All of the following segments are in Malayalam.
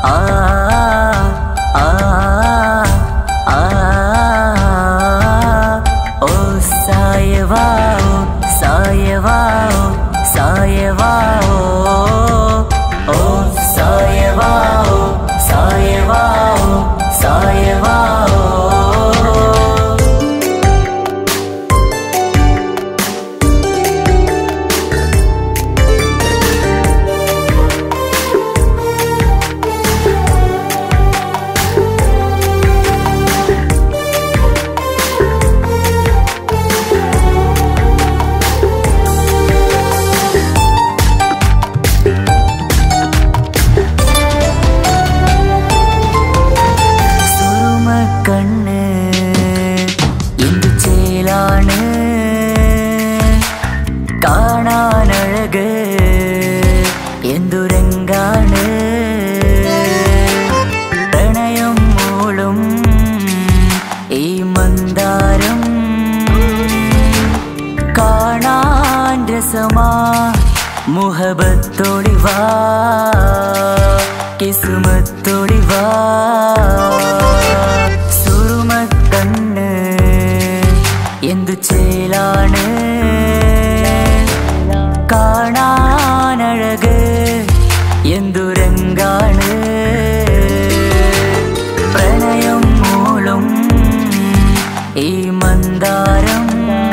ആ ആ ആ ഓ സായവാओ സായവാओ സായവാओ ഓ സായവാओ സായവാओ സായവാओ സുറുമ കണ്ണ് എന്തു ചേലാണ് കാണാനഴക് എന്തുരങ്കാണ് പ്രണയം മൂളും ഈ മന്ദാരം കാണാൻ രസമാ മുഹബത്തൊളിവാ കിസുമത്തൊളിവാ സുറുമക്കണ്ണ് എന്തു ചേലാണ് കാണാനഴക് എന്തുരങ്കാണ് പ്രണയം മൂളും ഈ മന്ദാരം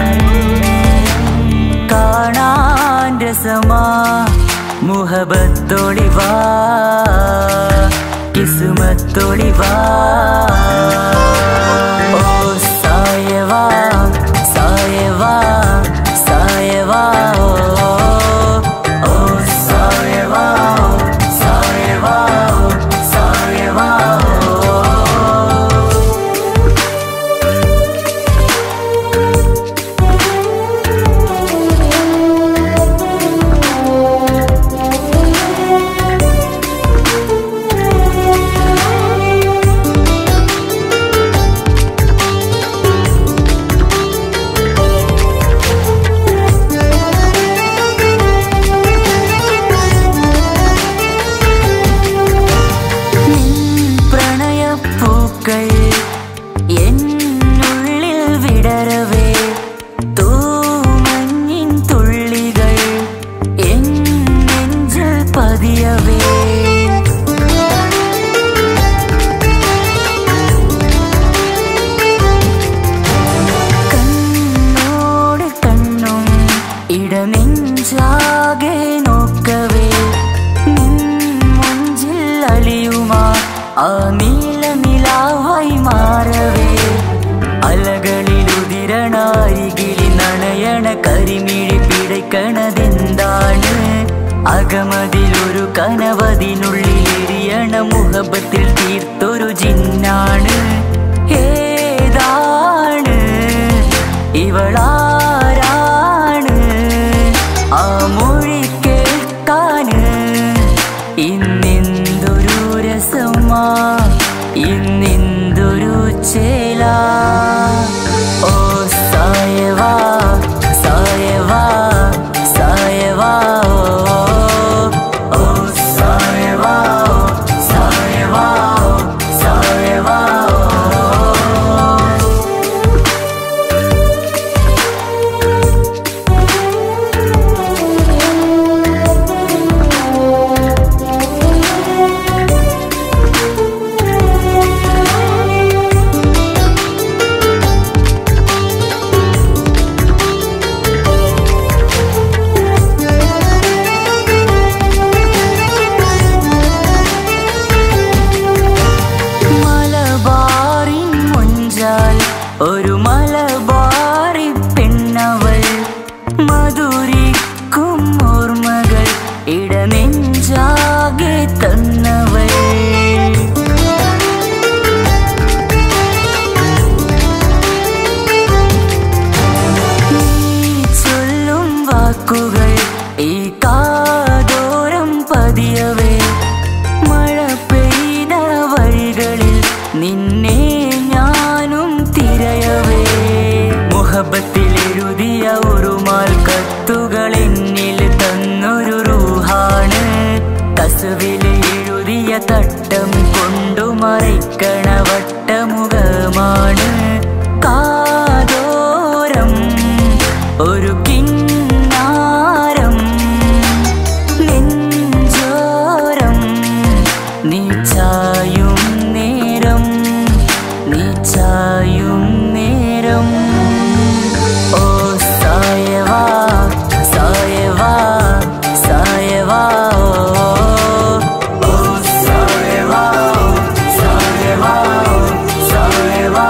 കാണാൻ രസമാ മുഹബത്തൊളിവാ കിസുമത്തൊളിവാ ഓ സായവാ സായവാ സായവാ ഓ സായവാ സായവാ സായവാ പ്രണയപ്പൂക്കൾ എന്നുള്ളിൽ വിടരവേ തൂമഞ്ഞിൻ തുള്ളികൾ എൻ നെഞ്ചിൽ പതിയവേ കണ്ണോട് കണ്ണും ഇടനെഞ്ചാകെ നോക്കവേ നിൻ മുഞ്ചിൽ അലിയുമാ ആ നീല നിലാവായി മാറവേ അലകളിൽ ഉതിരണാരികിളി നണയണ കരിമിഴി പിടയ്ക്കണതെന്താണ് അകമതിലൊരു കനവതിനുള്ളിൽ എരിയണ മുഹബത്തിൽ തീർത്തൊരു ജിന്നാണ് ഏതാണ് ഇവളാരാണ് ആ മൊഴി കേൾക്കാന് ഇന്നെന്തൊരു രസമാ ഇന്നെന്തൊരു ചേല ഓ സായവാ സായവാ സായവാ ഓ സായവാ സായവാ സായവാ തട്ടം കൊണ്ടു മറയ്ക്കണ വട്ടമുഖമാണ് കാതോരം ഒരു കിന്നാരം നെഞ്ചോരം നീ ചായും നേരം നീ ചായും നേരം ഓ സായവാ സായവാ സായവാ ഓ സായവാ സായവാ സായവാ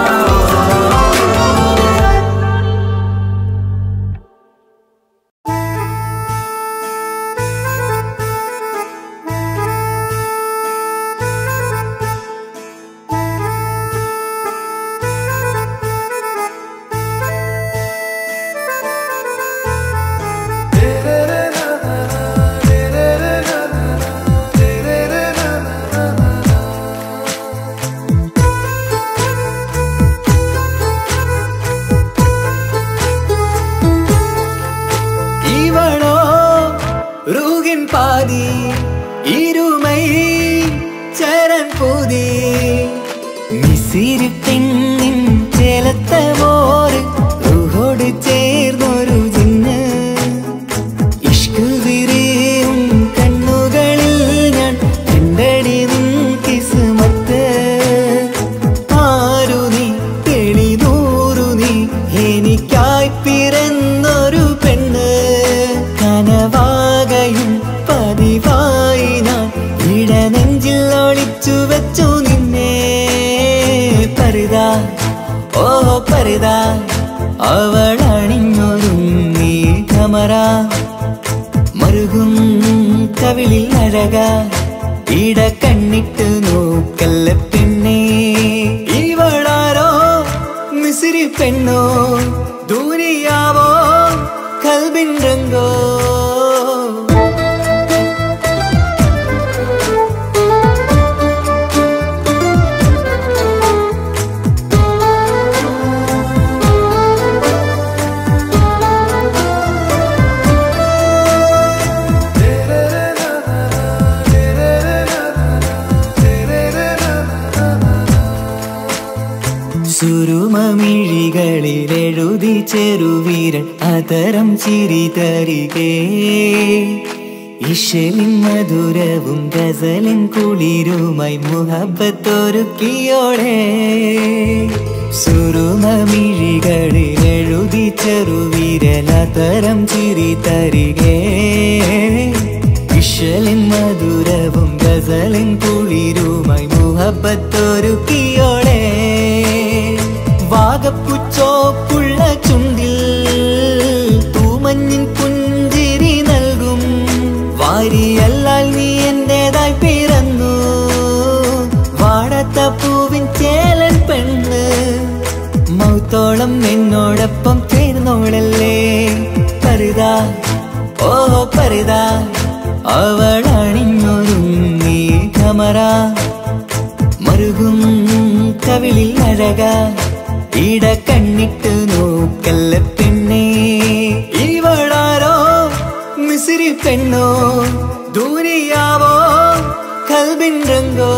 இவளோ ரூகின் பாதி இருமை சரண் பூதி മിസിരി പെണ്ണിൻ ചേലത്ത മോര് റൂഹോട് ചേർന്നൊരു ജിന്ന് ഇഷ്ക് വിരിയും കണ്ണുകളിൽ ഞാൻ കണ്ടടി നിൻ കിസ്മത്ത് ആരു നീ തെളിനൂറു നീ എനിക്കായി പിറന്നൊരു പെണ്ണ് കനവാകയും പതിവായി ഞാൻ ഇടനെഞ്ചിൽ ഒളിച്ചു വെച്ചു നിന്നെ പരിതാ ഓ പരിതാ അവൾ അണിഞ്ഞൊരുങ്ങി കമറ മറുകും കവിളിൽ അഴക ഇട കണ്ണിട്ട് നോക്കല്ല പെണ്ണേ ഇവളാരോ മിസിരി പെണ്ണോ ദൂരിയാവോ കൽബിൻ രംഗോ സുരുമമിഴികളിൽ എഴുതി ചെറുവീരൻ അതരം ചിരി തരികേ ഇഷലിൻ മധുരവും ഗസലിൻ കുളിരുമായി മുഹബത്തൊരുക്കിയോടെ സുരുമമിഴികളിൽ എഴുതി ചെറുവീരൻ അതരം ചിരി തരികേ ഇഷലിൻ മധുരവും ഗസലിൻ കുളിരുമായി മുഹബത്തൊരുക്കിയോടെ വാഗപ്പുച്ചോപ്പുള്ള ചുണ്ടിൽ തൂമഞ്ഞിൻ പുഞ്ചിരി നൽകും വാരിയല്ലാൽ നീ എന്റേതായി പിറന്നു വാടത്ത പൂവിൻ ചേലൻ പെണ്ണ് മൗത്തോളം എന്നോടൊപ്പം ചേർന്നോളല്ലേ പരിതാ ഓ പരിതാ അവൾ അണിഞ്ഞൊരുങ്ങി കമറ മറുകും കവിളിൽ അഴക ഇട കണ്ണിട്ട് നോക്കല്ല പെണ്ണേ ഇവളാരോ മിസിരി പെണ്ണോ ദൂരിയാവോ കൽബിൻ രംഗോ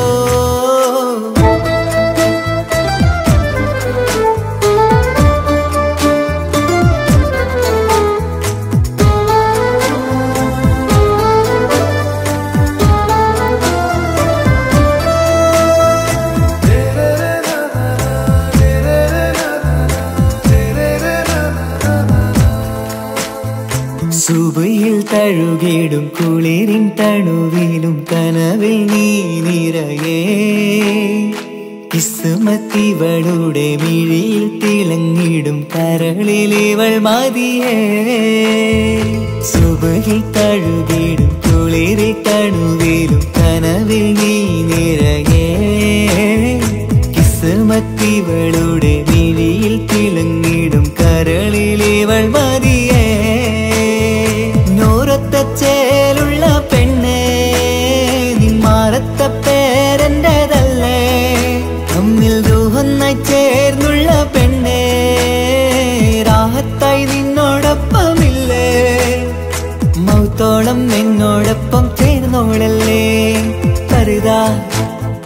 സുബയിൽ തഴുകിടും കുളിരിൻ തണുവിലും കനവിൽ നീ നിറയേ കിസ്മത്തിവളുടെ മിഴിയിൽ തിളങ്ങിടും കരളിലിവൾ മതിയേ സുബയിൽ തഴുകിടും കുളിരി തണുവിലും കനവിൽ നീ നിറയേ കിസ്മത്തിവളുടെ മിഴിയിൽ തിളങ്ങിടും കരളിലിവൾ മതിയേ നൂറത്ത ചേലുള്ള പെണ്ണേ നിന്മാറത്ത പേരെൻ്റെതല്ലേ തമ്മിൽ രൂഹൊന്നായി ചേർന്നുള്ള പെണ്ണേ രാഹത്തായി നിന്നോടൊപ്പമില്ലേ മൗത്തോളം എന്നോടൊപ്പം ചേർന്നോളല്ലേ പരിതാ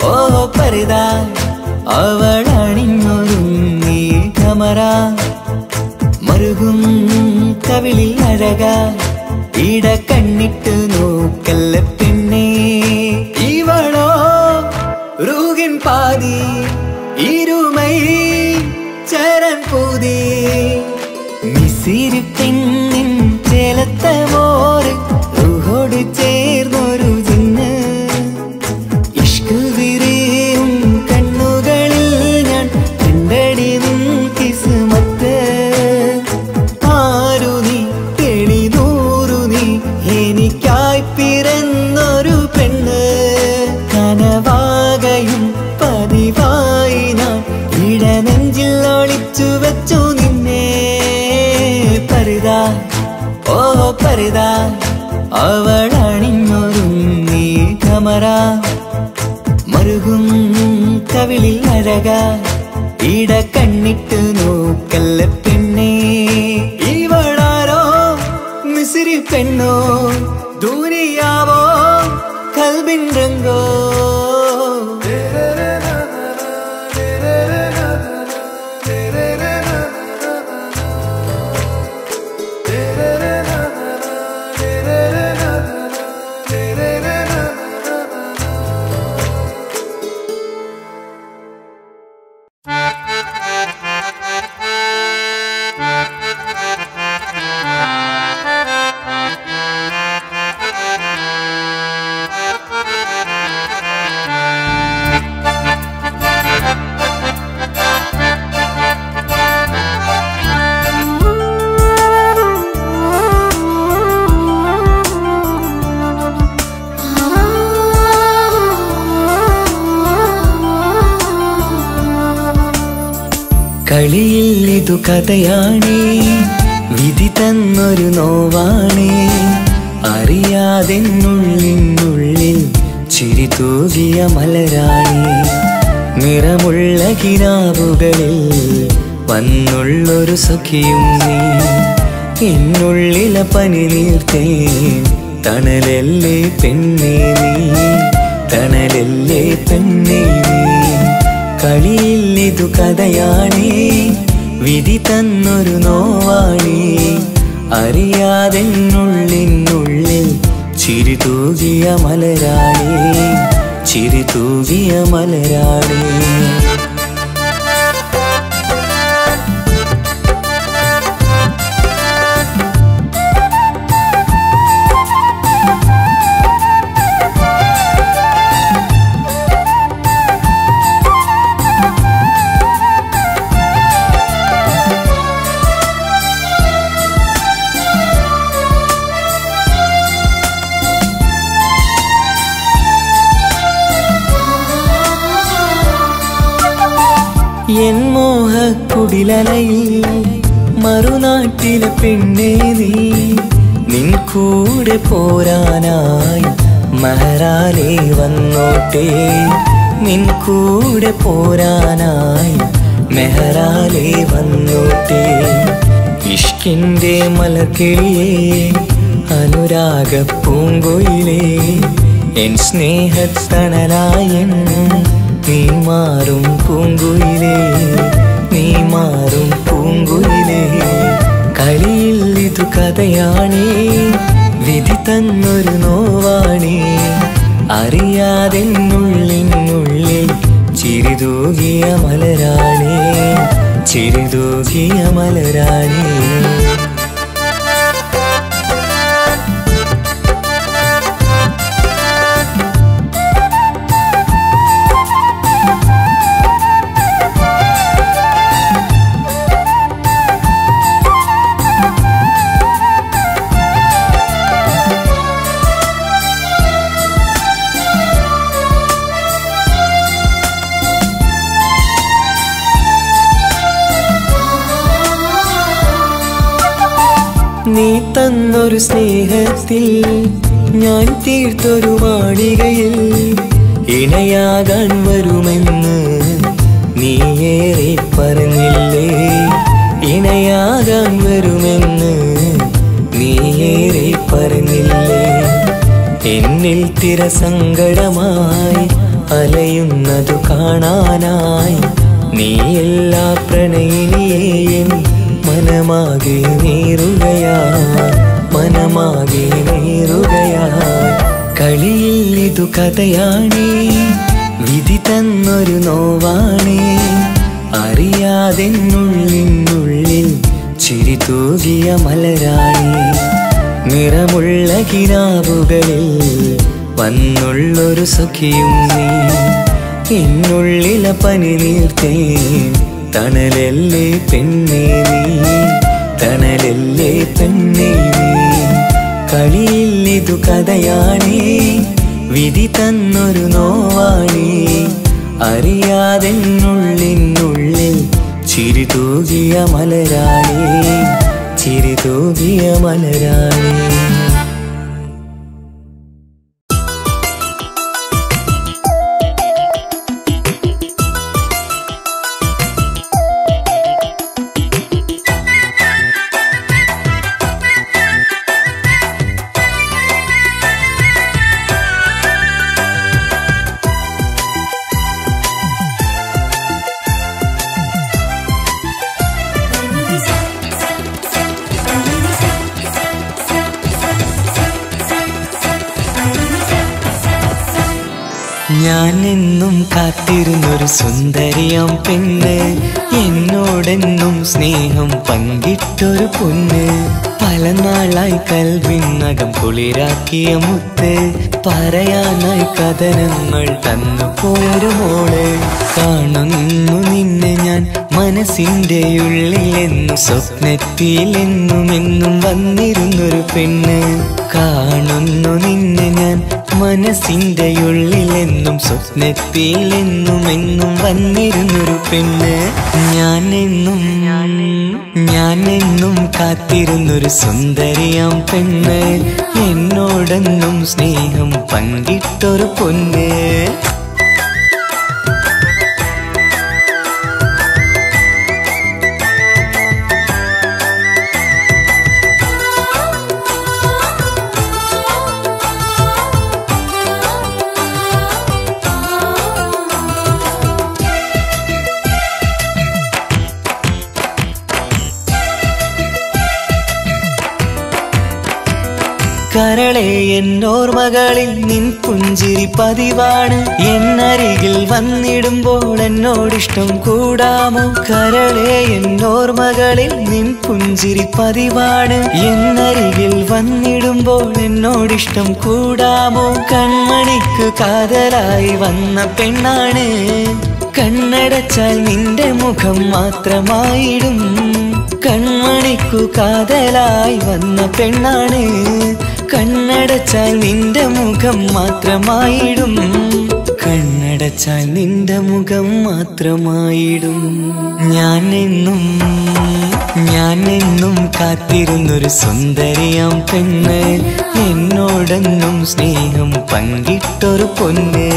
ഓ പരിത അവൾ അണിഞ്ഞൊരുങ്ങി കമറ മറുകും കവിളിൽ അഴക ഇട കണ്ണിട്ട് നോക്കല്ല പെണ്ണേ ഇവളോ റൂകിൻ പാതി ഇരുമൈ ചരൻ പൂതി മിസിരി പെണ്ണിൻ ചേലത്തെ മോറ് റൂഹോട് ചേർന്നൊരു ജിന്ന് ഇഷ്ക് വിരിയും കണ്ണുകളിൽ ഞാൻ കണ്ടടി നിൻ കിസ്മത്ത് ആരു നീ തെളിനൂറു നീ എനിക്കായി പിറന്നൊരു പെണ്ണ് കനവാകയും പതിവായി ഞാൻ ഇടനെഞ്ചിൽ ഒളിച്ചു വെച്ചു നിന്നെ പരിത ഓ പരിത അവൾ അണിഞ്ഞൊരുങ്ങി കമറ മറുകും കവിളിൽ അഴക ഇട കണ്ണിട്ട് നോക്കല്ല പെണ്ണേ ഇവളാരോ മിസിരി പെണ്ണോ ദൂരിയാവോ കൽബിൻ രംഗോ കളിയിൽ ഇതു കഥയാണേ വിധി തന്നൊരു നോവാണേ അറിയാതെന്നുള്ളിനുള്ളിൽ ചിരി തൂകിയ മലരാണി നിറമുള്ള കിനാവുകളിൽ വന്നുള്ളൊരു സഖിയും നീ എന്നുള്ളിലെ പനി നീർത്തേ തണലല്ലേ പെണ്ണേ നീ തണലല്ലേ പെണ്ണേ നീ കളിയിൽ ഇതു കഥയാണേ വിധി തന്നൊരു നോവാണേ അറിയാതെന്നുള്ളിനുള്ളിൽ ചിരി തൂകിയ മലരാണേ ചിരി തൂകിയ മലരാണേ എൻ മോഹക്കുടിലലയിൽ മറുനാട്ടിലെ പെണ്ണേ നീ നിൻ കൂടെ പോരാനായി മഹരാലെ വന്നോട്ടെ നിൻ കൂടെ പോരാനായി മെഹറാലെ വന്നോട്ടെ ഇഷ്കിന്റെ മലക്കിളിയേ അനുരാഗ പൂങ്കൊയിലേ എൻ സ്നേഹത്തണലായൻ നീ മാറും പൂങ്കുയിലേ നീ മാറും പൂങ്കുയിലേ കളിയിൽ ഇതു കഥയാണേ വിധി തന്നൊരു നോവാണേ അറിയാതെന്നുള്ളിനുള്ളിൽ ചിരിതൂകിയ മലരാണേ ചിരിതൂകിയ മലരാണേ നീ തന്നൊരു സ്നേഹത്തിൽ ഞാൻ തീർത്തൊരു മാളികയിൽ ഇണയാകാൻ വരുമെന്ന് നീ ഏറെ പറഞ്ഞില്ലേ ഇണയാകാൻ വരുമെന്ന് നീ ഏറെ പറഞ്ഞില്ലേ എന്നിൽ തിരസങ്കടമായി അലയുന്നതു കാണാനായി നീ എല്ലാ പ്രണയിനിയെയും മനമാകെ നേറുകയായി മനമാകെ നേറുകയായി കളിയിൽ ഇതു കഥയാണേ വിധി തന്നൊരു നോവാണേ അറിയാതെന്നുള്ളിനുള്ളിൽ ചിരി തൂകിയ മലരാണി നിറമുള്ള കിനാവുകളിൽ വന്നുള്ളൊരു സഖിയും നീ എന്നുള്ളില പനി നീർത്തേ തണലല്ലേ പെണ്ണേ നീ തണലല്ലേ പെണ്ണേ നീ കളിയിൽ ഇതു കഥയാണേ വിധി തന്നൊരു നോവാണേ അറിയാതെന്നുള്ളിനുള്ളിൽ ചിരി തൂകിയ മലരാണേ ചിരി തൂകിയ മലരാണേ ഞാൻ എന്നും കാത്തിരുന്നൊരു സുന്ദരിയാം പെണ്ണ് എന്നോടെന്നും സ്നേഹം പങ്കിട്ടൊരു പൊന്ന് പല നാളായി കൽവിനകം കുളിരാക്കിയ മുത്ത് പറയാനായി കഥനങ്ങൾ തന്നു പോയൊരു മോള് കാണുന്നു നിന്നെ ഞാൻ മനസ്സിന്റെ ഉള്ളിലെന്നു സ്വപ്നത്തിലെന്നും എന്നും വന്നിരുന്നൊരു പെണ്ണ് കാണുന്നു നിന്നെ ഞാൻ മനസ്സിന്റെ ഉള്ളിലെന്നും സ്വപ്നത്തിലെന്നും എന്നും വന്നിരുന്നൊരു പെണ്ണ് ഞാൻ എന്നും ഞാൻ എന്നും കാത്തിരുന്നൊരു സുന്ദരിയാം പെണ്ണ് എന്നോടെന്നും സ്നേഹം പങ്കിട്ടൊരു പൊന്ന് കരളെ എന്നോർമകളിൽ നിൻ പുഞ്ചിരി പതിവാണ് എന്നരികിൽ വന്നിടുമ്പോൾ എന്നോടിഷ്ടം കൂടാമോ കരളെ എന്നോർമകളിൽ നിൻ പുഞ്ചിരി പതിവാണ് എന്നരികിൽ വന്നിടുമ്പോൾ എന്നോടിഷ്ടം കൂടാമോ കൺമണിക്ക് കാതലായി വന്ന പെണ്ണാണ് കണ്ണടച്ചാൽ നിന്റെ മുഖം മാത്രമായിടും കൺമണിക്കു കാതലായി വന്ന പെണ്ണാണ് കണ്ണടച്ചാൽ നിന്റെ മുഖം മാത്രമായിടും കണ്ണടച്ചാൽ നിന്റെ മുഖം മാത്രമായിടും ഞാൻ എന്നും ഞാൻ എന്നും കാത്തിരുന്നൊരു സുന്ദരിയാം പെണ്ണ് എന്നോടെന്നും സ്നേഹം പങ്കിട്ടൊരു പൊന്ന്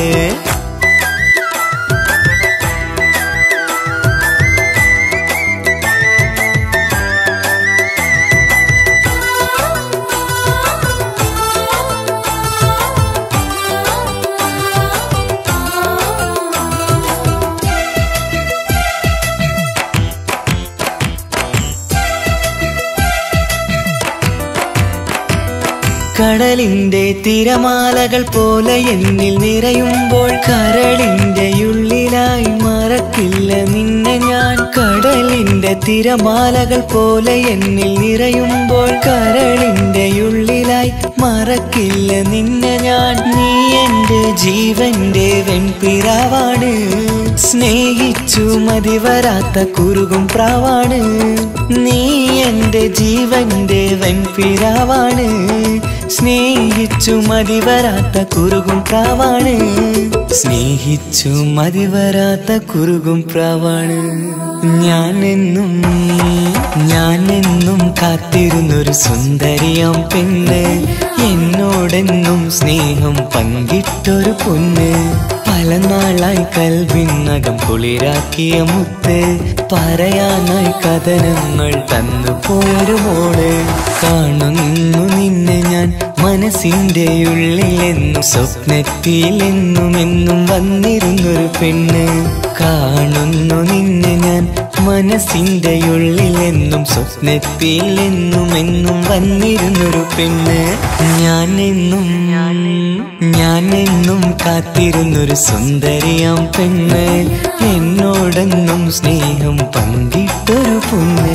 കടലിന്റെ തിരമാലകൾ പോലെ എന്നിൽ നിറയുമ്പോൾ കരളിന്റെ ഉള്ളിലായി മറക്കില്ല നിന്നെ ഞാൻ കടലിന്റെ തിരമാലകൾ പോലെ എന്നിൽ നിറയുമ്പോൾ കരളിന്റെ ഉള്ളിലായി മറക്കില്ല നിന്നെ ഞാൻ നീ എന്റെ ജീവന്റെ വെൺപിറാവാണ് സ്നേഹിച്ചു മതി വരാത്ത കുറുകും പ്രാവാണ് നീ എന്റെ ജീവന്റെ വെൺപിറാവാണ് സ്നേഹിച്ചു മതി വരാത്ത കുറുകും പ്രാവാണ് സ്നേഹിച്ചു മതി വരാത്ത കുറുകും പ്രാവാണ് ഞാനെന്നും ഞാനെന്നും കാത്തിരുന്നൊരു സുന്ദരിയാം പെണ്ണ് എന്നോടെന്നും സ്നേഹം പങ്കിട്ടൊരു പൊന്ന് പല നാളായി കൽവിനകം കുളിരാക്കിയ മുത്ത് പറയാനായി കഥനങ്ങൾ തന്നു പോയൊരു മോള് കാണുന്നു നിന്നെ ഞാൻ മനസ്സിന്റെ ഉള്ളിലെന്നും സ്വപ്നത്തിലെന്നും എന്നും വന്നിരുന്നൊരു പെണ്ണ് കാണുന്നു നിന്നെ ഞാൻ മനസ്സിന്റെ ഉള്ളിലെന്നും സ്വപ്നത്തിലെന്നും എന്നും വന്നിരുന്നൊരു പെണ്ണ് ഞാൻ എന്നും ഞാൻ എന്നും കാത്തിരുന്നൊരു സുന്ദരിയാം പെണ്ണ് എന്നോടെന്നും സ്നേഹം പങ്കിട്ടൊരു പൊണ്ണ്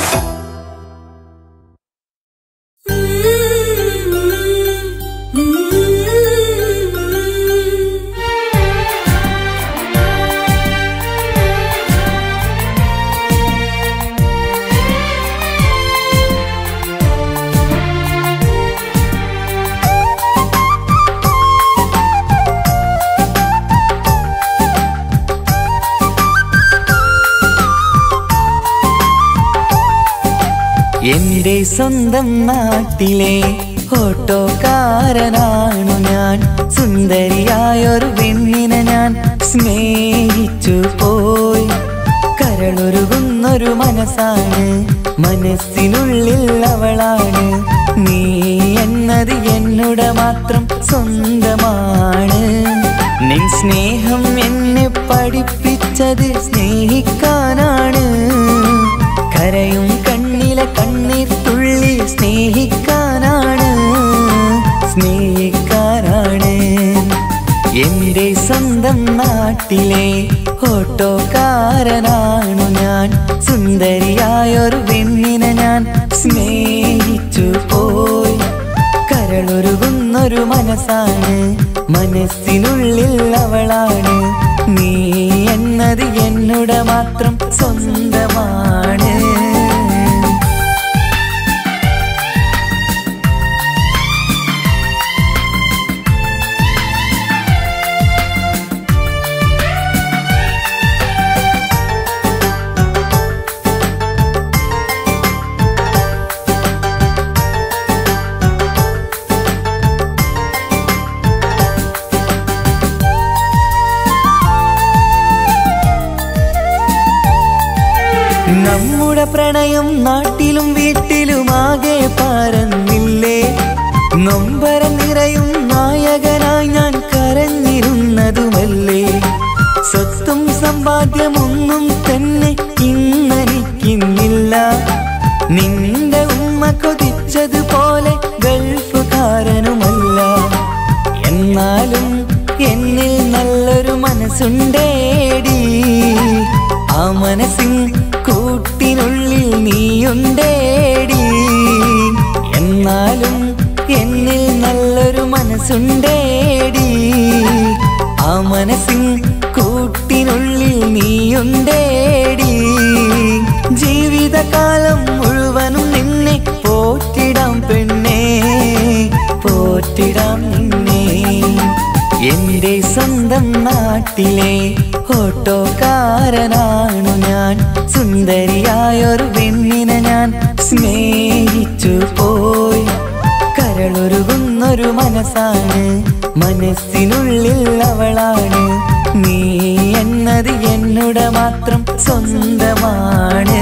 എന്റെ സ്വന്തം നാട്ടിലെ ഓട്ടോക്കാരനാണു ഞാൻ സുന്ദരിയായൊരു പെണ്ണിനെ ഞാൻ സ്നേഹിച്ചു പോയി കരളൊരുകുന്നൊരു മനസ്സാണ് മനസ്സിനുള്ളിൽ അവളാണ് നീ എന്നത് എന്നുടെ മാത്രം സ്വന്തമാണ് നിൻ സ്നേഹം എന്നെ പഠിപ്പിച്ചത് സ്നേഹിക്കാനാണ് കരയും കണ്ണിലെ കണ്ണീർ തുള്ളി സ്നേഹിക്കാനാണ് സ്നേഹിക്കാനാണ് എന്റെ സ്വന്തം നാട്ടിലെ ഓട്ടോക്കാരനാണു ഞാൻ സുന്ദരിയായൊരു പെണ്ണിനെ ഞാൻ സ്നേഹിച്ചു പോയി കരളൊരുകുന്നൊരു മനസ്സാണ് മനസ്സിനുള്ളിൽ അവളാണ് നീ എന്നത് എന്നുടെ മാത്രം സ്വന്തമാണ് നമ്മുടെ പ്രണയം നാട്ടിലും വീട്ടിലുമാകെ പരന്നില്ലേ നൊമ്പരം നിറയും നായകനായി ഞാൻ കരഞ്ഞിരുന്നതുമല്ലേ സ്വത്തും സമ്പാദ്യമൊന്നും തന്നെ ഇന്നെനിക്കിന്നില്ല നിന്റെ ഉമ്മ കൊതിച്ചതുപോലെ ഗൾഫുകാരനുമല്ല എന്നാലും എന്നിൽ നല്ലൊരു മനസ്സുണ്ടേടി ആ മനസ്സിൻ കൂട്ടിനുള്ളിൽ നീയുണ്ടേടി എന്നാലും എന്നിൽ നല്ലൊരു മനസ്സുണ്ടേടി ആ മനസ്സിൻ കൂട്ടിനുള്ളിൽ നീയുണ്ടേടി ജീവിതകാലം മുഴുവനും നിന്നെ പോറ്റിടാം പെണ്ണേ പോറ്റിടാം നിന്നെ എന്റെ സ്വന്തം നാട്ടിലെ ഓട്ടോക്കാരനാണു ഞാൻ സുന്ദരിയായൊരു പെണ്ണിനെ ഞാൻ സ്നേഹിച്ചു പോയി കരളൊരുകുന്നൊരു മനസ്സാണ് മനസ്സിനുള്ളിൽ അവളാണ് നീ എന്നത് എന്നുടെ മാത്രം സ്വന്തമാണ്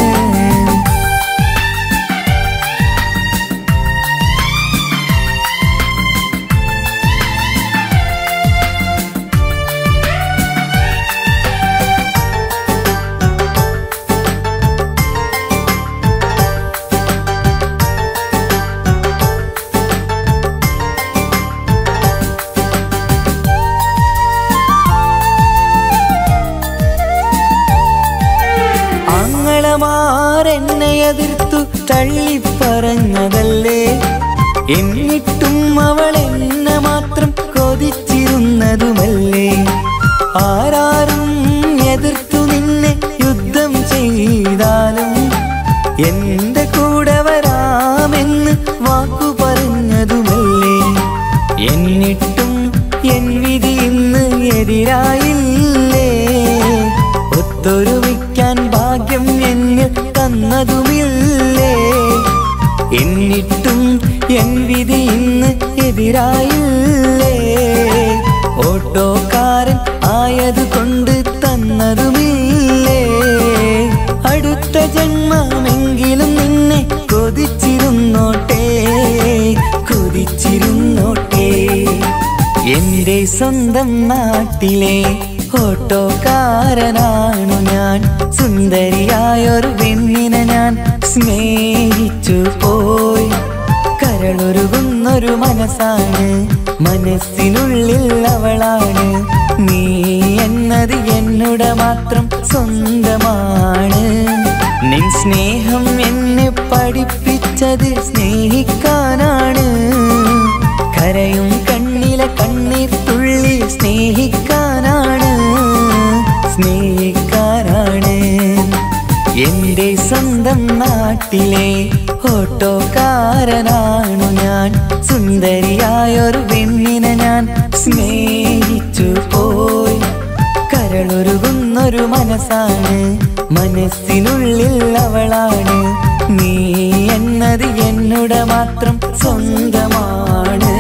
ആങ്ങളമാരെന്നെ എതിർത്തു തള്ളിപ്പറഞ്ഞതല്ലേ എന്നിട്ടും അവൾ എന്നെ മാത്രം കൊതിച്ചിരുന്നതുമല്ലേ ആരാരും എതിർത്തു നിന്നെ യുദ്ധം ചെയ്താലും എന്റെ കൂടെ വരാമെന്ന് വാക്കു പറഞ്ഞതുമല്ലേ എന്നിട്ടും എൻ വിധി ഇന്ന് എതിരായില്ലേ ഒത്തൊരുമിക്കാൻ ഭാഗ്യം എന്നിൽ തന്നതുമില്ലേ എന്നിട്ടും എൻ വിധി ഇന്ന് എതിരായില്ലേ ഓട്ടോക്കാരനായ കൂട്ടുകാരൻ ആയത് കൊണ്ട് തന്നതുമില്ലേ അടുത്ത ജന്മമെങ്കിലും നിന്നെ കൊതിച്ചിരുന്നോട്ടെ കൊതിച്ചിരുന്നോട്ടെ എന്റെ സ്വന്തം നാട്ടിലെ ഓട്ടോക്കാരനാണു ഞാൻ സുന്ദരിയായൊരു പെണ്ണിനെ ഞാൻ സ്നേഹിച്ചു പോയി കരളൊരുകുന്നൊരു മനസ്സാണ് മനസ്സിനുള്ളിൽ അവളാണ് നീ എന്നത് എന്നുടെ മാത്രം സ്വന്തമാണ് നിൻ സ്നേഹം എന്നെ പഠിപ്പിച്ചത് സ്നേഹിക്കാനാണ് കരയും കണ്ണിലെ കണ്ണീർ തുള്ളി സ്നേഹിക്കാനാണ് സ്നേഹിക്കാനാണ് എന്റെ സ്വന്തം നാട്ടിലെ ഓട്ടോക്കാരനാണു ഞാൻ സുന്ദരിയായൊരു പെണ്ണിനെ ഞാൻ സ്നേഹിച്ചു പോയി കരളൊരുകുന്നൊരു മനസ്സാണ് മനസ്സിനുള്ളിൽ അവളാണ് നീ എന്നത് എന്നുടെ മാത്രം സ്വന്തമാണ്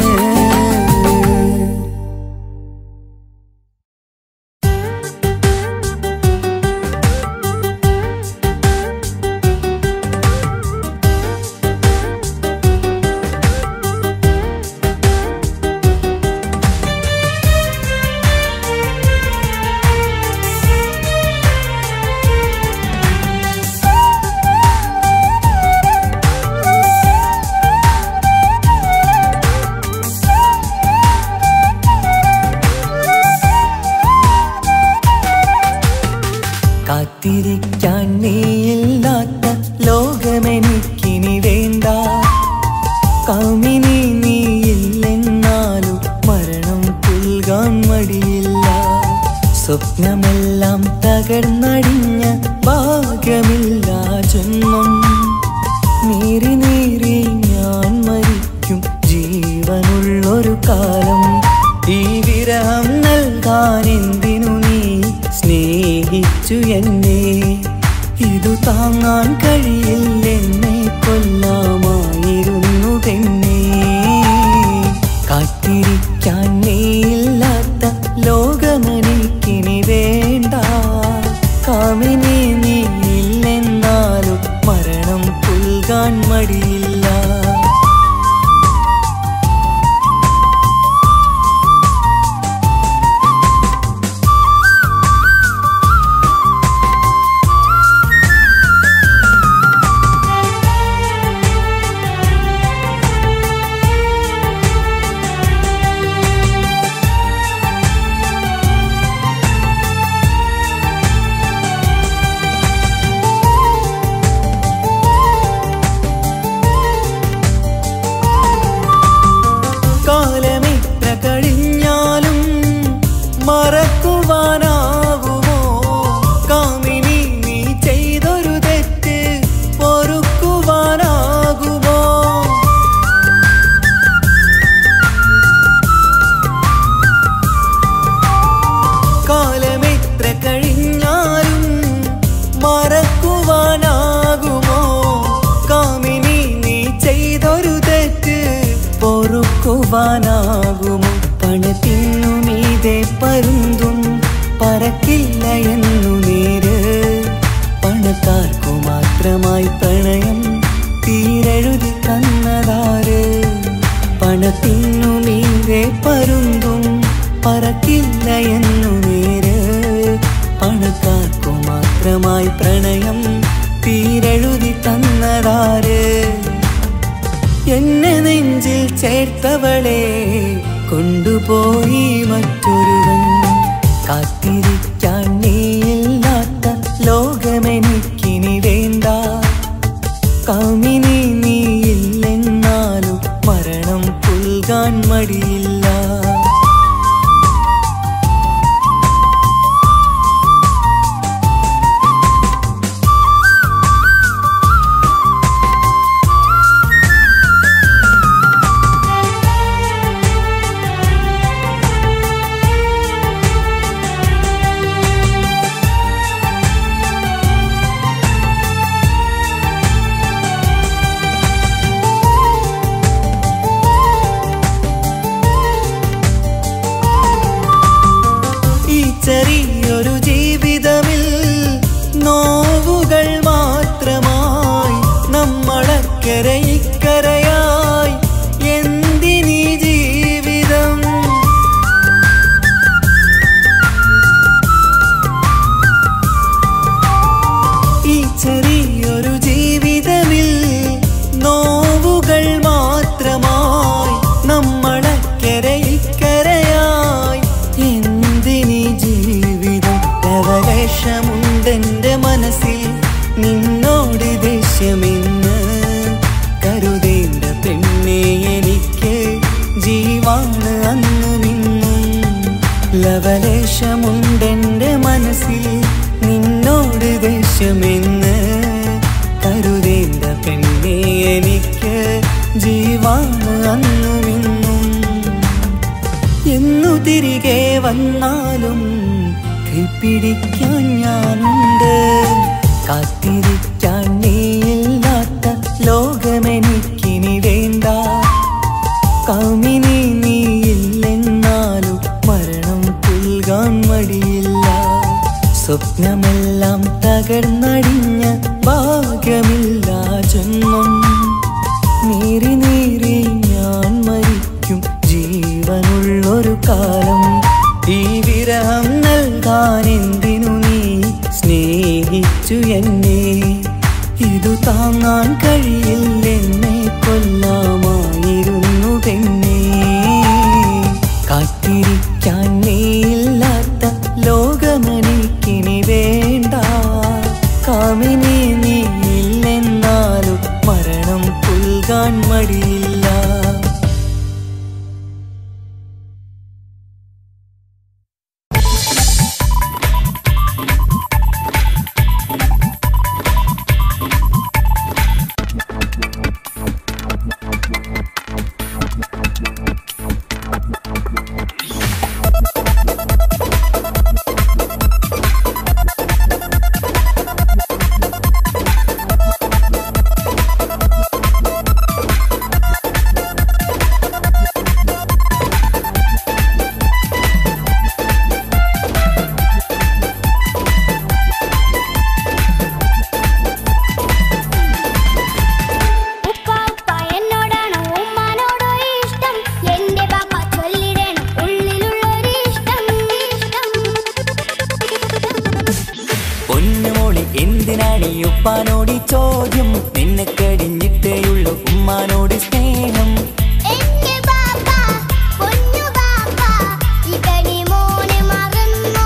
കാത്തിരിക്കാൻ നീയില്ലാത്ത ലോകമെനിക്കിനി വേണ്ട കാമിനി നീയില്ലെന്നാലും മരണം പുൽകാൻ മടിയില്ല സ്വപ്നമെല്ലാം തകർന്നടിഞ്ഞ ഭാഗ്യമില്ല ജന്മം നീറി നീറി ഞാൻ മരിക്കും ജീവനുള്ളൊരു കാലം ഈ വിരഹം നൽകാൻ എന്തിനു നീ സ്നേഹിച്ചു എന്നെ ഇതു താങ്ങാൻ കഴിയില്ലെന്നെ കൊല്ലാമായിരുന്നു തന്നെ കാത്തിരിക്കാൻ നീയില്ലാത്ത ലോകമെനിക്കിനി വേണ്ട കാമിനി നീ ഇല്ലെന്നാലും മരണം പുൽകാൻ മടിയില്ല കാലമിത്ര കഴിഞ്ഞാലും മറക്കുവാനാകുമോ കാമിനി നീ ചെയ്തൊരു തെറ്റ് പൊറുക്കുവാനാകുമോ കാലമെത്ര കഴിഞ്ഞാലും മറക്കുവാനാകുമോ കാമിനി നീ ചെയ്തൊരു തെറ്റ് പൊറുക്കുവാനാകുമോ പണത്തിനു മീതെ പരുന്തും പറക്കില്ല എന്നു നേര് പണക്കാർക്കു മാത്രമായി പ്രണയം തീരെഴുതി തന്നതാര് പണത്തിനു മീതെ പരുന്തും പറക്കില്ല എന്നു നേര് പണക്കാർക്കു മാത്രമായി പ്രണയം തീരെഴുതി തന്നതാര് എന്നെ നെഞ്ചിൽ ചേർത്തവളെ കൊണ്ടുപോയി മറ്റൊരുവൻ കാത്തിരിക്കാൻ നീയില്ലാത്ത ലോകമെനിക്കിനി വേണ്ട കാമിനി നീയില്ലെന്നാലും മരണം പുൽകാൻ മടിയില്ല ലവലേശമുണ്ടെന്റെ മനസ്സിൽ നിന്നോട് ദേഷ്യമെന്ന് കരുതേണ്ട പെണ്ണെ എനിക്ക് ജീവാണ് അന്ന് നിന്നും ലവലേശമുണ്ടെന്റെ മനസ്സിൽ നിന്നോട് ദേഷ്യമെന്ന് കരുതേണ്ട പെണ്ണെ എനിക്ക് ജീവാണ് അന്നു നിന്നും എന്നു തിരികെ വന്നാലും കൈപ്പിടിക്കാൻ ഞാനുണ്ട് കാത്തിരിക്കാൻ നീയില്ലാത്ത ലോകമെനിക്കിനി വേണ്ട കാമിനി നീയില്ലെന്നാലും മരണം പുൽകാൻ മടിയില്ല സ്വപ്നമെല്ലാം തകർന്നടിഞ്ഞ ഭാഗ്യമില്ല ജന്മം നീറി നീറി ഞാൻ മരിക്കും ജീവനുള്ളൊരു കാലം ഈ വിരഹം നൽകാൻ എന്തിനു നീ സ്നേഹിച്ചു എന്നെ ഇതു താങ്ങാൻ കഴിയില്ലെന്നെ കൊല്ലാമായിരുന്നു പെണ്ണേ കാത്തിരിക്കാൻ നീയില്ലാത്ത ലോകമനിക്കിനി വേണ്ട കാമിനി നീയില്ലെന്നാലും മരണം പുൽകാൻ മടിയില്ല ഉപ്പ ഉപ്പ എന്നോടാണോ ഉമ്മാനോടോ ഇഷ്ടം എന്റെ പാപ്പ ചൊല്ലിടണം ഉള്ളിലുള്ളൊരു ഇഷ്ടം ഇഷ്ടം പൊന്നുമോളി എന്തിനാണ് ഈ ഉപ്പാനോട് ഈ ചോദ്യം നിന്നെ കഴിഞ്ഞിട്ടേയുള്ളൂ ഉമ്മാനോട് സ്നേഹം എന്റെ പാപ്പ പൊന്നു പാപ്പ ഇകടി മോനെ മറന്നോ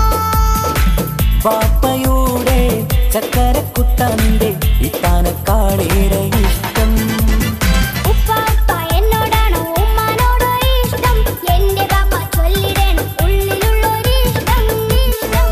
പാപ്പയുടെ ചക്കരക്കുട്ടന്റെ ഇത്താനക്കാളേറെ ഇഷ്ടം ഉപ്പ ഉപ്പ എന്നോടാണോ ഉമ്മാനോടോ ഇഷ്ടം എന്റെ പാപ്പ ചൊല്ലിടണം ഉള്ളിലുള്ളൊരു ഇഷ്ടം ഇഷ്ടം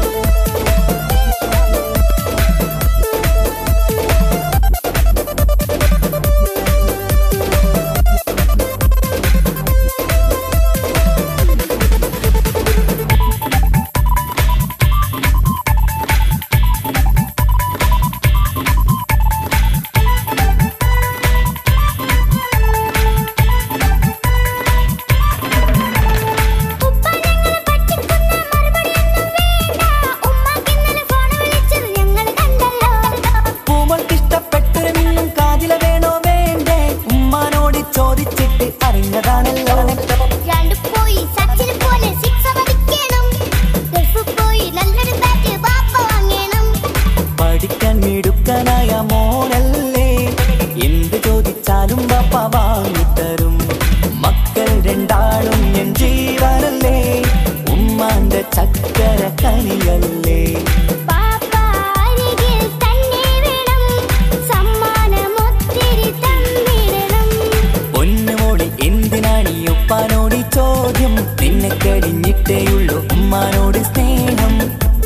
ഉപ്പ ഞങ്ങളെ പറ്റിക്കുന്ന മറുപടിയൊന്നും വേണ്ട ഉമ്മാക്കിന്നലെ ഫോൺ വിളിച്ചത് ഞങ്ങൾ കണ്ടല്ലോ പൂമൾക്കിഷ്ടപ്പെട്ടൊരു മിന്നും കാതില വേണോ വേണ്ടേ ഉമ്മാനോട് ചോദിച്ചിട്ട് അറിഞ്ഞതാണല്ലോ രണ്ട് പോയി സച്ചിൻ പോലെ സിക്സ് അടിക്കണം ഗൾഫ് പോയി നല്ലൊരു ബാറ്റ് പാപ്പ വാങ്ങണം പഠിക്കാൻ മിടുക്കനായ മോനല്ലേ എന്ത് ചോദിച്ചാലും പപ്പ വാങ്ങിത്തരും മക്കൾ രണ്ടാളും എൻ ജീവനല്ലേ ഉമ്മാന്റെ ചക്കര കനിയല്ലേ പാപ്പ അരികിൽ തന്നെ വേണം സമ്മാനമൊത്തിരി തന്നിടണം പൊന്നുമോടി എന്തിനാണ് ഈ ഉപ്പാനോട് ഈ ചോദ്യം നിന്നെ കഴിഞ്ഞിട്ടേയുള്ളൂ ഉമ്മാനോട് സ്നേഹം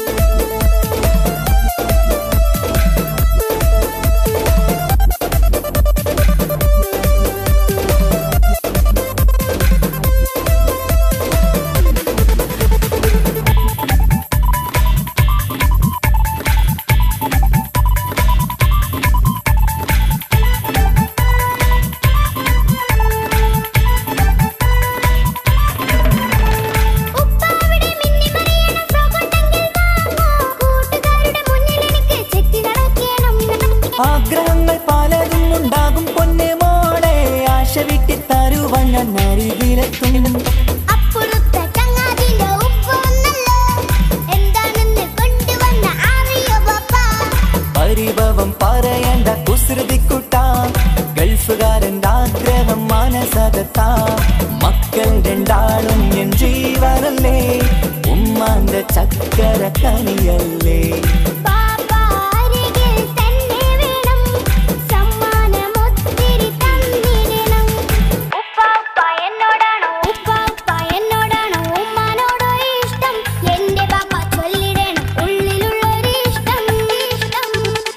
ഉപ്പ അവിടെ മിന്നി മറിയണം ഫ്രോക്കുണ്ടെങ്കിൽ വാങ്ങോ കൂട്ടുകാരുടെ മുന്നിൽ എനിക്ക് ചെത്തി നടക്കണം ആഗ്രഹങ്ങൾ പലതും ഉണ്ടാകും പൊന്നെ മോളെ ആശ വിട്ടി തരുവാൻ ഞാൻ അരികിലെത്തും അപ്പുറത്തെ ചങ്ങാതിന്റെ ഉപ്പ വന്നല്ലോ എന്താണെന്ന് കൊണ്ടുവന്ന അറിയോ പാപ്പ പരിഭവം പറയണ്ട കുസൃതിക്കുട്ട ഗൾഫുകാരൻ്റെ ആഗ്രഹം മാനസകത്ത മക്കൾ രണ്ടാളും എൻ ജീവനല്ലേ ഉമ്മ ഉമ്മാന്റെ ചക്കര കനിയല്ലേ പാപ്പ അരികിൽ തന്നെ വേണം സമ്മാനമൊത്തിരി തന്നിടണം ഉപ്പാപ്പ എന്നോടാണോ ഉപ്പാപ്പ എന്നോടാണോ ഉമ്മാനോടോ ഇഷ്ടം എന്റെ പാപ്പ ചൊല്ലിടണം ഉള്ളിലുള്ളൊരു ഇഷ്ടം ഇഷ്ടം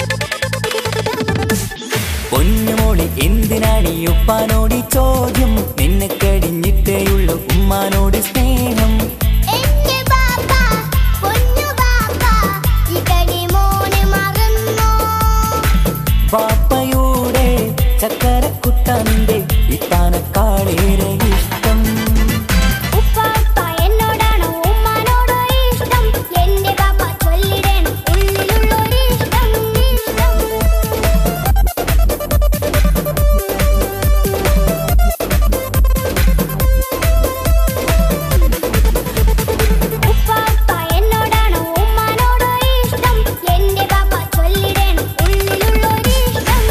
പൊന്നുമോളി എന്തിനാണ് ഈ ഉപ്പാനോട് ഈ ചോദ്യം നിന്നെ കഴിഞ്ഞിട്ടേയുള്ളൂ ഉമ്മാനോട് സ്നേഹം എന്റെ പാപ്പ പൊന്നു പാപ്പ ഇതടി മോനെ മറന്നോ പാപ്പയുടെ ചക്കരക്കുട്ടന്റെ ഇത്താനക്കാളേറെ ഇഷ്ടം ഉപ്പാപ്പ എന്നോടാണോ ഉമ്മാനോടോ ഇഷ്ടം എന്റെ പാപ്പ ചൊല്ലിടണം ഉള്ളിലുള്ളൊരു ഇഷ്ടം ഇഷ്ടം ഉപ്പാപ്പ എന്നോടാണോ ഉമ്മാനോടോ ഇഷ്ടം എന്റെ പാപ്പ ചൊല്ലിടണം ഉള്ളിലുള്ളൊരു ഇഷ്ടം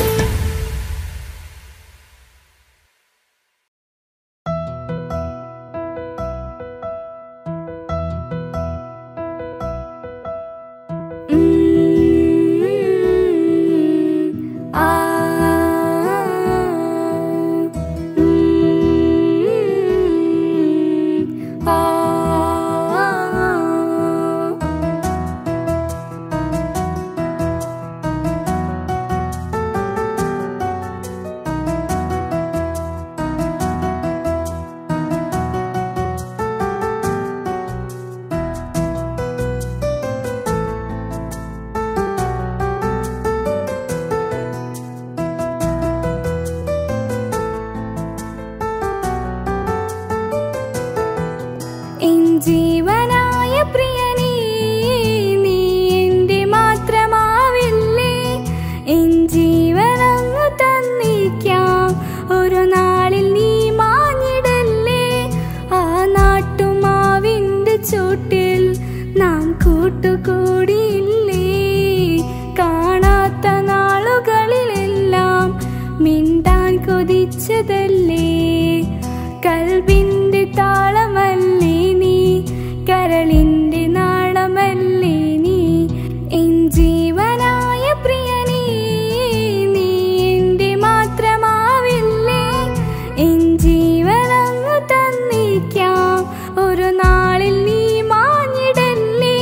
എൻ ജീവനായ പ്രിയനേ നീ എൻ്റെ മാത്രമാവില്ലേ എൻ ജീവനങ്ങ് തന്നിക്കാം ഒരു നാളിൽ നീ മാഞ്ഞിടല്ലേ ആ നാട്ടുമാവിൻ്റെ ചൂട്ടിൽ നാം കൂട്ടുകൂടിയില്ലേ കാണാത്ത നാളുകളിലെല്ലാം മിണ്ടാൻ കൊതിച്ചതല്ലേ കൽബിന്റെ താളമല്ലേ നീ കരളിന്റെ നാളമല്ലേ നീ എൻ ജീവനായ പ്രിയനേ നീ എൻ്റെ മാത്രമാവില്ലേ എൻ ജീവനങ്ങ് തന്നിക്കാം ഒരു നാളിൽ നീ മാഞ്ഞിടല്ലേ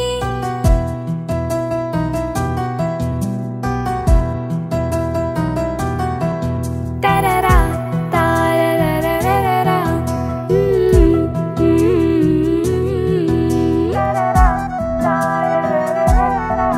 തരറാ താരരരരരരാ. ഉം, ഉം. തരറാ താരരരരരരാ.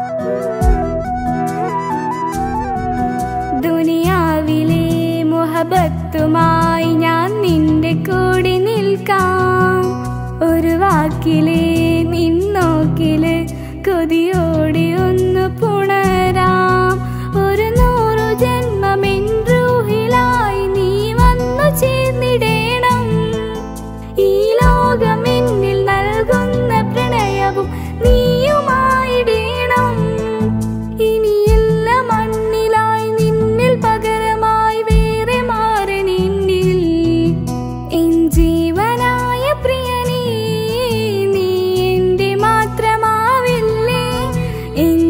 ദുനിയാവിലെ മുഹബത്തുമായി ഞാൻ നിന്റെ കൂടെ നിൽക്കാം ഒരു വാക്കിലെ നിന്നോക്കില് കൊതിയോടെ ഒന്ന് പുണരാം ഒരു നൂറു ജന്മമെൻ റൂഹിലായി നീ വന്നു ചേർന്നിടേണം ഈ ലോകം എന്നിൽ നൽകുന്ന പ്രണയവും നീയുമായിടേണം ഇനിയില്ല മണ്ണിലായി നിന്നിൽ പകരമായി വേറെ മാറനെന്നിൽ എൻ ജീവനായ പ്രിയനേ നീ എൻ്റെ മാത്രമാവില്ലേ എൻ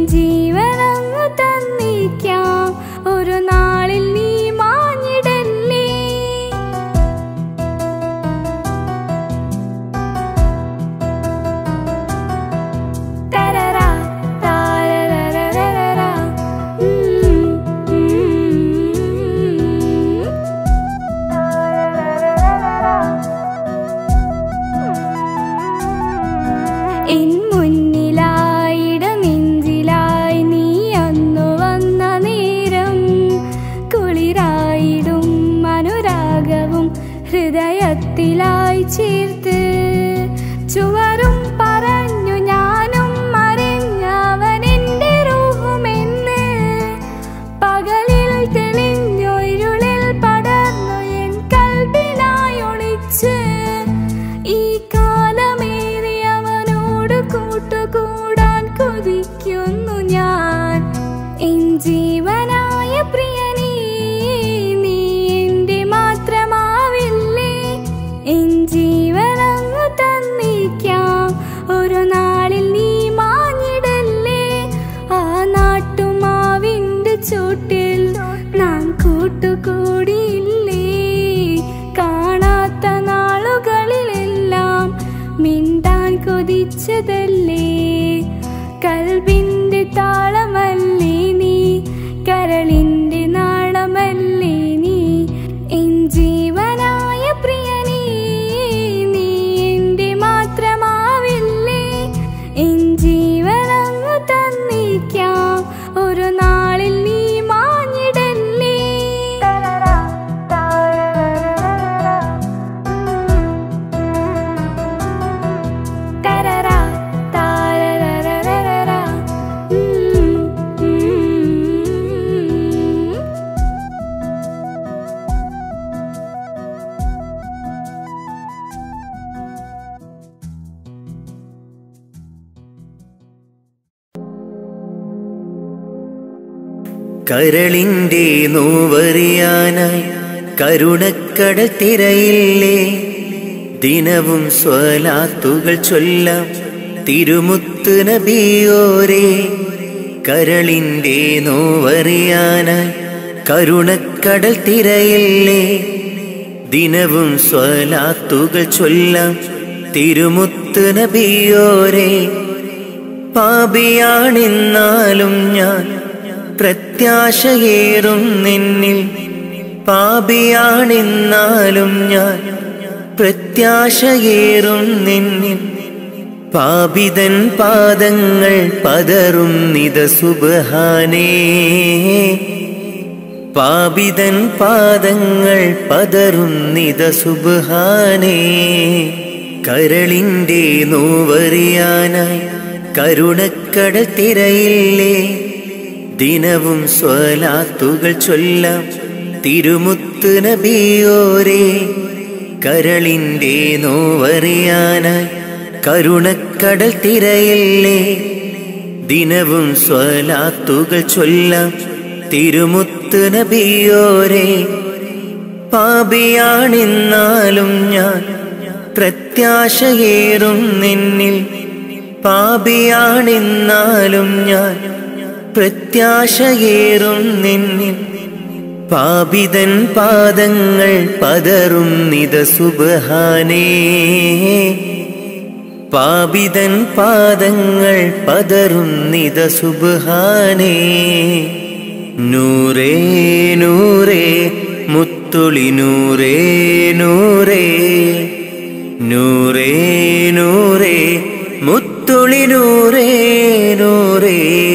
കരളിൻ്റെ നോവറിയാനായി കരുണക്കടൽ തിരയില്ലേ ദിനവും സ്വലാത്തുകൾ ചൊല്ലാം തിരുമുത്ത് നബിയോരേ കരളിൻ്റെ നോവറിയാനായി കരുണക്കടൽ തിരയില്ലേ ദിനവും സ്വലാത്തുകൾ ചൊല്ലാം തിരുമുത്ത് നബിയോരേ പാപിയാണെന്നാലും ഞാൻ പ്രത്യാശയേറും നിന്നിൽ പാപിയാണെന്നാലും ഞാൻ പ്രത്യാശയേറും നിന്നിൽ പാപിതൻ പാദങ്ങൾ പതറും നിത സുബഹാനേ പാപിതൻ പാദങ്ങൾ പതറും നിത സുബഹാനേ കരളിൻ്റെ നോവറിയാനായി കരുണക്കടൽ തിരയില്ലേ ദിനവും സ്വലാത്തുകൾ ചൊല്ലാം തിരുമുത്ത് നബിയോരേ കരളിൻ്റെ നോവറിയാനായി കരുണക്കടൽ തിരയില്ലേ ദിനവും സ്വലാത്തുകൾ ചൊല്ലാം തിരുമുത്ത് നബിയോരേ പാപിയാണെന്നാലും ഞാൻ പ്രത്യാശയേറും നിന്നിൽ പാപിയാണെന്നാലും ഞാൻ പ്രത്യാശയേറും നിന്നിൽ പാപിതൻ പാദങ്ങൾ പതറും നിത സുബഹാനേ പാപിതൻ പാദങ്ങൾ പതറും നിത സുബഹാനേ നൂറേ നൂറേ മുത്തുളി നൂറേ നൂറേ നൂറേ നൂറേ മുത്തുളി നൂറേ നൂറേ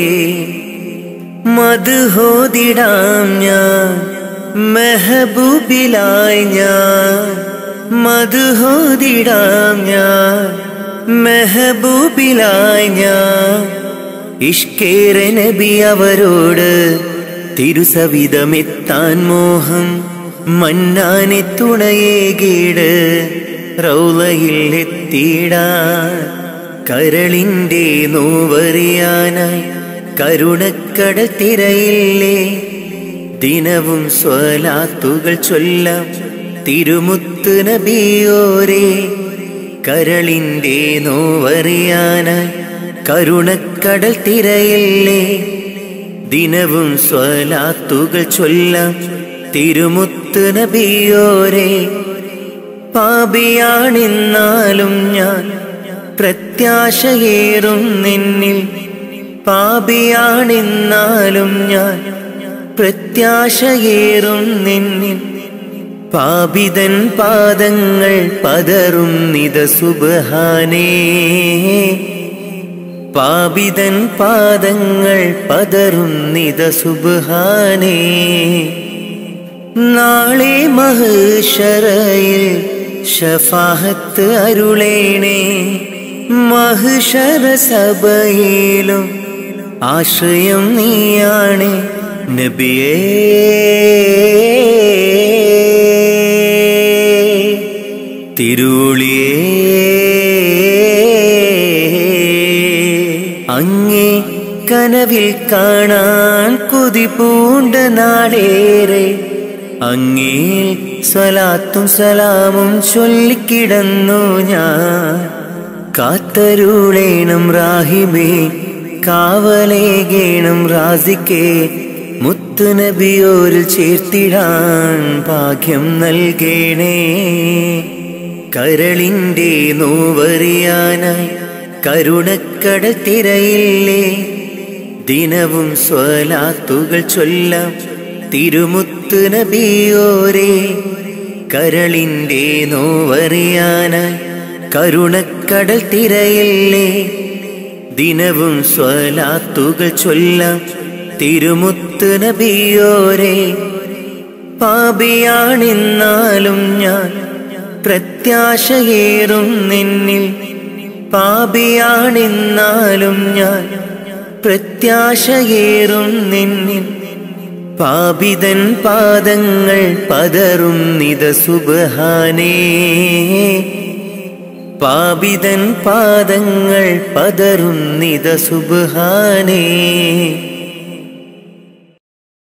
മധുഹോദിടാം ഞാൻ മെഹബൂബിലായി ഞാൻ മധുഹോദിടാം ഞാൻ മെഹബൂബിലായി ഞാൻ ഇഷ്കേറെ നബി അവരോട് തിരുസവിധമെത്താൻ മോഹം മന്നാനെ തുണയേകീട് റൗലയിൽ എത്തിയിടാൻ കരളിൻ്റെ നോവറിയാനായി കരുണക്കടൽ തിരയില്ലേ ദിനവും സ്വലാത്തുകൾ ചൊല്ലാം തിരുമുത്ത് നബിയോരേ കരളിൻ്റെ നോവറിയാനായി കരുണക്കടൽ തിരയില്ലേ ദിനവും സ്വലാത്തുകൾ ചൊല്ലാം തിരുമുത്ത് നബിയോരേ പാപിയാണെന്നാലും ഞാൻ പ്രത്യാശയേറും നിന്നിൽ പാപിയാണെന്നാലും ഞാൻ പ്രത്യാശയേറും നിന്നിൽ പാപിതൻ പാദങ്ങൾ പതറും നിത സുബഹാനേ പാപിതൻ പാദങ്ങൾ പതറും നിത സുബഹാനേ നാളെ മഹുഷറയിൽ ഷഫാഹത്ത് അരുളേണേ മഹുഷറ സഭയിലും ആശ്രയം നീയാണ് നബിയേ തിരുളിയേ അങ്ങേ കനവിൽ കാണാൻ കൊതി പൂണ്ട നാടേറെ അങ്ങേ സ്വലാത്തും സലാമും ചൊല്ലിക്കിടന്നു ഞാൻ കാത്തരുളേണം റാഹിബേ കാവലേകേണം റാസിക്കേ മുത്തുനബിയോരിൽ ചേർത്തിടാൻ ഭാഗ്യം നൽകേണേ കരളിൻ്റെ നോവറിയാനായി കരുണക്കട തിരയില്ലേ ദിനവും സ്വലാത്തുകൾ ചൊല്ലാം തിരുമുത്ത് നബിയോരേ കരളിൻ്റെ നോവറിയാനായി കരുണക്കടൽ തിരയില്ലേ ദിനവും സ്വലാത്തുകൾ ചൊല്ലാം തിരുമുത്ത് നബിയോരേ പാപിയാണെന്നാലും ഞാൻ പ്രത്യാശയേറും നിന്നിൽ പാപിയാണെന്നാലും ഞാൻ പ്രത്യാശയേറും നിന്നിൽ പാപിതൻ പാദങ്ങൾ പതറും നിത സുബഹാനേ പാപിതൻ പാദങ്ങൾ പതറും നിത സുബഹാനേ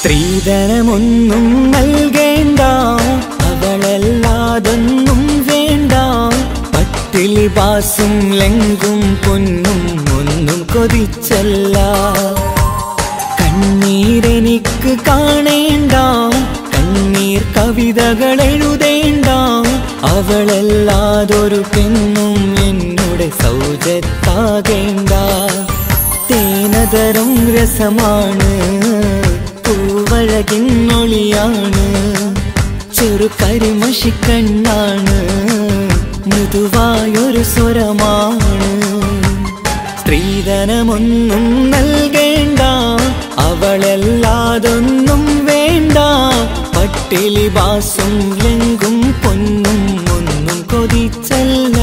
സ്ത്രീധനമൊന്നും നൽകേണ്ട അവളല്ലാതൊന്നും വേണ്ട പട്ടിലി പാസും ലെങ്കും പൊന്നും ഒന്നും കൊതിച്ചല്ല കണ്ണീരെനിക്ക് കാണേണ്ട കണ്ണീർ കവിതകൾ എഴുതേണ്ട അവളല്ലാതൊരു പെണ്ണും എന്നോട് സൗജത്താകേണ്ട തേനതരം രസമാണ് പൂവഴകിൻ ഒളിയാണ് ചെറു കരിമഷിക്കണ്ണാണ് മൃദുവായൊരു സ്വരമാണ് സ്ത്രീധനമൊന്നും നൽകേണ്ട അവളല്ലാതൊന്നും വേണ്ട പട്ടിലി ബാസും ലെങ്കും പൊന്നും ഒന്നും കൊതിച്ചല്ല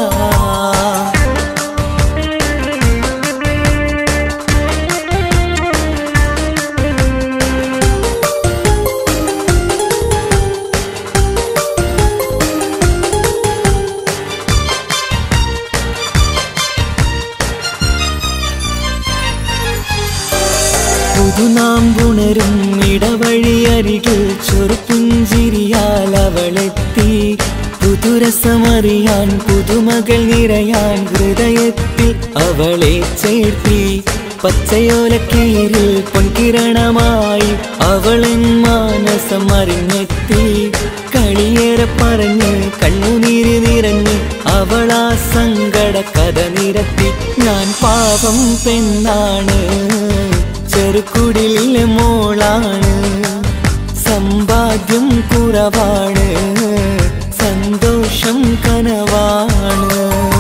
പുതുനാമ്പുണരും ഇടവഴിയരികിൽ ചെറുപ്പുഞ്ചിരിയാൽ അവളെത്തി പുതുരസമറിയാൻ പുതുമകൾ നിറയാൻ ഹൃദയത്തിൽ അവളെ ചേർത്തി പച്ചയോലക്കീരിൽ പൊൻകിരണമായി അവളൻ മാനസം അറിഞ്ഞെത്തി കളിയേറെ പറഞ്ഞ് കണ്ണുനീര് നിറഞ്ഞ് അവളാ സങ്കട കഥ നിരത്തി ഞാൻ പാപം പെണ്ണാണ് ചെറുക്കുടിലെ മോളാണ് സമ്പാദ്യം കുറവാണ് സന്തോഷം കനവാണ്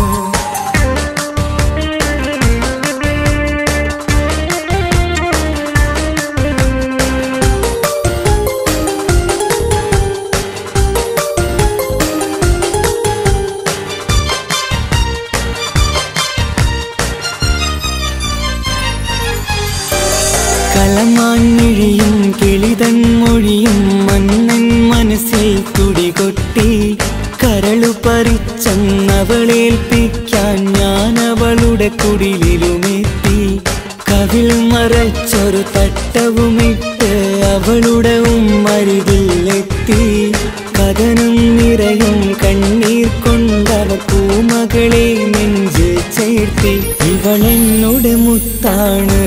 കളമാൻമിഴിയും കിളിതൻ മൊഴിയും മന്നൻ മനസ്സിൽ തുടികൊട്ടി കരളു പറിച്ചെന്നവളേൽപ്പിക്കാൻ ഞാൻ അവളുടെ കുടിലിലുമെത്തി കവിൾ മറച്ചൊരു തട്ടവുമിട്ട് അവളുടെ ഉമ്മരികിലെത്തി കഥനം നിറയും കണ്ണീർ കൊണ്ടവ പൂമകളെ നെഞ്ച് ചേർത്തി ഇവളെന്നോട് മുത്താണ്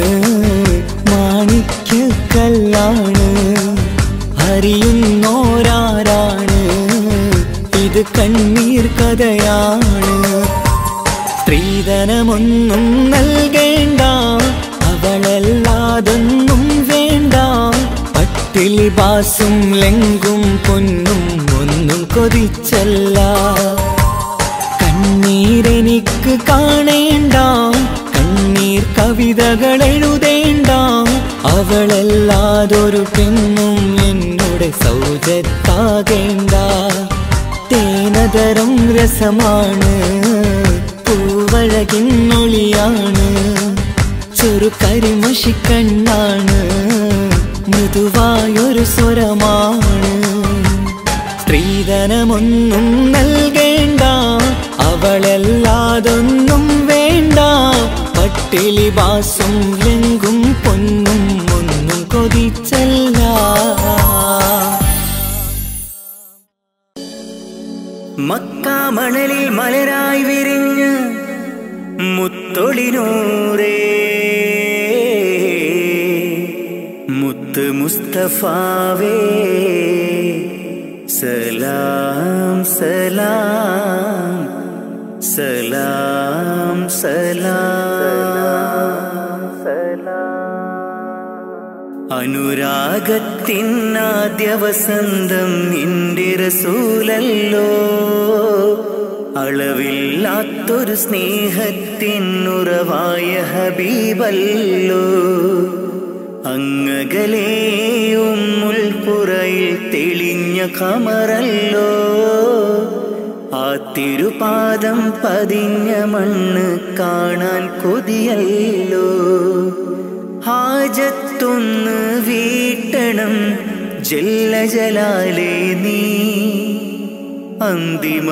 മാണിക്യക്കല്ലാണ് അറിയുന്നോരാരാണ് ഇത് കണ്ണീർ കഥയാണ് സ്ത്രീധനമൊന്നും നൽകേണ്ട അവളല്ലാതൊന്നും വേണ്ട പട്ടിലി ബാസും ലെങ്കും പൊന്നും ഒന്നും കൊതിച്ചല്ല കണ്ണീരെനിക്ക് കാണേണ്ട കണ്ണീർ കവിതകൾ എഴുതേണ്ട അവളല്ലാതൊരു പെണ്ണും എന്നോട് സൗജത്താകേണ്ട തേനതരം രസമാണ് പൂവഴകിൻ ഒളിയാണ് ചെറു കരിമഷിക്കണ്ണാണ് മൃദുവായൊരു സ്വരമാണ് സ്ത്രീധനമൊന്നും നൽകേണ്ട അവളല്ലാതൊന്നും വേണ്ട പട്ടിലി ബാസും ലെങ്കും പൊന്നും ഒന്നും കൊതിച്ചല്ല മക്കാമണലിൽ മലരായി വിരിഞ്ഞ് മുത്തൊളിനൂറേ മുത്ത് മുസ്തഫാവേ സലാം സലാം സലാം സലാം അനുരാഗത്തിനാദ്യ വസന്തം നിന്റെ റസൂലല്ലോ അളവില്ലാത്തൊരു സ്നേഹത്തിനുറവായ ഹബീബല്ലോ അങ്ങകലെയും മുൽപ്പുറയിൽ തെളിഞ്ഞ കമറല്ലോ ആ തിരുപാദം പതിഞ്ഞ മണ്ണ് കാണാൻ കൊതിയല്ലോ ഹാജത്തൊന്ന് വീട്ടണം ജല്ല ജലാലേ നീ അന്തിമ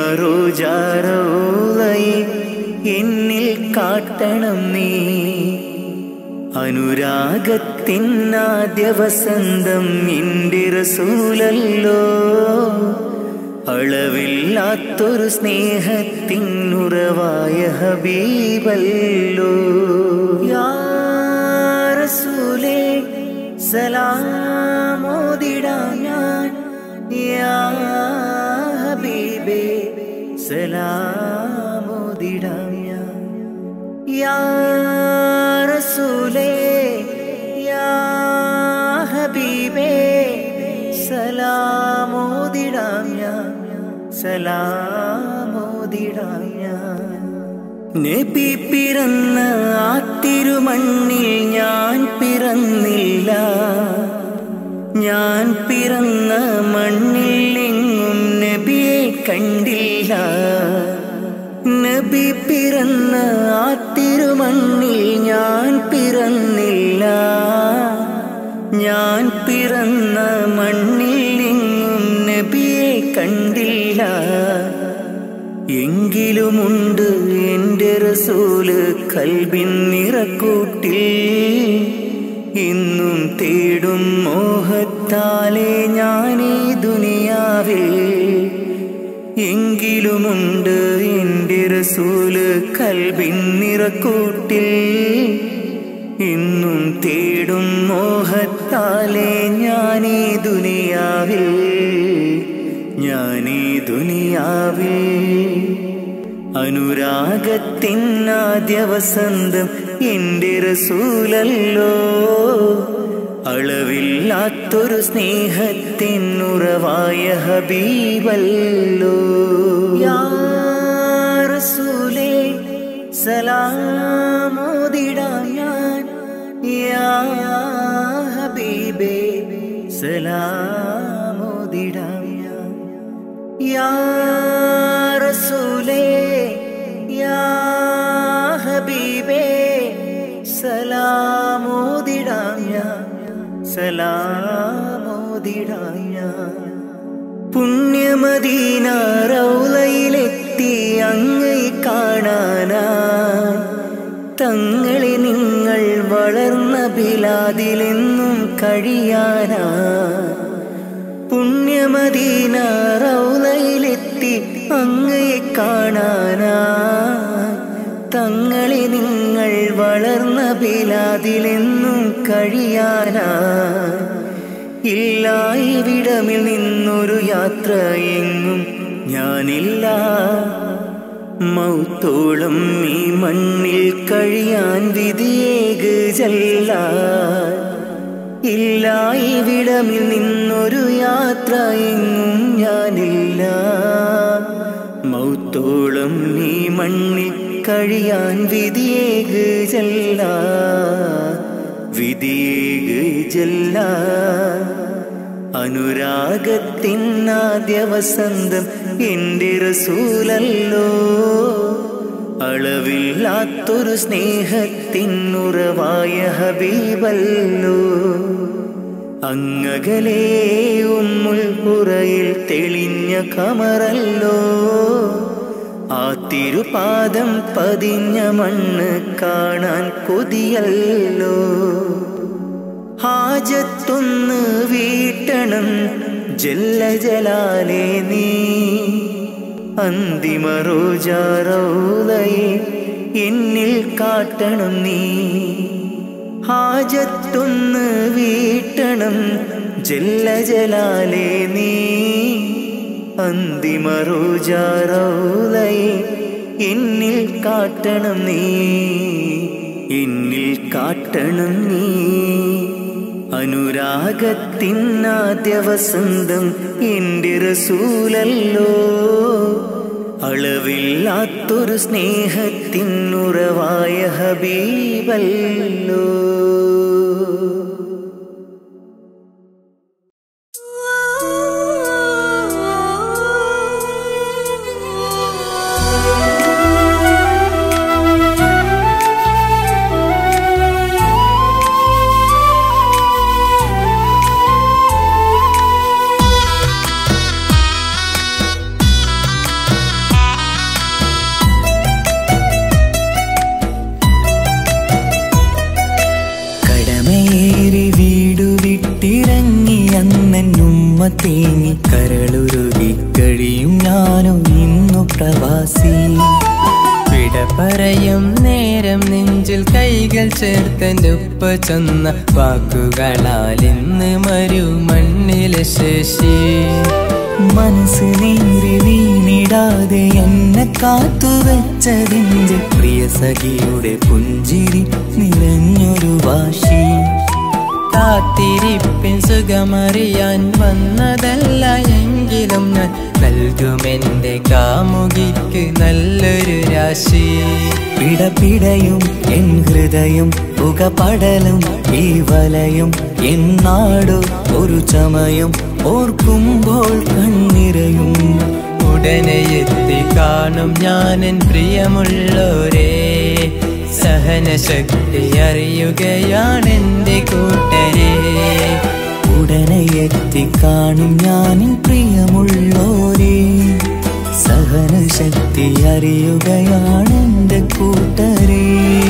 റോജാറോളയെ എന്നിൽ കാട്ടണം നീ അനുരാഗത്തിനാദ്യ വസന്തം എൻ്റെ റസൂലല്ലോ അളവില്ലാത്തൊരു സ്നേഹത്തിനുറവായ ഹബീബല്ലോ യാ റസൂലേ സലാമോദിടാം ഞാൻ യാ ഹബീബേ സലാമോദിടാം ഞാൻ യാ റസൂലേ യാ ഹബീബേ സലാമോദിടാം ഞാൻ സലാമോദിടാം ഞാൻ നബി പിറന്ന ആ തിരുമണ്ണിൽ ഞാൻ പിറന്നില്ല ഞാൻ പിറന്ന മണ്ണിൽ എങ്ങും നബിയെ കണ്ടില്ല നബി പിറന്ന ആ തിരുമണ്ണിൽ ഞാൻ പിറന്നില്ല ഞാൻ പിറന്ന മണ്ണിൽ എങ്ങും നബിയെ കണ്ടില്ല എങ്കിലുമുണ്ട് എൻ്റെ റസൂല് കൽബിൻ നിറക്കൂട്ടിൽ ഇന്നും തേടും മോഹത്താലെ ഞാനീ ദുനിയാവിൽ എങ്കിലുമുണ്ട് എൻ്റെ റസൂല് കൽബിൻ നിറക്കൂട്ടിൽ ഇന്നും തേടും മോഹത്താലെ ഞാനീ ദുനിയാവിൽ ഞാനീ ദുനിയാവിൽ അനുരാഗത്തിനാദ്യ വസന്തം എൻ്റെ റസൂലല്ലോ അളവില്ലാത്തൊരു സ്നേഹത്തിനുറവായ ഹബീബല്ലോ യാ റസൂലേ സലാമോദിടാം ഞാൻ യാ ഹബീബേ സലാമോദിടാം ഞാൻ യാ റസൂലേ യാ ഹബീബേ സലാമോദിടാം ഞാൻ സലാമോദിടാം ഞാൻ പുണ്യമദീന റൗലയിലെത്തി അങ്ങൈ കാണാനാ തങ്ങളെ നിങ്ങൾ വളർന്ന ബിലാദിലെന്നും കഴിയാനാ പുണ്യമദീന റൗലയിലെത്തി അങ്ങയെ കാണാനാ തങ്ങളെ നിങ്ങൾ വളർന്ന ബിലാദിലെന്നും കഴിയാനാ ഇല്ല ഇവിടമിൽ നിന്നൊരു യാത്ര എങ്ങും ഞാനില്ല മൗത്തോളം ഈ മണ്ണിൽ കഴിയാൻ വിധിയേക് ചെല്ല ഇല്ല ഇവിടമിൽ നിന്നൊരു യാത്ര എങ്ങും ഞാനില്ല മൗത്തോളം നീ മണ്ണിൽ കഴിയാൻ വിധിയേക് ചെല്ല വിധിയേക് ചെല്ല അനുരാഗത്തിനാദ്യ വസന്തം എൻ്റെ റസൂലല്ലോ അളവില്ലാത്തൊരു സ്നേഹത്തിനുറവായ ഹബീബല്ലോ അങ്ങകലേ ഉമ്മുൽ പുറയിൽ തെളിഞ്ഞ കമറല്ലോ ആ തിരുപാദം പതിഞ്ഞ മണ്ണ് കാണാൻ കൊതിയല്ലോ ഹാജത്തൊന്ന് വീട്ടണം ജല്ല ജലാലേ നീ അന്തിമ റോജാറോലയെ എന്നിൽ കാട്ടണം നീ ഹാജത്തൊന്ന് വീട്ടണം ജല്ല ജലാലേ നീ അന്തിമ റോജാറോലയെ എന്നിൽ കാട്ടണം നീ എന്നിൽ കാട്ടണം നീ അനുരാഗത്തിനാദ്യ വസന്തം എൻ്റെ റസൂലല്ലോ അളവില്ലാത്തൊരു സ്നേഹത്തിനുറവായ ഹബീബല്ലോ തേങ്ങി കരളുരുകി കഴിയും ഞാനോ ഇന്നു പ്രവാസി വിട പറയും നേരം നെഞ്ചിൽ കൈകൾ ചേർത്തെന്റെ ഉപ്പ ചെന്ന വാക്കുകളാൽ ഇന്ന് മരു മണ്ണിലെ ശേഷി മനസ്സ് നീറി വീണിടാതെ എന്നെ കാത്തുവെച്ചതിൻ്റെ പ്രിയ സഖിയുടെ പുഞ്ചിരി നിറഞ്ഞൊരു വാശി കാത്തിരിപ്പിൻ സുഖമറിയാൻ വന്നതല്ല എങ്കിലും ഞാൻ നൽകുമെന്റെ കാമുകിക്ക് നല്ലൊരു രാശി പിടപിടയും എൻ ഹൃദയം പുകപടലും ഈ വലയും എന്നാടോ ഒരു ചമയം ഓർക്കുമ്പോൾ കണ്ണിരയും ഉടനെ എത്തി കാണും ഞാനൻ പ്രിയമുള്ളോരേ സഹനശക്തി അറിയുകയാണെന്റെ കൂട്ടരെ ഉടനെ എത്തിക്കാണും ഞാനിൻ പ്രിയമുള്ളോരേ സഹനശക്തി അറിയുകയാണെന്റെ കൂട്ടരേ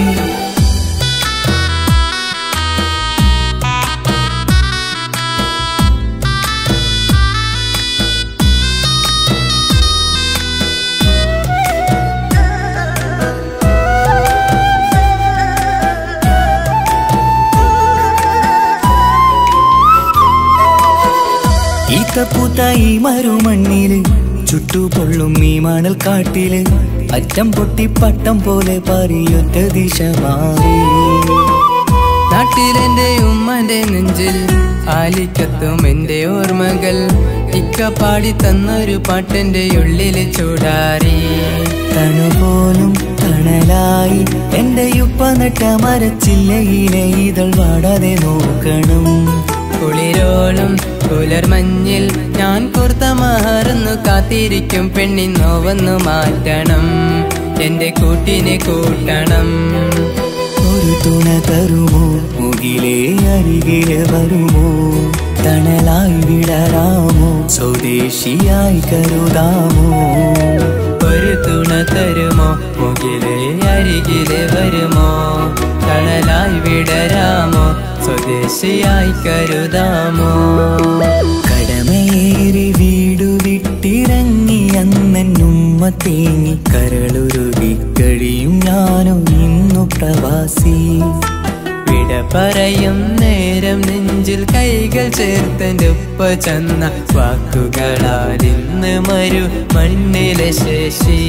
ഈത്തപ്പൂത്ത ഈ മരുമണ്ണില് ചുട്ടുപൊള്ളും ഈ മണൽ കാട്ടില് അറ്റം പൊട്ടി പട്ടം പോലെ പറിയൊറ്റ ദിശ മാറി നാട്ടിലെന്റെ ഉമ്മന്റെ നെഞ്ചിൽ ആലിക്കത്തും എന്റെ ഓർമ്മകൾ ഇക്ക പാടി തന്നൊരു പാട്ടെന്റെ ഉള്ളില് ചൂടാറി തണുപോലും തണലായി എന്റെ ഉപ്പ നട്ട മരച്ചില്ലയിലെ ഇതൾ വാടാതെ നോക്കണം കുളിരോളും പുലർമഞ്ഞിൽ ഞാൻ കുർത്ത മാറുന്നു കാത്തിരിക്കും പെണ്ണിൻ നോവന്നു മാറ്റണം എന്റെ കൂട്ടിനെ കൂട്ടണം ഒരു തുണ തരുമോ മുകിലേ അരികിലെ വരുമോ തണലായി വിടരാമോ സ്വദേശിയായി കരുതാമോ ഒരു തുണ തരുമോ മുകിലെ അരികിലെ വരുമോ കടലായി വിടരാമോ സ്വദേശിയായി കരുതാമോ കടമയേറി വീടു വിട്ടിറങ്ങി അന്നുമ്മ തേങ്ങി കരളുരുകി കഴിയും ഞാനോ ഇന്നു പ്രവാസി വിട പറയും നേരം നെഞ്ചിൽ കൈകൾ ചേർത്തെന്റെ ഉപ്പ ചെന്ന വാക്കുകളാൽ ഇന്ന് മരു മണ്ണിലെ ശേഷി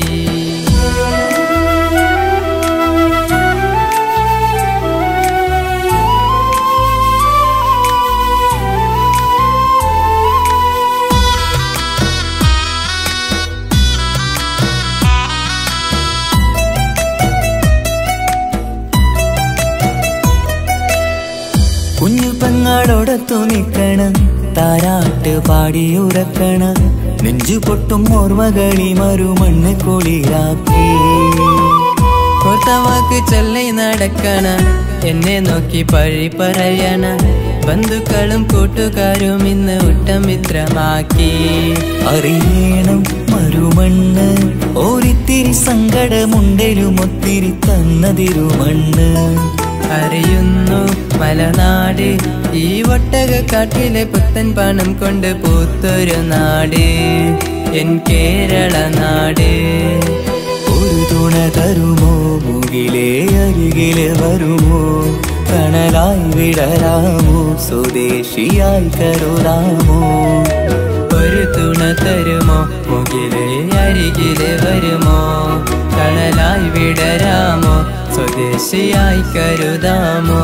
കുഞ്ഞു പെങ്ങളോടൊത്തു നിൽക്കണം താരാട്ട് പാടിയുറക്കണ നെഞ്ചു പൊട്ടും ഓർമ്മകളി മറുമണ്ണ് കുളിരാക്കി കോർത്ത വാക്ക് ചൊല്ലി നടക്കണ എന്നെ നോക്കി പഴി പറയണ ബന്ധുക്കളും കൂട്ടുകാരും ഇന്ന് ഉട്ടമിത്രമാക്കി അറിയണം മറുമണ്ണ് ഓരിത്തിരി സങ്കടമുണ്ടലും ഒത്തിരി തന്നതിരുമണ്ണ് അറിയുന്നു മലനാട് ഈ ഒട്ടക കാട്ടിലെ പുത്തൻ പണം കൊണ്ട് പൂത്തൊരു നാട് എൻ കേരള നാട് ഒരു തുണ തരുമോ മുകിലേ അരികിലെ വരുമോ കണലായി വിടരാമോ സ്വദേശിയായി കരുതാമോ ഒരു തുണ തരുമോ മുകിലെ അരികിലെ വരുമോ കടലായി വിടരാമോ സ്വദേശിയായി കരുതാമോ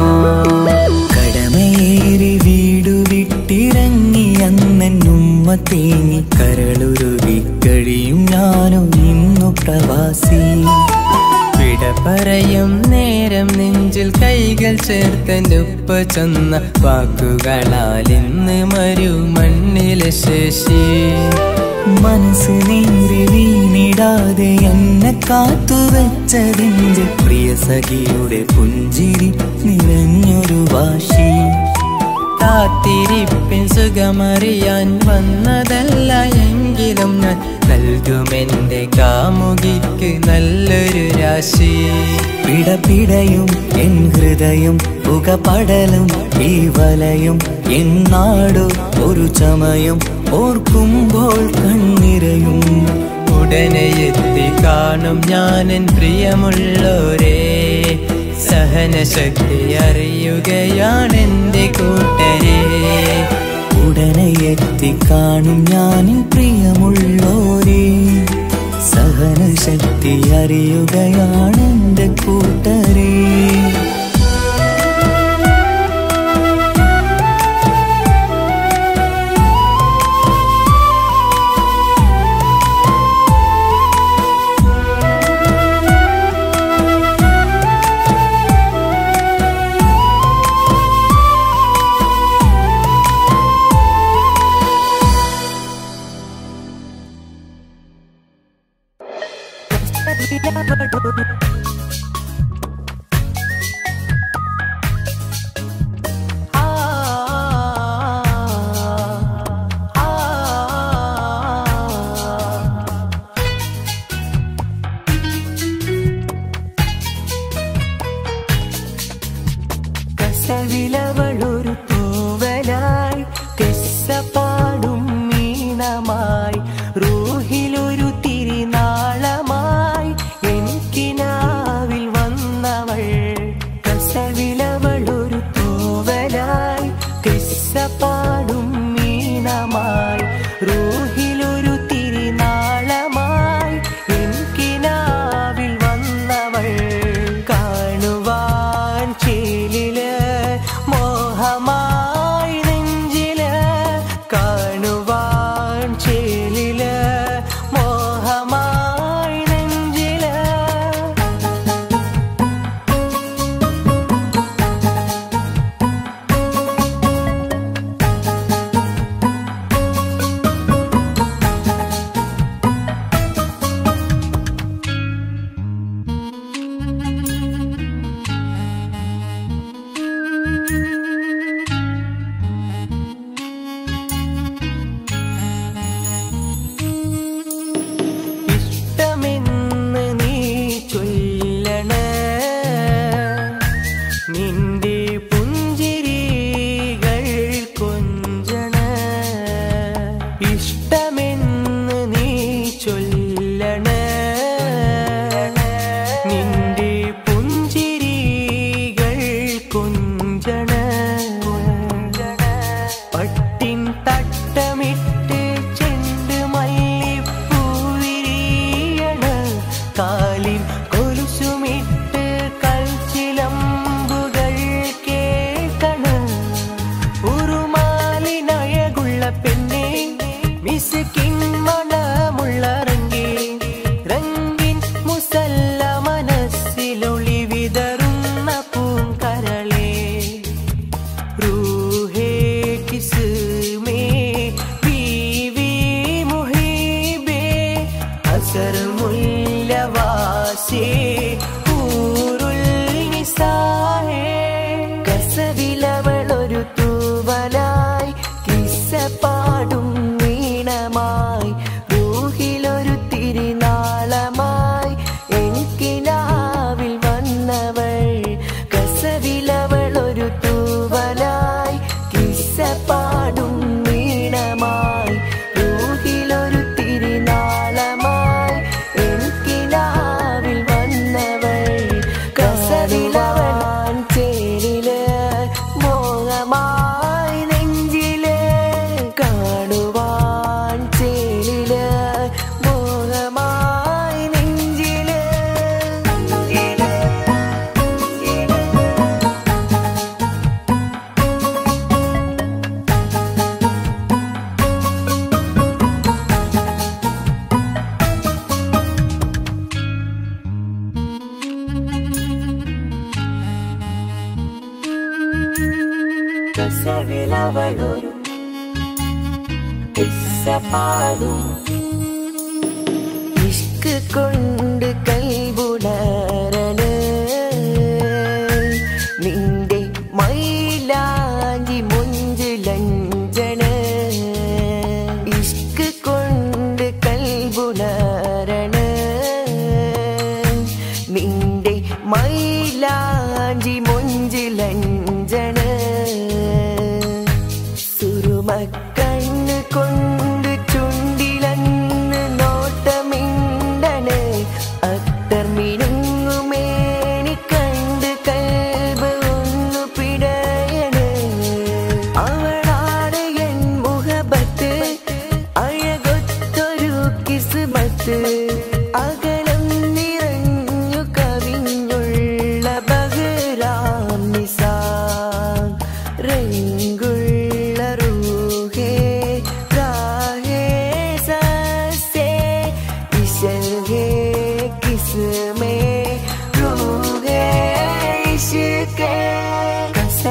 കടമയേറി വീടു വിട്ടിറങ്ങി അന്നുമ്മ തേങ്ങി കരളുരുകി കഴിയും ഞാനോ ഇന്നു പ്രവാസി വിട പറയും നേരം നെഞ്ചിൽ കൈകൾ ചേർത്തെന്റെ ഉപ്പ ചെന്ന വാക്കുകളാൽ ഇന്ന് മരു മണ്ണിലെ ശേഷി മനസ്സ് നീറി വീണിടാതെ എന്നെ കാത്തുവെച്ചതിൻ്റെ പ്രിയ സഖിയുടെ പുഞ്ചിരി നിറഞ്ഞൊരു വാശി കാത്തിരിപ്പിൻ സുഖമറിയാൻ വന്നതല്ല എങ്കിലും ഞാൻ നൽകുമെന്റെ കാമുകിക്ക് നല്ലൊരു രാശി പിടപിടയും എൻ ഹൃദയം പുകപടലും ഈ വലയും എന്നാടു ഒരു ചമയം ഓർക്കുമ്പോൾ കണ്ണിരയും ഉടനെ എത്തി കാണും ഞാനൻ പ്രിയമുള്ളോരേ സഹനശക്തി അറിയുകയാണെന്റെ കൂട്ടരെ ഉടനെ എത്തി കാണും ഞാനിൻ പ്രിയമുള്ളോരേ സഹനശക്തി അറിയുകയാണെന്റെ കൂട്ടരേ കസവിലവളൊരു തൂവലായി കെസ്സപ്പാടും മീനമായി റൂഹിലൊരു തിരിനാളമായി എനിക്കിനാവിൽ വന്നവൾ കസവിലവളൊരു തൂവലായി കെസ്സപ്പാടും മീനമായി റൂഹിലൊരു തിരിനാളമായി എനിക്കിനാവിൽ വന്നവൾ കാണുവാൻ ചേലില് മോഹമായി നെഞ്ചില് കാണുവാൻ ചേലില് മോഹമായി നെഞ്ചില് ഇഷ്ടമെന്ന് നീ ചൊല്ലണ നിന്റെ പുഞ്ചിരികൾ കൊഞ്ചണ ഇഷ്ടമെന്ന് നീ ചൊല്ലണ നിന്റെ പുഞ്ചിരികൾ കൊഞ്ചണ പട്ടിൻ തട്ടമിട്ട് ചെണ്ട് മല്ലിപ്പൂവിരിയണ കാലിൽ കൊലുസുമിട്ട് കൽച്ചിലമ്പുകൾ കേൾക്കണ ഉറുമാലിനഴകുള്ള പെണ്ണെ മിസുക്കിൻ മണമുള്ള റങ്കി റങ്കിൻ മുസല്ല മനസ്സിലൊളി വിതറുന്ന പൂങ്കരളേ रूहे किस्मे बीवी मुहिबे असर മുല്ലവാസേ ഊരുൽ നിസാഹേ കസവിലവളൊരു തൂവലായി കിസ്സപ്പാടും വീണമായി റൂഹിലൊരു തിരിനാളമായി എനിക്കിനാവിൽ വന്നവൾ കസവിലവളൊരു തൂവലായി കിസ്സപ്പാടും വീണമായി റൂഹിലൊരു തിരിനാളമായി എനിക്കിനാവിൽ വന്നവൾ കസവിലവളാൻ ചേരില് മോഹമായി നെഞ്ചില് കാണുവാൻ ചേരില് മോഹമായി നെഞ്ചില് കസവിലവളൊരു കിസ്സപ്പാടും ഇഷ്ക് കൊണ്ട് കൈബുണരണ നിന്റെ മൈലാഞ്ചി മുഞ്ചിലഞ്ചണ ഇഷ്ക് കൊണ്ട് കൽബുണ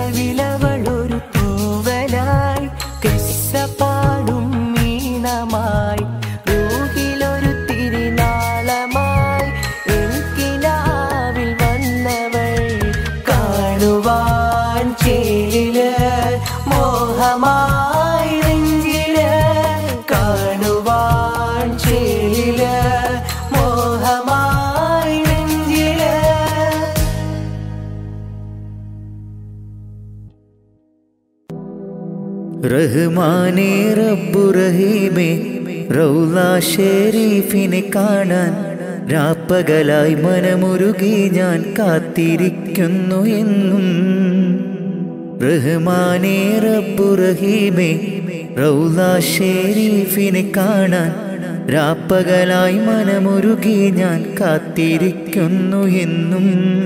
കനവിലവളൊരു തൂവലായി കിസ്സ പാടും മീനമായി റൂഹിലൊരു തിരുനാളമായി എനിക്കിനാവിൽ വന്നവൾ കാണുവാൻ ചേലില് മോഹമായി നെഞ്ചില് കാണുവാൻ ചേലില് മോഹമായി നെഞ്ചില് റഹ്മാനേ റബ്ബു റഹീമേ റൗല ഷെരീഫിനെ കാണാൻ രാപ്പകലായി മനമുരുകി ഞാൻ കാത്തിരിക്കുന്നു എന്നും റഹ്മാനേ റബ്ബു റഹീമേ റൗല ഷെരീഫിനെ കാണാൻ രാപ്പകലായി മനമുരുകി ഞാൻ കാത്തിരിക്കുന്നു എന്നും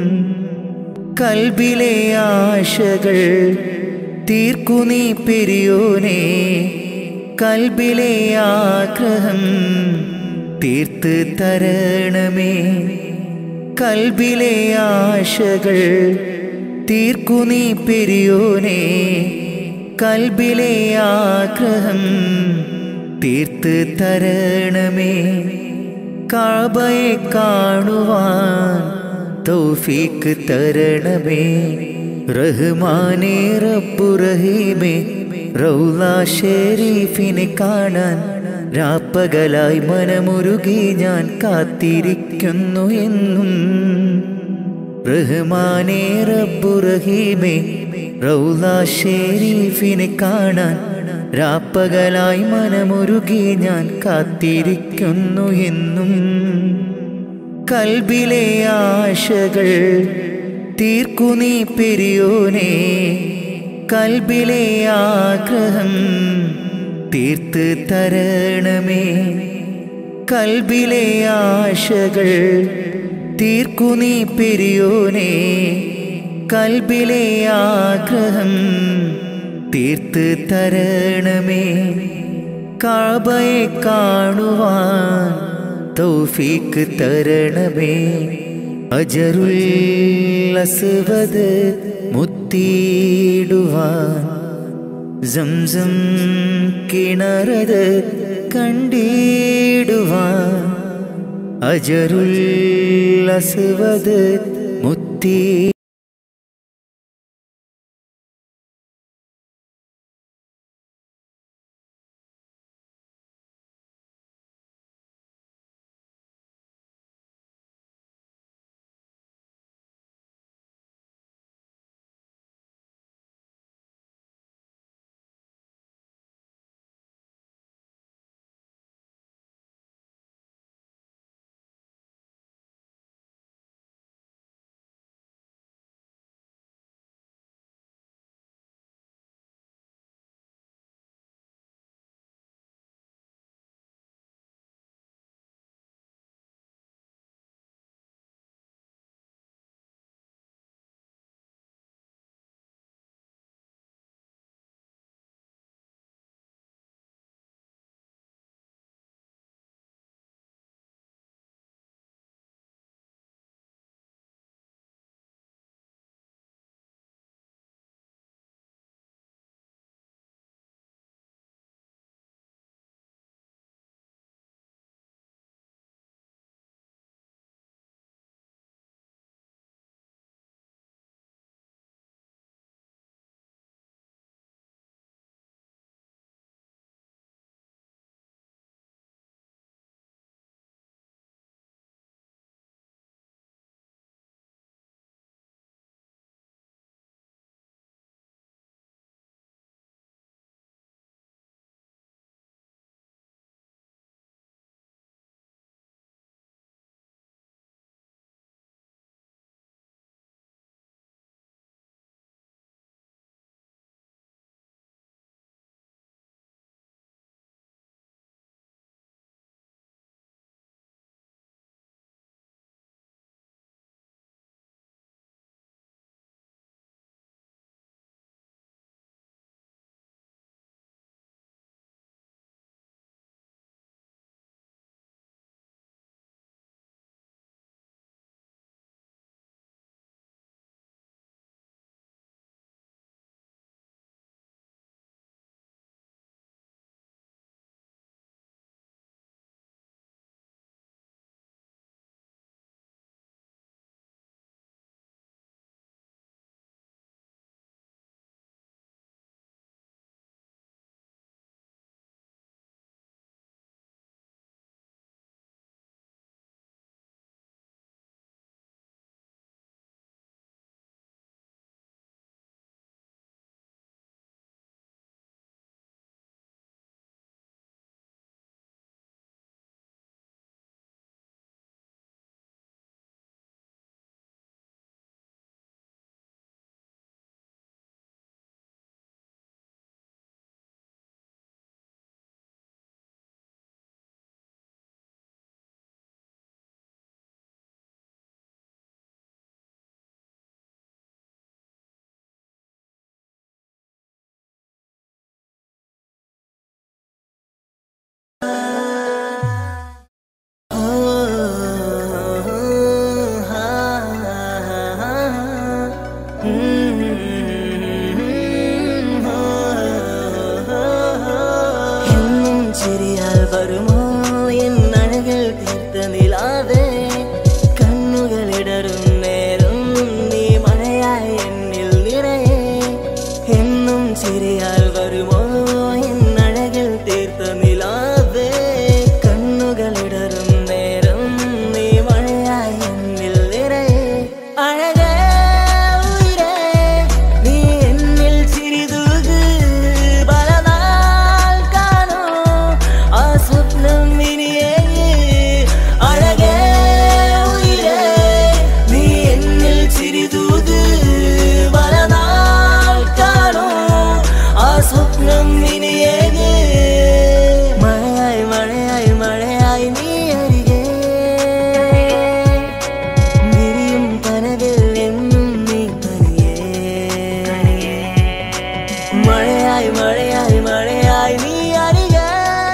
കൽബിലെ ആശകൾ തീർക്കു നീ പെരിയോനെ കൽബിലെ ആഗ്രഹം തീർത്ത് തരണമേ കൽബിലെ ആശകൾ തീർക്കു നീ പെരിയോനെ കൽബിലെ ആഗ്രഹം തീർത്ത് തരണമേ കാബയെ കാണുവാൻ തൗഫീക്ക് തരണമേ റഹ്മാനേ റബ്ബു റഹീമേ റൗല ഷെരീഫിനെ കാണാൻ രാപ്പകലായി മനമുരുകി ഞാൻ കാത്തിരിക്കുന്നു എന്നും റഹ്മാനേ റബ്ബു റഹീമേ റൗല ഷെരീഫിനെ കാണാൻ രാപ്പകലായി മനമുരുകി ഞാൻ കാത്തിരിക്കുന്നു എന്നും കൽബിലെ ആശകൾ തീർക്കു നീ പെരിയോനെ കൽബിലെ ആഗ്രഹം തീർത്ത് തരണമേ കൽബിലെ ആശകൾ തീർക്കു നീ പെരിയോനെ കൽബിലെ ആഗ്രഹം തീർത്ത് തരണമേ കാബയെ കാണുവാൻ തൗഫീക്ക് തരണമേ അജറുൽ അസ്വദ് മുത്തിയിടുവാൻ സംസം കിണറത് കണ്ടിടുവാൻ അജറുൽ അസ്വദ് മുത്തി ചിരിയാൽ വരുമോ എന്നഴകിൽ തീർത്ത നിലാവേ കണ്ണുകളിടറും നേരം നീ മഴയായി എന്നിൽ നിറയെ അഴകേ ഉയിരേ, നീ എന്നിൽ ചിരിതൂക് പലനാൾ കാണൂ ആ സ്വപ്നം ഇനിയേ അഴകേ ഉയിരേ, നീ എന്നിൽ ചിരിതൂക് പലനാൾ കാണൂ ആ സ്വപ്നം ഇനിയേ മഴയായി മഴയായി മഴയായി നീ അരികെ വിരിയും കനവിൽ എന്നും നീ തനിയേ മഴയായി മഴയായി മഴയായി നീ അരികെ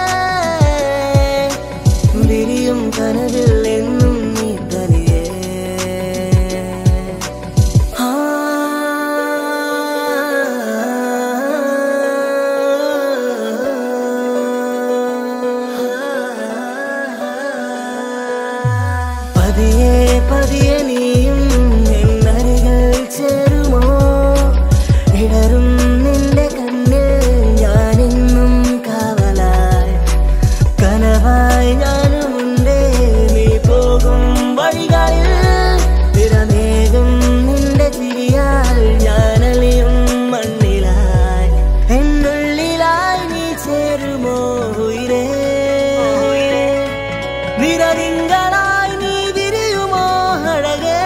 വിരിയും കനവിൽ എന്നും നീ തനിയേ പതിയെ പതിയെ നീയും എന്നരികൾ ചേരുമോ ഇടറും നിന്റെ കണ്ണിൽ ഞാനെന്നും കാവലായി കനവായി ഞാനുമുണ്ടേ നീ പോകും വഴികളിൽ തിരമേകും നിന്റെ ചിരിയാൽ ഞാനലിയും മണ്ണിലായി എന്നുള്ളിലായി നീ ചേരുമോ ഉയരേ നിരതിങ്കളായി നീ വിരിയുമോ അഴകേ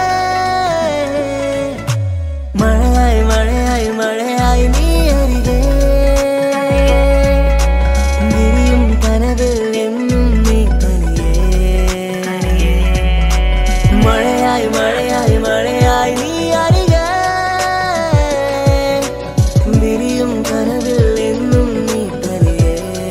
മഴയായി മഴയായി മഴയായി നീ അരികെ വിരിയും കനവിൽ എന്നും നീ തനിയേ മഴയായി മഴയായി മഴയായി നീ അരികെ വിരിയും കനവിൽ എന്നും നീ തനിയേ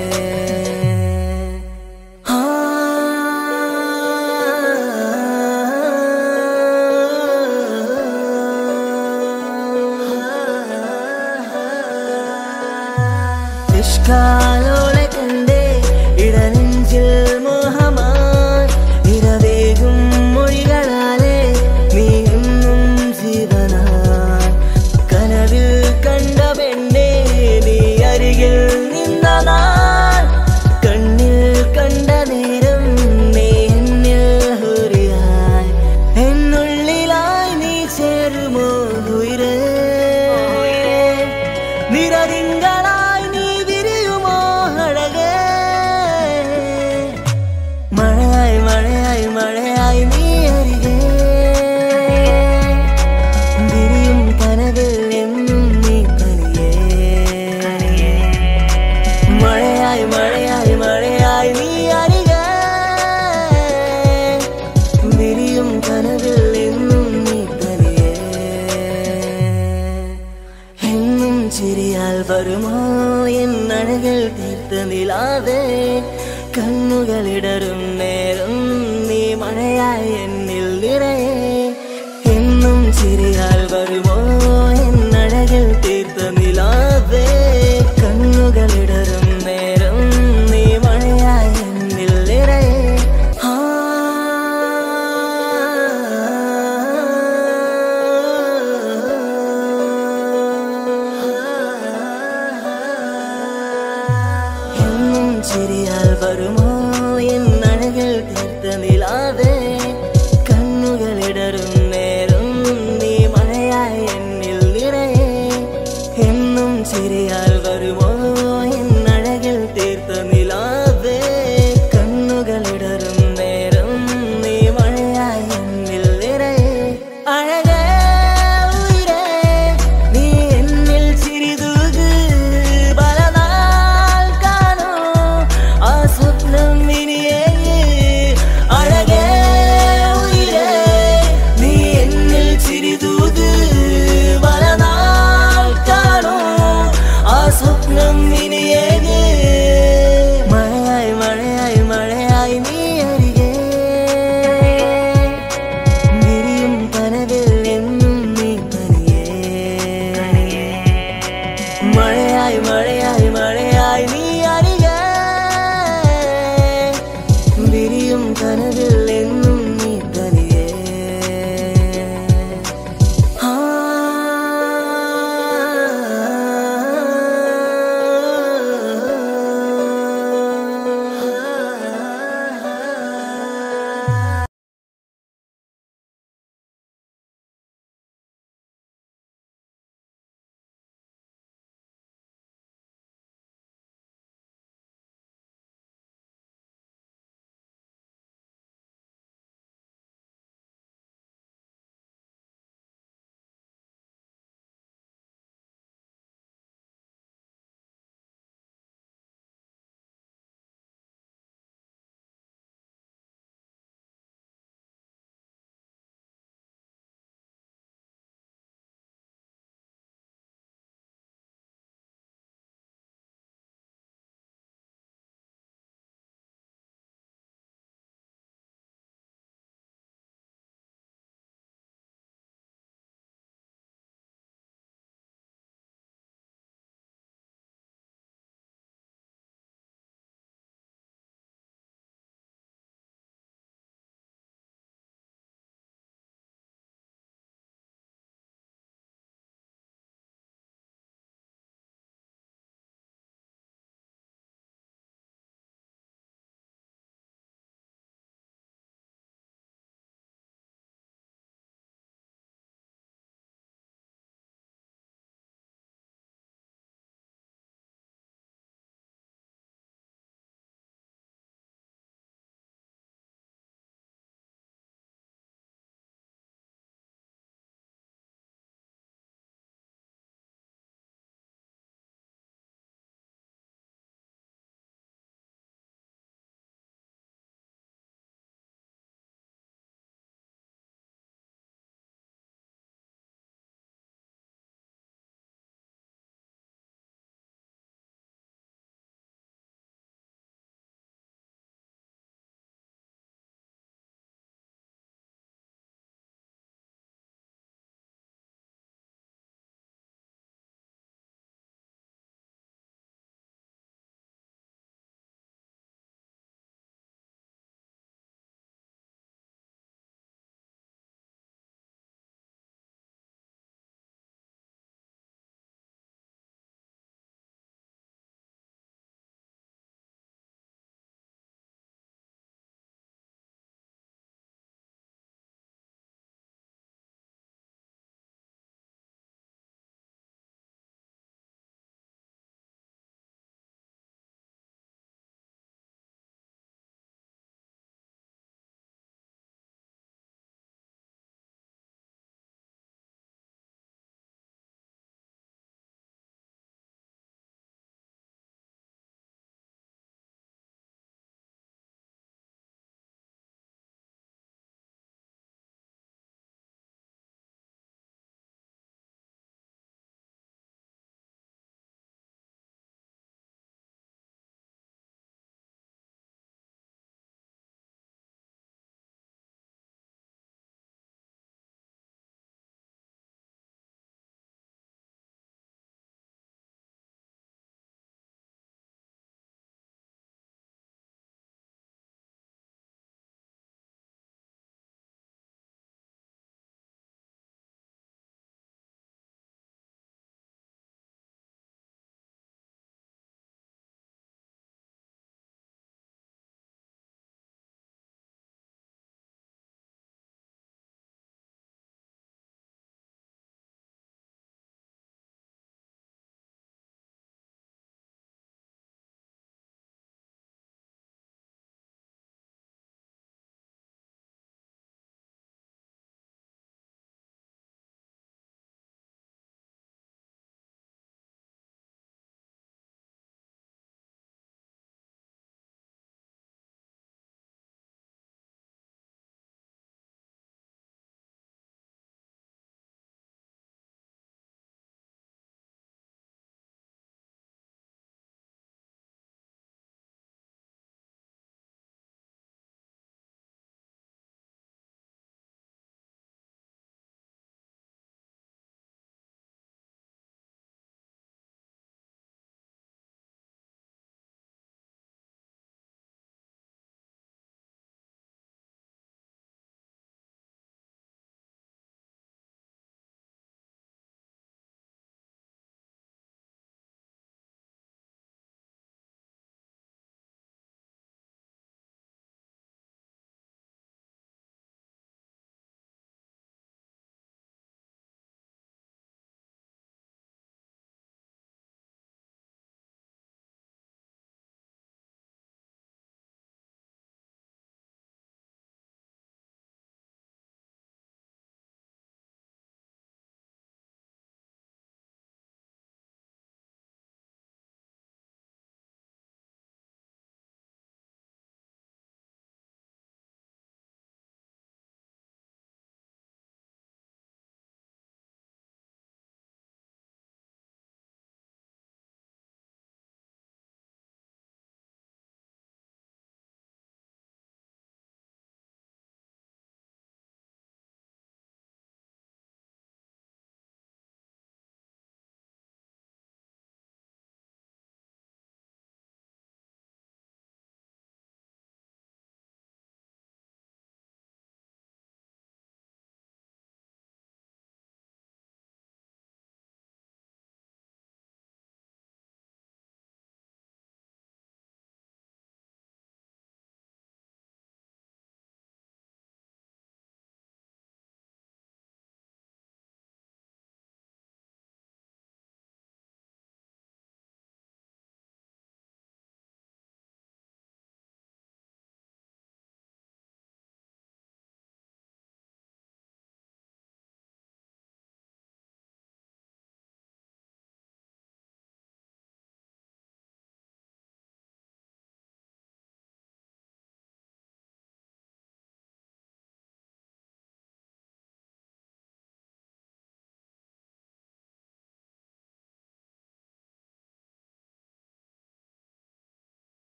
നിഷ്കാലോളെ കണ്ടേ ഇടനെഞ്ചിൽ മോഹമായി ഇരവേകും മൊഴികളാലെ നീ എന്നും ജീവനായി കനവിൽ കണ്ട പെണ്ണേ നീ അരികിൽ നിന്ന നാൾ കണ്ണിൽ കണ്ട നേരം നീ എന്നിൽ ഹുരിയായി എന്നുള്ളിലായി നീ ചേരുമോ ഉയരേ നിരതിങ്കളായി നീ വിരിയുമോ അഴകേ മഴയായി മഴയായി മഴയായി നീ അരികെ വിരിയും കനവിൽ എന്നും നീ തനിയേ മഴയായി മഴയായി മഴയായി നീ അരികെ വിരിയും കനവിൽ എന്നും നീ തനിയേ എന്നും ചിരിയാൽ വരുമോ എന്നഴകൾ തീർത്ത നിലാതെ കണ്ണുകളിടറും നേരം നീ മഴയായി എന്നിൽ നിറയെ എന്നും ചിരിയാൽ വരുമോ എന്നഴകൾ തീർത്ത നിലാതെ കണ്ണുകളിടറും നേരം നീ മഴയായി എന്നിൽ നിറയെ എന്നും ചിരിയാൽ വരുമോ എന്നഴകൾ തീർത്ത നിലാതെ കണ്ണുകളിടറും നേരം നീ മഴയായി എന്നിൽ നിറയെ എന്നും ചിരിയാൽ വരുമോ എന്നഴകൾ തീർത്ത നിലാതെ കണ്ണുകളിടറും നേരം നീ മഴയായി എന്നിൽ നിറയെ അഴകേ ഉയിരേ, നീ എന്നിൽ ചിരിതൂക് പലനാൾ കാണൂ ആ സ്വപ്നം ഇനിയേ അഴകേ ഉയിരേ, നീ എന്നിൽ ചിരിതൂക് പലനാൾ കാണൂ ആ സ്വപ്നം ഇനിയേ മഴയായി മഴയായി മഴയായി നീ അരികെ വിരിയും കനവിൽ എന്നും നീ തനിയേ മഴയായി മഴയായി മഴയായി നീ അരികെ വിരിയും കനവിൽ എന്നും നീ തനിയേ ആ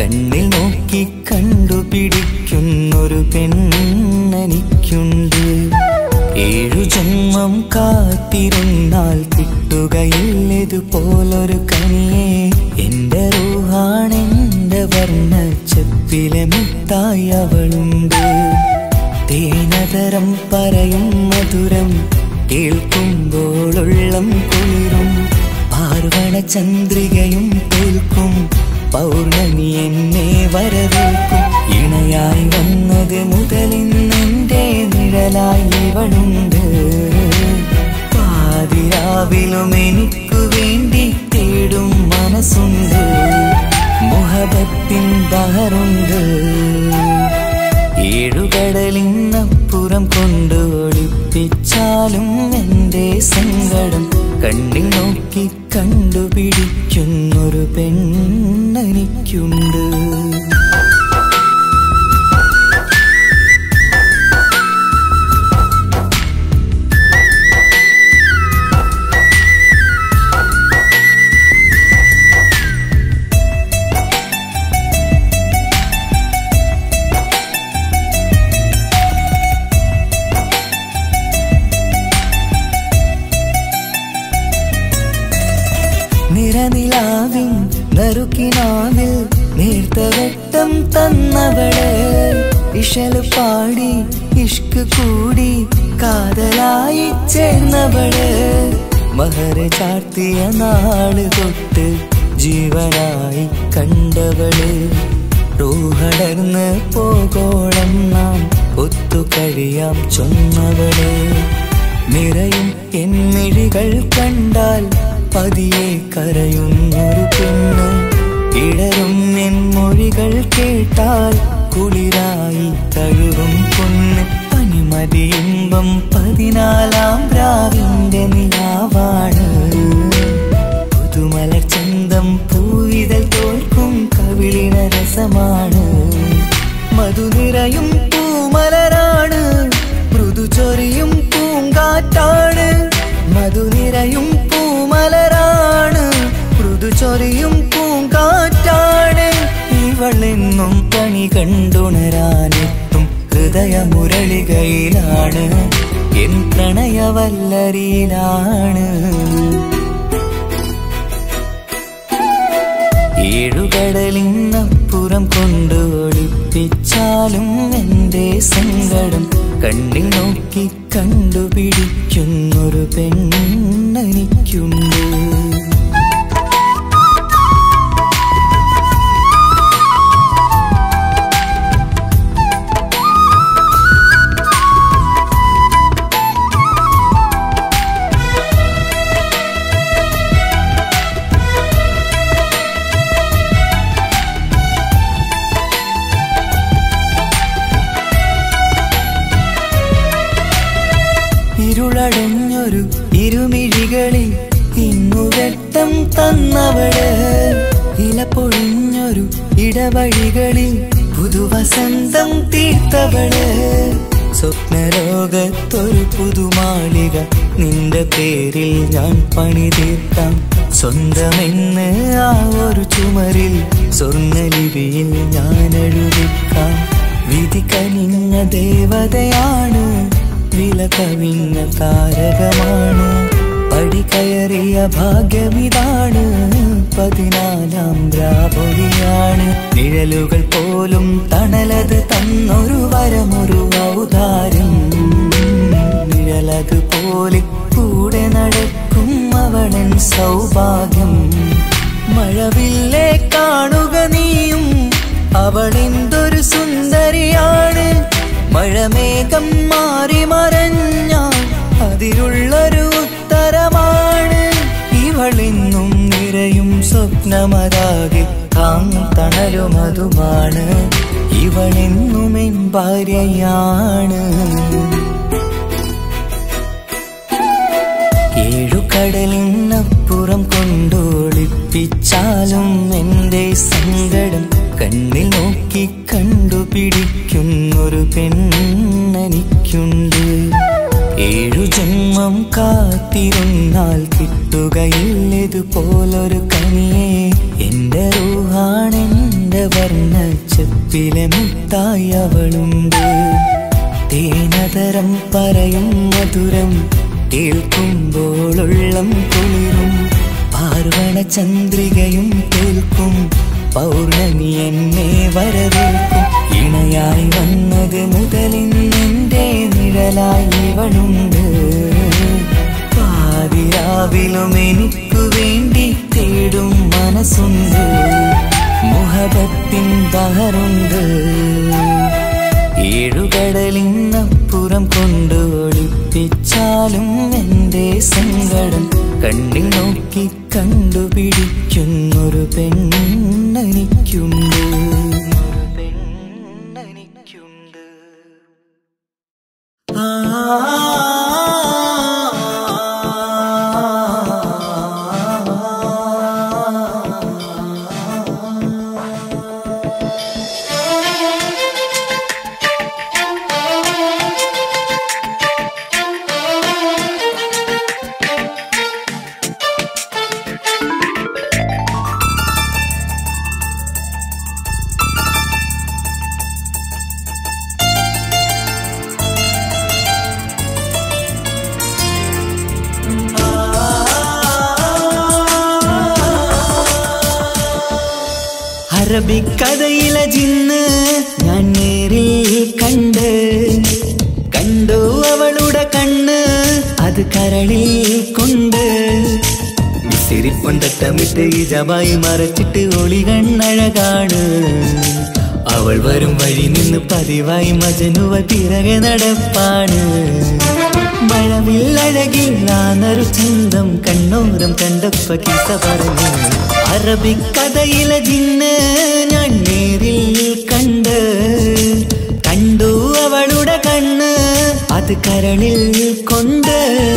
കണ്ണിൽ നോക്കി കണ്ടുപിടിക്കുന്നൊരു പെണ്ണെനിക്കുണ്ട് ഏഴു ജന്മം കാത്തിരുന്നാൽ കിട്ടുകയില്ലതുപോലൊരു കനിയെ എന്റെ റൂഹാണെന്റെ വർണ്ണ ചെപ്പിലെ മുത്തായി അവളുണ്ട് തേനതരം പറയും മധുരം കേൾക്കുമ്പോളുള്ളം കുളിരും പാർവണ ചന്ദ്രികയും കേൾക്കും പൗർണമി എന്നെ വരവേൽക്കും ഇണയായി വന്നത് മുതലിന്നെന്റെ നിഴലായി ഇവളുണ്ട് പാതിരാവിലും എനിക്കു വേണ്ടി തേടും മനസ്സുണ്ട് മുഹബത്തിൻ ബഹറുണ്ട് ഏഴുകടലിനപ്പുറം കൊണ്ട് ഒളിപ്പിച്ചാലും എന്റെ സങ്കടം കണ്ണിൽ നോക്കി കണ്ടുപിടിക്കുന്നൊരു പെണ്ണെനിക്കുണ്ട് നിറനിലാവിൻ നറുക്കിനാവിൽ നേർത്ത വെട്ടം തന്നവള് ഇഷല് പാടി ഇഷ്ക് കൂടി കാതലായി ചേർന്നവള് മഹര ചാർത്തിയ നാള് തൊട്ട് ജീവനായി കണ്ടവള് റൂഹടർന്ന് പോകോളം നാം ഒത്തു കഴിയാം ചൊന്നവള് നിറയും എന്നിഴികൾ കണ്ടാൽ പതിയെ കരയുന്നൊരു പെണ്ണ് ഇടറും എൻ മൊഴികൾ കേട്ടാൽ കുളിരായി തഴുകും പൊന്ന് പനിമതിയിമ്പം പതിനാലാം രാവിന്റെ നിലാവാണ് പുതുമലർ ചന്തം പൂവിതൽ തോൽക്കും കവിളിന രസമാണ് മധുനിറയും പൂമലരാണ് മൃദു ചൊരിയും പൂങ്കാറ്റാണ് മധുനിറയും പൂമലരാണ് മൃദു ചൊരിയും പൂങ്കാറ്റാണ് ഇവളെന്നും കണി കണ്ടുണരാനെത്തും ഹൃദയമുരളികയിലാണ് എൻ പ്രണയവല്ലരിയിലാണ് ഏഴുകടലിനപ്പുറം കൊണ്ട് ഒളിപ്പിച്ചാലും എന്റെ സങ്കടം കണ്ണിൽ നോക്കി കണ്ടുപിടിക്കുന്നൊരു പെണ്ണെനിക്കുണ്ട് ഇരുളടഞ്ഞൊരു ഇരുമിഴികളിൽ ഇന്നു വെട്ടം തന്നവള് ഇല പൊഴിഞ്ഞൊരു ഇടവഴികളിൽ പുതുവസന്തം തീർത്തവള് സ്വപ്നലോകത്തൊരു പുതുമാളിക നിന്റെ പേരിൽ ഞാൻ പണി തീർക്കാം സ്വന്തമെന്ന് ആ ഒരു ചുമരിൽ സ്വർണ്ണലിപിയിൽ ഞാൻ എഴുതിക്കാം വിധി കനിഞ്ഞ ദേവതയാണ് വില കവിഞ്ഞ താരകമാണ് പടി കയറിയ ഭാഗ്യമിതാണ് പതിനാലാം ദ്രാപൊലിയാണ് നിഴലുകൾ പോലും തണലത് തന്നൊരു വരമൊരു ഔദാര്യം നിഴലത് പോലെ കൂടെ നടക്കും അവളൻ സൗഭാഗ്യം മഴവില്ലേ കാണുക നീയും അവളെന്തൊരു സുന്ദരിയാണ് മഴമേഘം മാറി മറഞ്ഞാൽ അതിലുള്ളൊരു ഉത്തരമാണ് ഇവളെന്നും നിറയും സ്വപ്നമതാകെ താങ്ങും തണലുമതുമാണ് ഇവളെന്നും എൻ ഭാര്യയാണ് ഏഴുകടലിനപ്പുറം കൊണ്ടോളിപ്പിച്ചാലും എന്റെ സങ്കടം കണ്ണിൽ നോക്കി കണ്ടുപിടിക്കുന്നൊരു പെണ്ണെനിക്കുണ്ട് ഏഴു ജന്മം കാത്തിരുന്നാൽ കിട്ടുകയില്ലതുപോലൊരു കനിയെ എന്റെ റൂഹാണെന്റെ വർണ്ണ ചെപ്പിലെ മുത്തായി അവളുണ്ട് തേനതരം പറയും മധുരം കേൾക്കുമ്പോളുള്ളം കുളിരും പാർവണ ചന്ദ്രികയും കേൾക്കും പൗർണമി എന്നെ വരവേൽക്കും ഇണയായി വന്നത് മുതലിന്നെന്റെ നിഴലായി ഇവളുണ്ട് പാതിരാവിലും എനിക്കു വേണ്ടി തേടും മനസ്സുണ്ട് മുഹബത്തിൻ ബഹറുണ്ട് ഏഴുകടലിനപ്പുറം കൊണ്ട് ഒളിപ്പിച്ചാലും എൻ്റെ സങ്കടം കണ്ണിൽ നോക്കി കണ്ടുപിടിക്കുന്നൊരു പെണ്ണെനിക്കുണ്ട് പെണ്ണെനിക്കുണ്ട് അറബിക്കഥയിലെ ജിന്ന് ഞാൻ നേരിൽ കണ്ട് കണ്ടു അവളുടെ കണ്ണ് അത് കരളിൽ കൊണ്ട് സിരിപ്പൊണ്ടട്ടമിട്ട് ഇജമായി മറച്ചിട്ട് ഒളി കണ്ണഴകാണ് അവൾ വരും വഴി നിന്ന് പതിവായി മജനുവ പിറകെ നടപ്പാണ് മഴവില്ലഴകിൽ നാനൊരു ചന്തം കണ്ണോരം കണ്ടപ്പ കിസ പറഞ്ഞു അറബിക്കഥയിലെ ജിന്ന് ഞാൻ നേരിൽ കണ്ട് കണ്ടു അവളുടെ കണ്ണ് അത് കരളിൽ കൊണ്ട്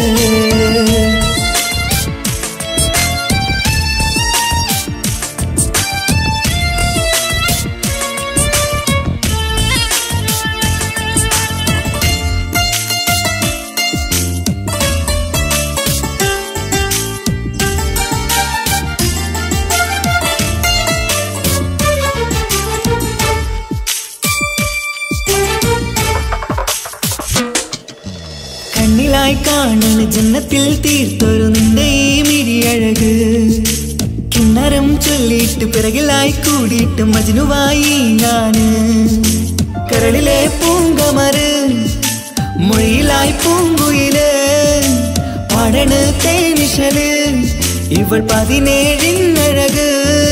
കണ്ണിലായി കാണണ ജന്നത്തിൽ തീർത്തൊരു നിന്റെ ഈ മിഴിയഴക് കിണ്ണരം ചൊല്ലിയിട്ട് പിറകിലായി കൂടിയിട്ട് മജനുവായി ഞാന് കരളിലെ പൂങ്കമറ് മൊഴിയിലായി പൂങ്കുയില് പാടണ് തേനിഷല് ഇവൾ പതിനേഴിനഴക്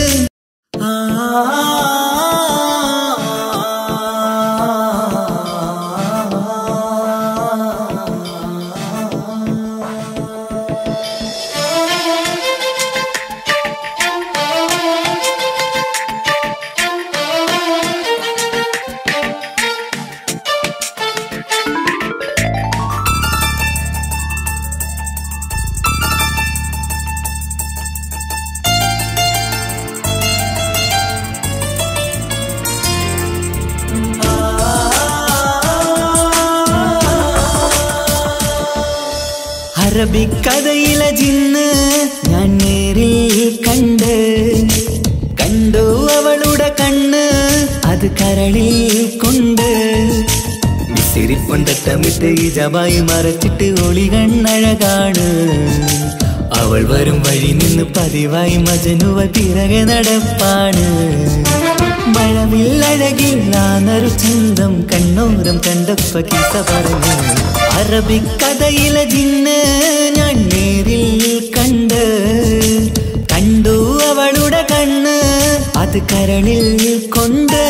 അറബിക്കഥയിലെ ജിന്ന് ഞാൻ നേരിൽ കണ്ട് കണ്ടു അവളുടെ കണ്ണ് അത് കരളിൽ കൊണ്ട് സിരിപ്പൊണ്ടട്ടമിട്ട് ഇജമായി മറച്ചിട്ട് ഒളി കണ്ണഴകാണ് അവൾ വരും വഴി നിന്ന് പതിവായി മജനുവ പിറകെ നടപ്പാണ് മഴവില്ലഴകിൽ നാനൊരു ചന്തം കണ്ണോരം കണ്ടപ്പ കിസ പറഞ്ഞു അറബിക്കഥയിലെ ജിന്ന് ഞാൻ നേരിൽ കണ്ട് കണ്ടു അവളുടെ കണ്ണ് അത് കരളിൽ കൊണ്ട്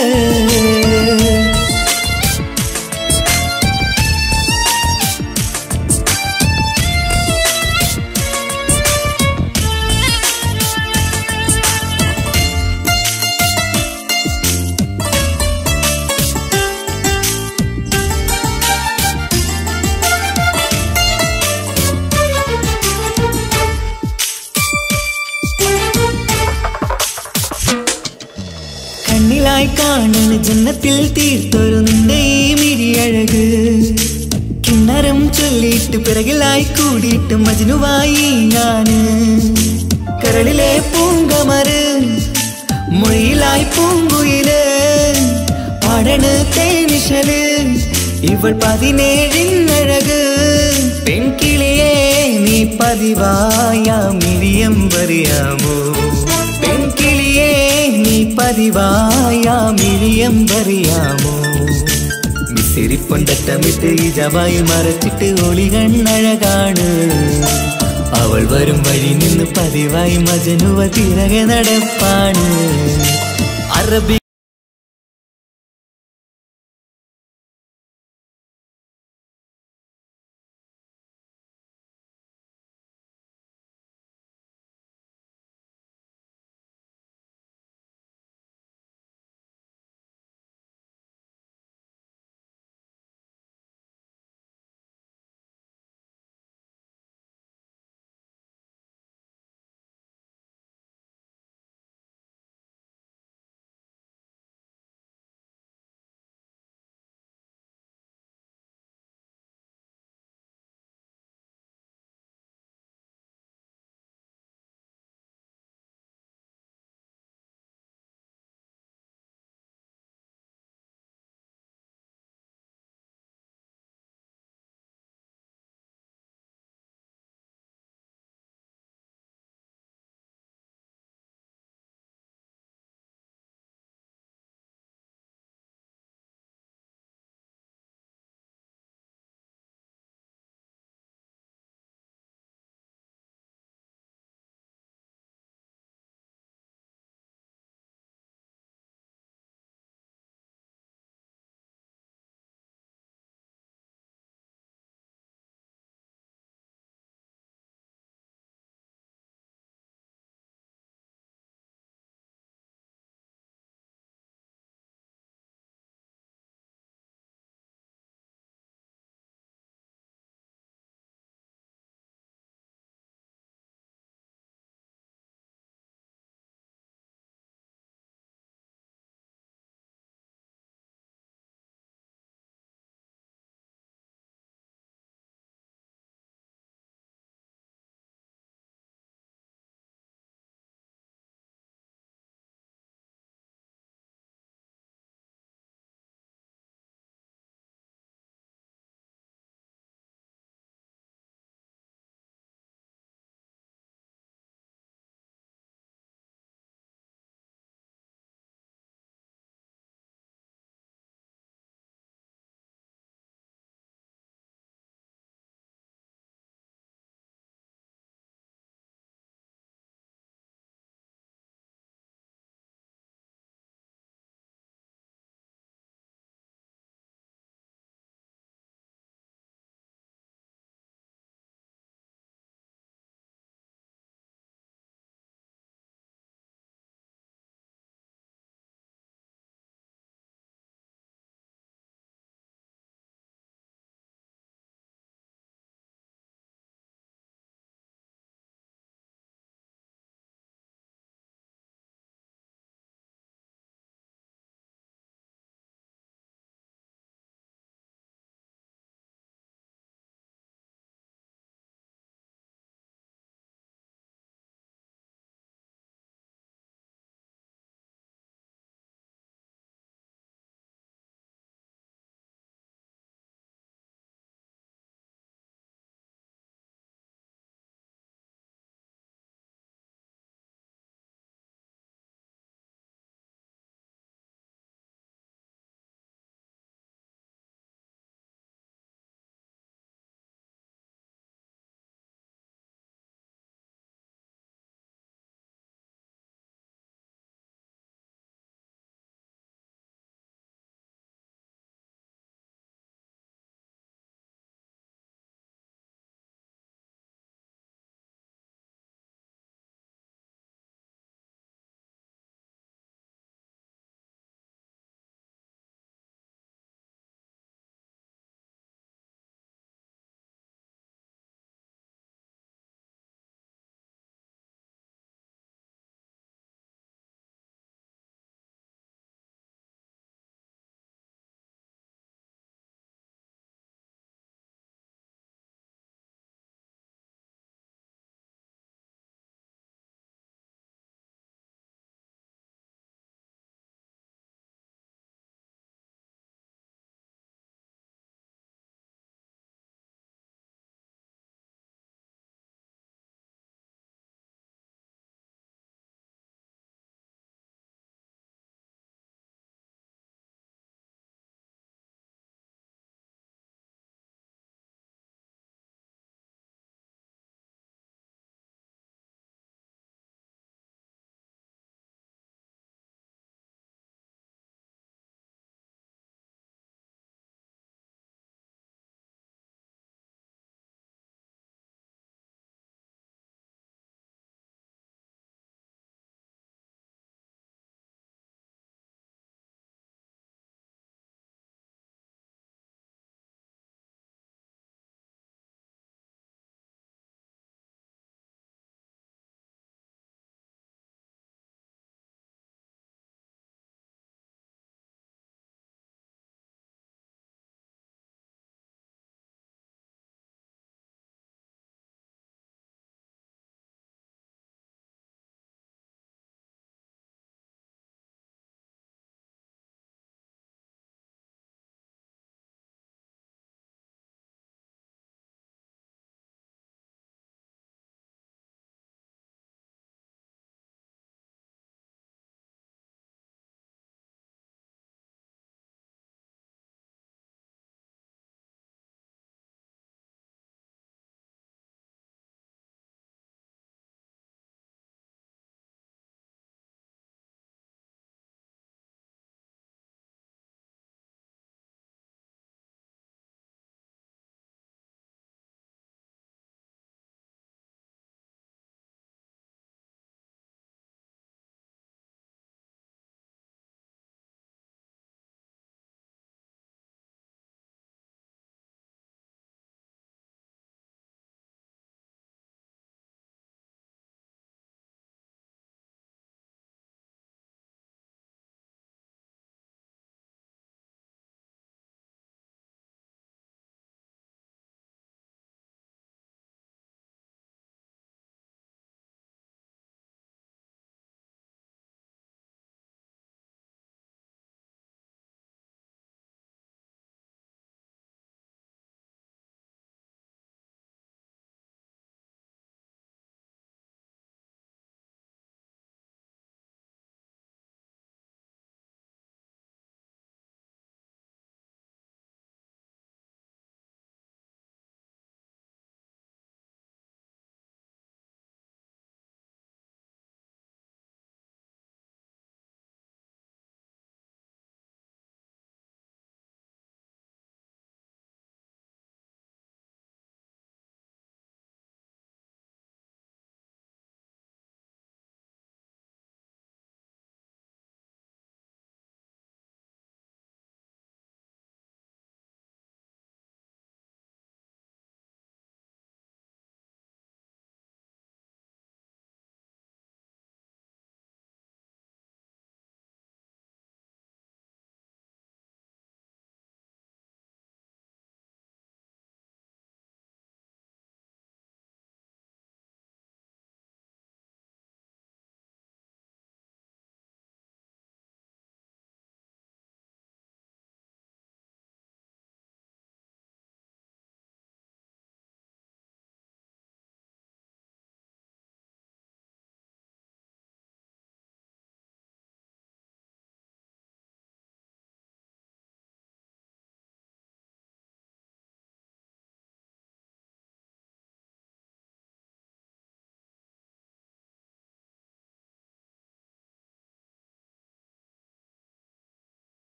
കണ്ണിലായി കാണണ ജന്നത്തിൽ തീർത്തൊരു നിന്റെ ഈ മിഴിയഴക് കിണ്ണരം ചൊല്ലിയിട്ട് പിറകിലായി കൂടിയിട്ട് മജനുവായി ഞാന് കരളിലെ പൂങ്കമറ് മൊയിലായി പൂങ്കുയില് പടണ് തേനിശല് ഇവൾ പതിനേഴിനഴക് പെൺകിളിയെ നീ പതിവായാം മിഴിയം പറയാമോ പെൺകിളിയെ നീ പതിവായാം മിഴിയം പറയാമോ മിസിരിപ്പൊണ്ടട്ടമിട്ട് ഈ ജവായി മറച്ചിട്ട് ഒളി കണ്ണഴകാണ് അവൾ വരും വഴി നിന്ന് പതിവായി മജനുവ തിരകെ നടപ്പാണ് അറബി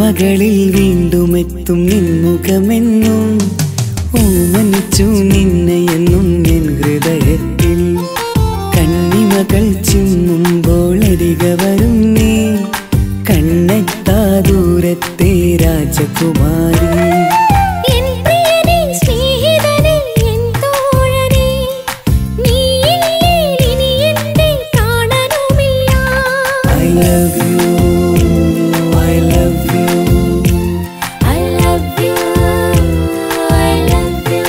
ഓർമ്മകളിൽ വീണ്ടും എത്തും നിൻമുഖമെന്നും ഓമനിച്ചു നിന്നെ എന്നും എൻ ഹൃദയത്തിൽ കണ്ണിമകൾ ചിമ്മുമ്പോൾ അരിക വരും നീ കണ്ണെത്താ ദൂരത്തെ രാജകുമാരി എൻ പ്രിയനേ സ്നേഹിതനേ എൻ തോഴനേ നീയില്ലേ ഇനി എന്നെ കാണാനുമില്ല I love you, I love you. I love you I love you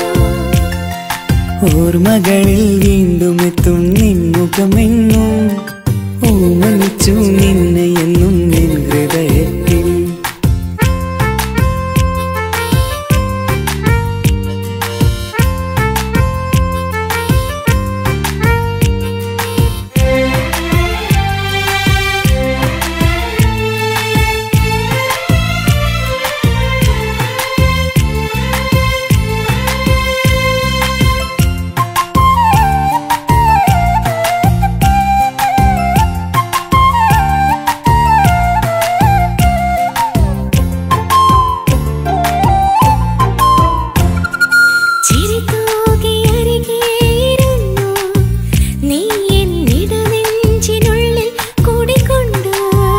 ഓർമ്മകളിൽ വീണ്ടും എത്തും നിൻമുഖമെന്നും ഓമനിച്ചു നിന്നെ എന്നും നിൻ ഹൃദയത്തിൽ ചിരിതൂകിയരികെയിരുന്നു നീ എന്നിടനെഞ്ചിനുള്ളിൽ കുടികൊണ്ടു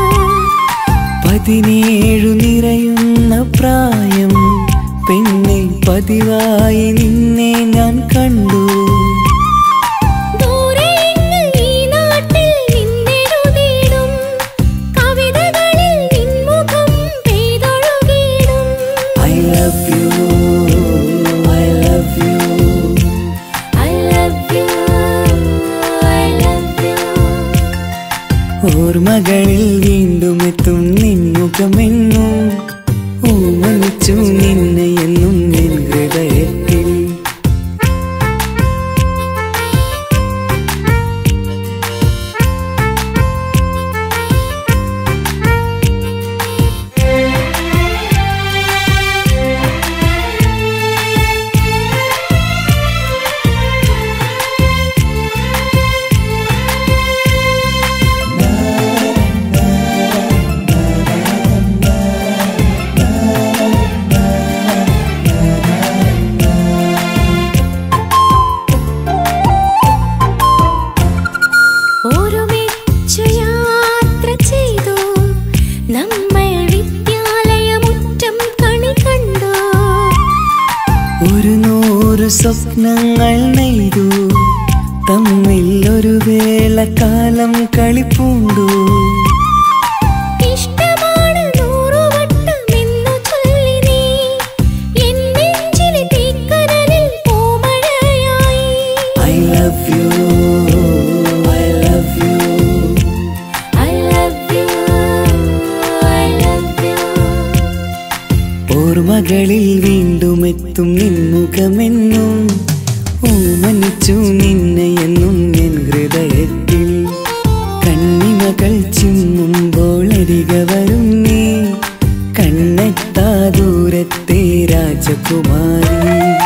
പതിനേഴു നിറയുന്ന പ്രായം പെണ്ണെ പതിവായി നിന്നെ ഞാൻ കണ്ടു ദൂരെയെങ്ങ് ഈ നാട്ടിൽ നിന്നെഴുതിയിടും കവിതകളിൽ നിൻമുഖം പെയ്തൊഴുകിയിടും I love you I love you I love you I love you ഓർമ്മകളിൽ വീണ്ടും എത്തും നിൻമുഖമെന്നും ഓമനിച്ചു നിന്നെ എന്നും നിൻ ഹൃദയത്തിൽ ഒരുമിച്ചു യാത്ര ചെയ്തു നമ്മൾ വിദ്യാലയമുറ്റം കണി കണ്ടു ഒരു നൂറ് സ്വപ്നങ്ങൾ നെയ്തു തമ്മിൽ ഒരു വേള കാലം കളിപ്പൂണ്ടു ഇഷ്ടമാണ് നൂറുവട്ടമെന്നു ചൊല്ലി നീ എൻ നെഞ്ചിലെ തീക്കനലിൽ പൂമഴയായി I love you I love you I love you I love you ഓർമ്മകളിൽ വീണ്ടും എത്തും നിൻമുഖമെന്നും ഓമനിച്ചു നിന്നെ എന്നും എൻ ഹൃദയത്തിൽ കണ്ണിമകൾ ചിമ്മുമ്പോൾ അരിക വരും നീ കണ്ണെത്താ ദൂരത്തെ രാജകുമാരി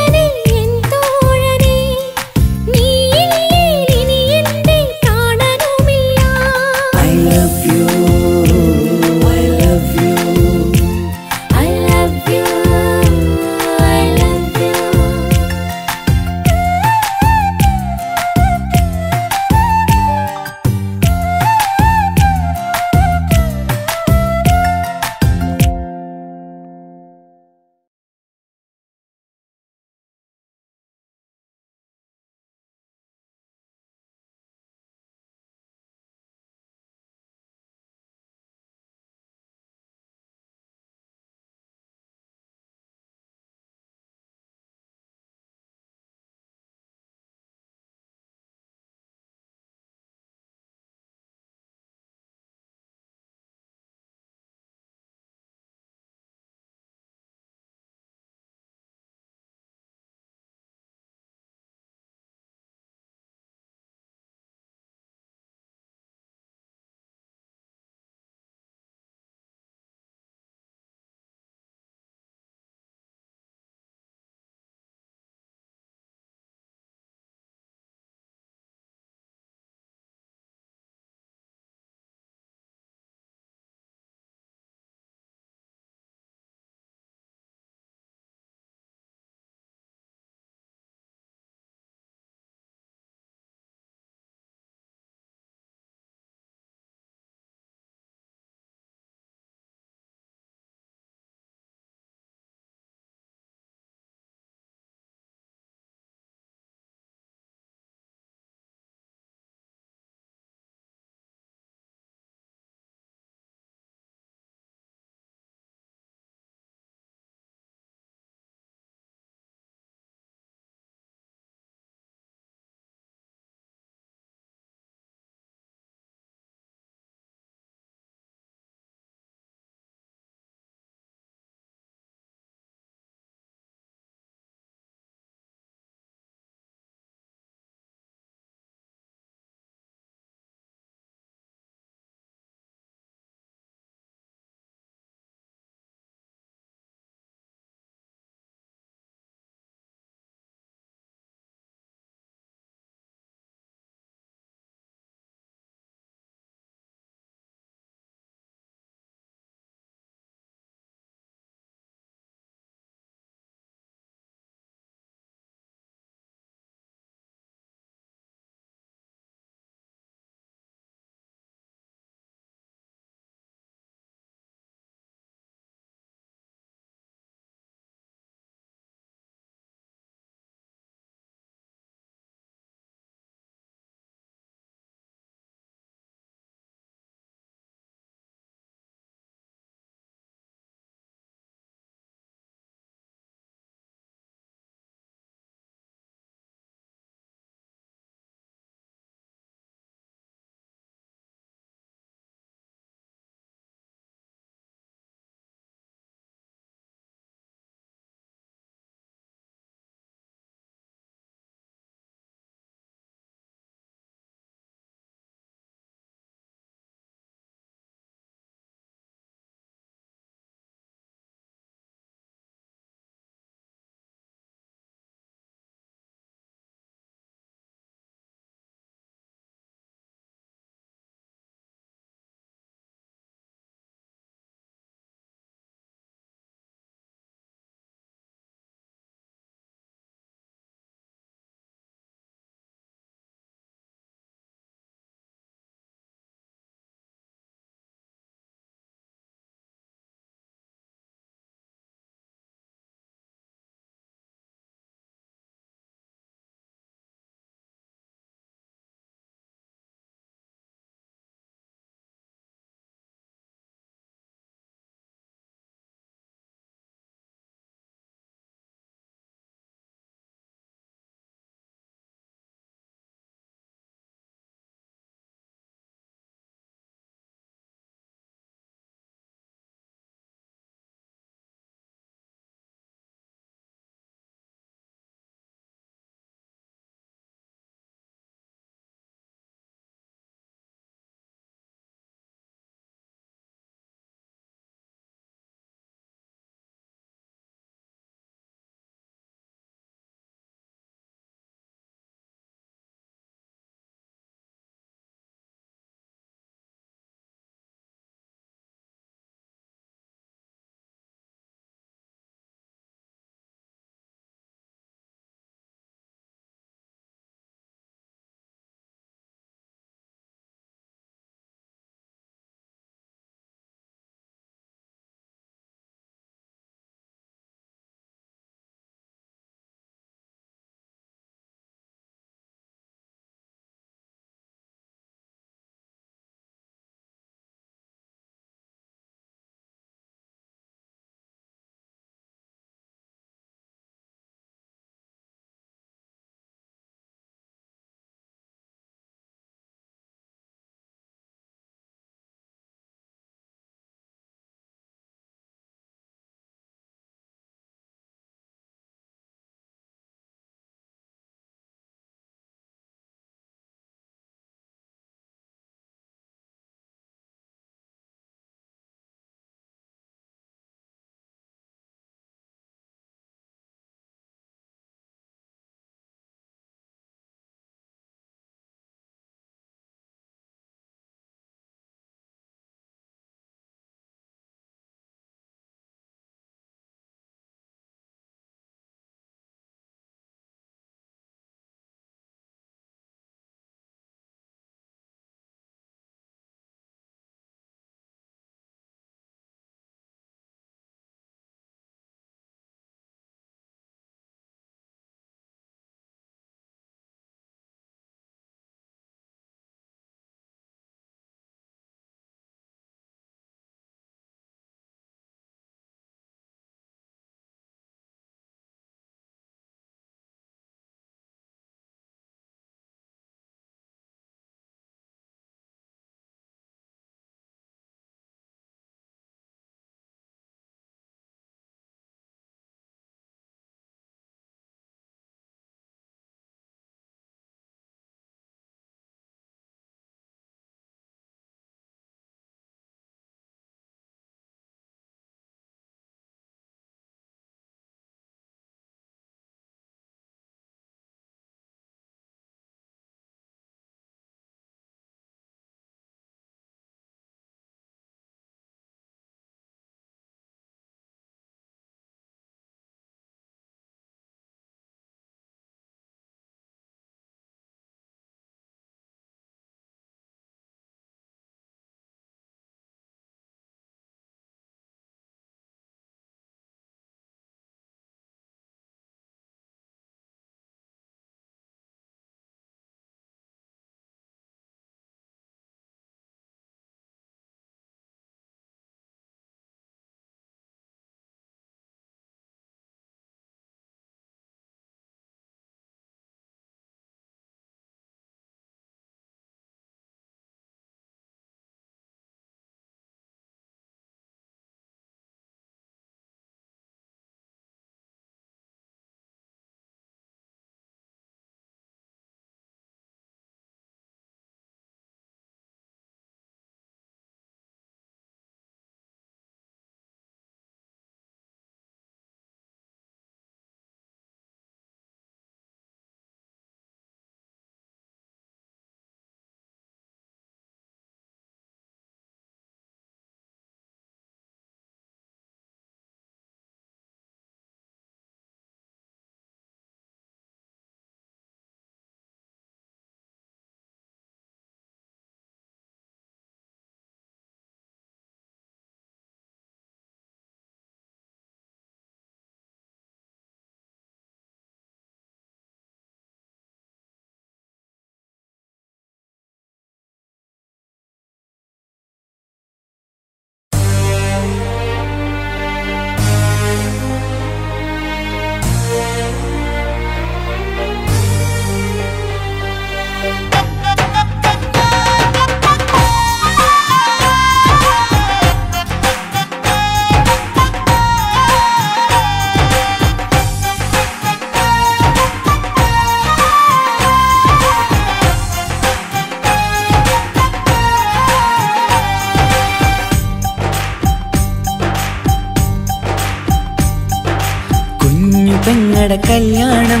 ഞങ്ങളുടെ കല്യാണം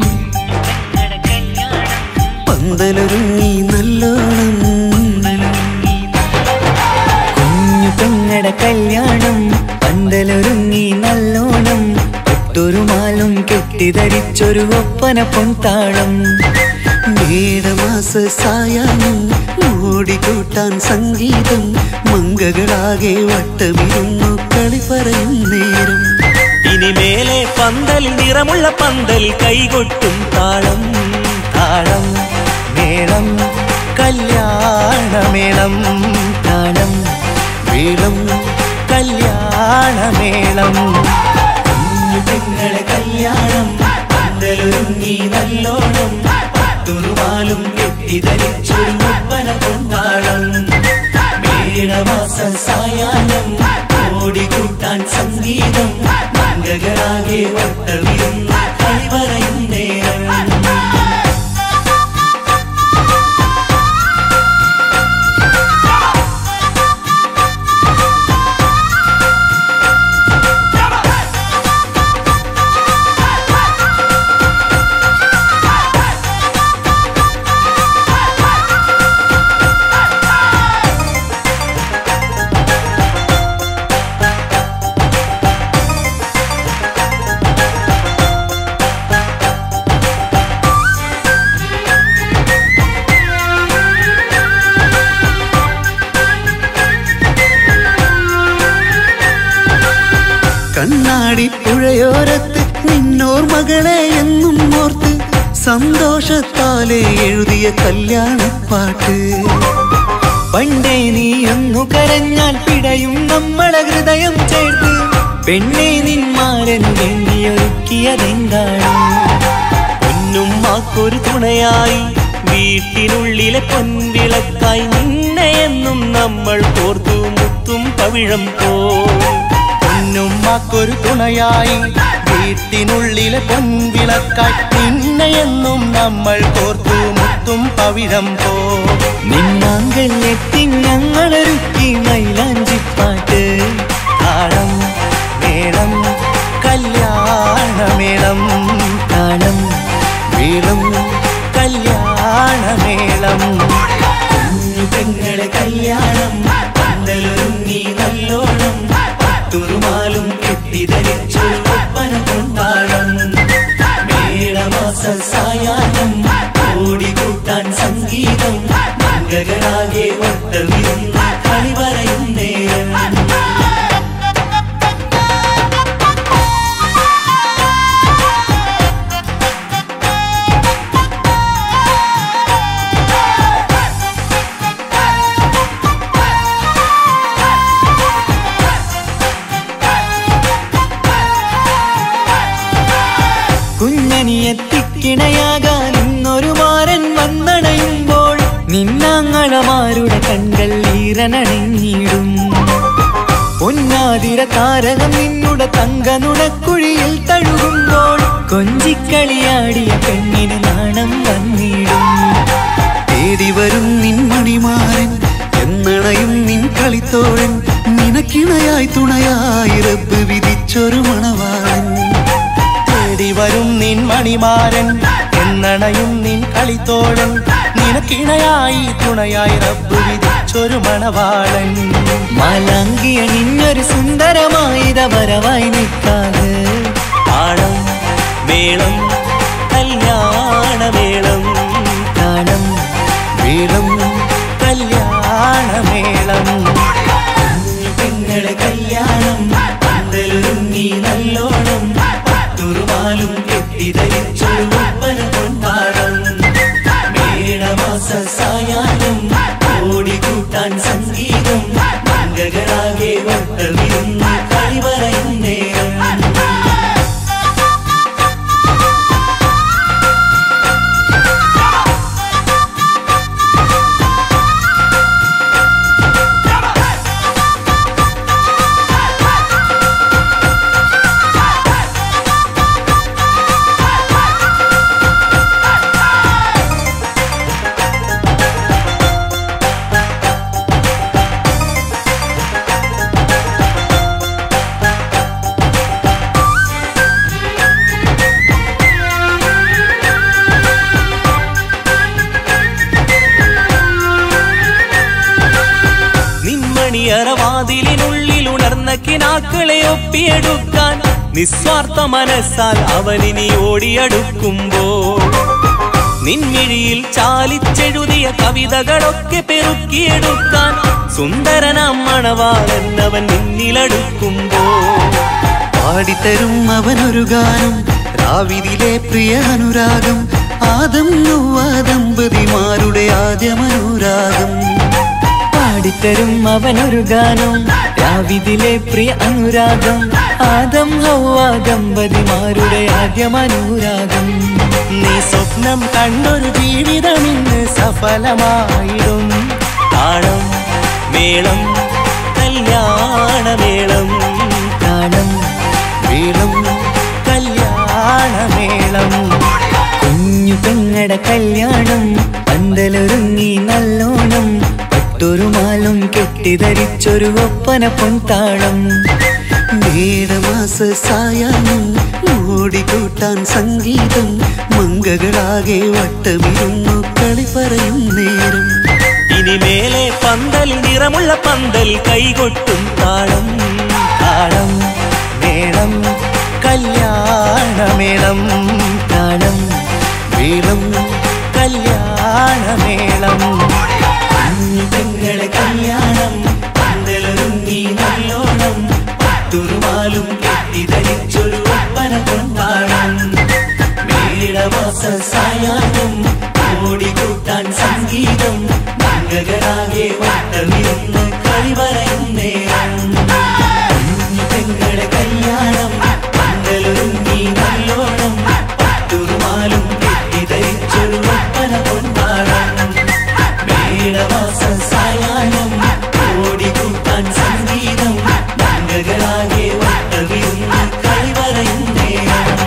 പന്തലൊരുങ്ങി നല്ലോണം കുഞ്ഞു പെങ്ങടെ കല്യാണം പന്തലൊരുങ്ങി നല്ലോണം ഒട്ടൊരു മാലും കെട്ടിധരിച്ചൊരു ഒപ്പന പൊൻതാളം മേടമാസ സായാഹ്നം ഓടിക്കൂട്ടാൻ സംഗീതം മങ്കകളാകെ വട്ടമിരുന്നു കളി പറയും നേരം ഇനി മേലെ പന്തൽ നിറമുള്ള പന്തൽ കൈകൊട്ടും താളം താളം മേളം കല്യാണമേളം താളം മേളം കല്യാണമേളം കുഞ്ഞു പെങ്ങളെ കല്യാണം പന്തലൊരുങ്ങി നല്ലോണം പത്തുറുമാലും കെട്ടിധരിച്ചൊരു ഒപ്പന കൊണ്ടാളം മേടമാസ സായാഹ്നം ഓടിക്കൂട്ടാൻ സംഗീതം മംഗകളാകെ വട്ടവിരുന്ന് കളി പറയും നേരം കണ്ണാടി പുഴയോരത്ത് നിന്നോർ മകളെ എന്നും ഓർത്ത് സന്തോഷത്താലെ എഴുതിയ കല്യാണപ്പാട്ട് പണ്ടേ നീ ഒന്നു കരഞ്ഞാൽ പിടയും നമ്മളെ ഹൃദയം ചേർത്ത് പെണ്ണെ നിന്മാരൻ വേണ്ടിയൊരുക്കിയതെന്താണ് പൊന്നുമ്മാക്കൊരു തുണയായി വീട്ടിനുള്ളിലെ പൊൻവിളക്കായി നിന്നെ എന്നും നമ്മൾ കോർത്തു മുത്തും പവിഴം പോ പൊന്നുമ്മാക്കൊരു തുണയായി വീട്ടിനുള്ളിലെ പൊൻവിളക്കായി നിന്നെ എന്നും നമ്മൾ കോർത്തു മുത്തും പവിഴം പോ നിന്നാങ്കല്ലെത്തി ഞങ്ങളൊരുക്കി മൈലാഞ്ചിപ്പാട്ട് താളം മേളം കല്യാണമേളം താളം മേളം കല്യാണമേളം കുഞ്ഞു പെങ്ങളെ കല്യാണം പന്തലൊരുങ്ങി നല്ലോണം പത്തുറുമാലും കെട്ടിധരിച്ചൊരു ഒപ്പന കൊണ്ടാടം മേളമാസ സായാഹ്നം ഓടിക്കൂട്ടാൻ സംഗീതം മംഗകളാകെ വട്ടമിരുന്ന് കളി പറയും നേരം കുഞ്ഞനിയെത്തിക്കിണയാകാൻ ഇന്നൊരു മാരൻ വന്നണയുമ്പോൾ നിന്നാങ്ങളമാരുടെ കൺകൾ ഈറനണിഞ്ഞിടും പൊന്നാതിര താരകം നിന്നുടെ തങ്കനുടക്കുഴിയിൽ തഴുകുമ്പോൾ കൊഞ്ചിക്കളിയാടിയ പെണ്ണിന് നാണം വന്നിടും തേടി വരും നിൻ മണിമാരൻ എന്നണയും നിൻ കളിത്തോഴൻ നിനക്കിണയായി തുണയായി റബ്ബ് വിധിച്ചൊരു മണവാളൻ തേടി വരും നിൻ മണിമാരൻ എന്നണയും നിൻ കളിത്തോഴൻ നിനക്കിണയായി തുണയായി റബ്ബ് വിധിച്ചൊരു മണവാളൻ മലങ്കിയ നിന്നൊരു സുന്ദരമായിത വരവായി നിൽക്കാതെ താളം മേളം കല്യാണമേളം താളം മേളം കല്യാണമേളം കുഞ്ഞു പെങ്ങളെ കല്യാണം പന്തലൊരുങ്ങി നല്ലോണം പത്തുറുമാലും കെട്ടിധരിച്ചൊരു ഒപ്പന കൊണ്ടാടം മേടമാസ സായാഹ്നം ഓടിക്കൂട്ടാൻ സംഗീതം മംഗകളാകെ വട്ടമിരുന്ന് കളി പറയും നേരം മക്കളെ ഒപ്പിയെടുക്കാൻ നിസ്വാർത്ഥ മനസ്സാൽ അവനിനി ഓടിയടുക്കുമ്പോൾ നിൻമിഴിയിൽ ചാലിച്ചെഴുതിയ കവിതകളൊക്കെ പെറുക്കിയെടുക്കാൻ സുന്ദരനാം മണവാളൻ അവൻ നിന്നിലടുക്കുമ്പോൾ പാടിത്തരും അവനൊരു ഗാനം രാവിതിലെ പ്രിയ അനുരാഗം ആദം നൊവ്വ ദമ്പതിമാരുടെ ആദ്യമനുരാഗം പാടിത്തരും അവനൊരു ഗാനം രാവിതിലെ പ്രിയ അനുരാഗം ആദം ഹൗവ ദമ്പതിമാരുടെ ആദ്യമനുരാഗം നീ സ്വപ്നം കണ്ടൊരു ജീവിതം ഇന്ന് സഫലമായിടും താളം മേളം കല്യാണമേളം താളം മേളം കല്യാണമേളം കുഞ്ഞു പെങ്ങടെ കല്യാണം പന്തലൊരുങ്ങി നല്ലോണം പട്ടൊരു മാലും കെട്ടിധരിച്ചൊരു ഒപ്പന പൊൻതാളം മേടമാസ സായാഹ്നം ഓടിക്കൂട്ടാൻ സംഗീതം മങ്കകളാകെ വട്ടമിരുന്നു കളി പറയും നേരം ഇനി മേലെ പന്തൽ നിറമുള്ള പന്തൽ കൈകൊട്ടും താളം താളം മേളം കല്യാണമേളം താളം മേളം കല്യാണമേളം കുഞ്ഞു പെങ്ങളെ കല്യാണം പന്തലൊരുങ്ങി നല്ലോണം പട്ടുരുമാലും കെട്ടിധരിച്ചൊരു ഒപ്പന കൊണ്ടാടം മേടമാസ സായാഹ്നം ഓടിക്കൂട്ടാൻ സംഗീതം മംഗളാകെ വട്ടമിരുന്ന് കളി പറയും നേരം കുഞ്ഞു പെങ്ങളെ കല്യാണം പന്തലൊരുങ്ങി നല്ലോണം പട്ടുരുമാലും കെട്ടിധരിച്ചൊരു ഒപ്പന കൊണ്ടാടം മേടമാസ സായാഹ്നം ഓടിക്കൂട്ടാൻ സംഗീതം മംഗളാകെ വട്ടമിരുന്ന് കളി പറയും നേരം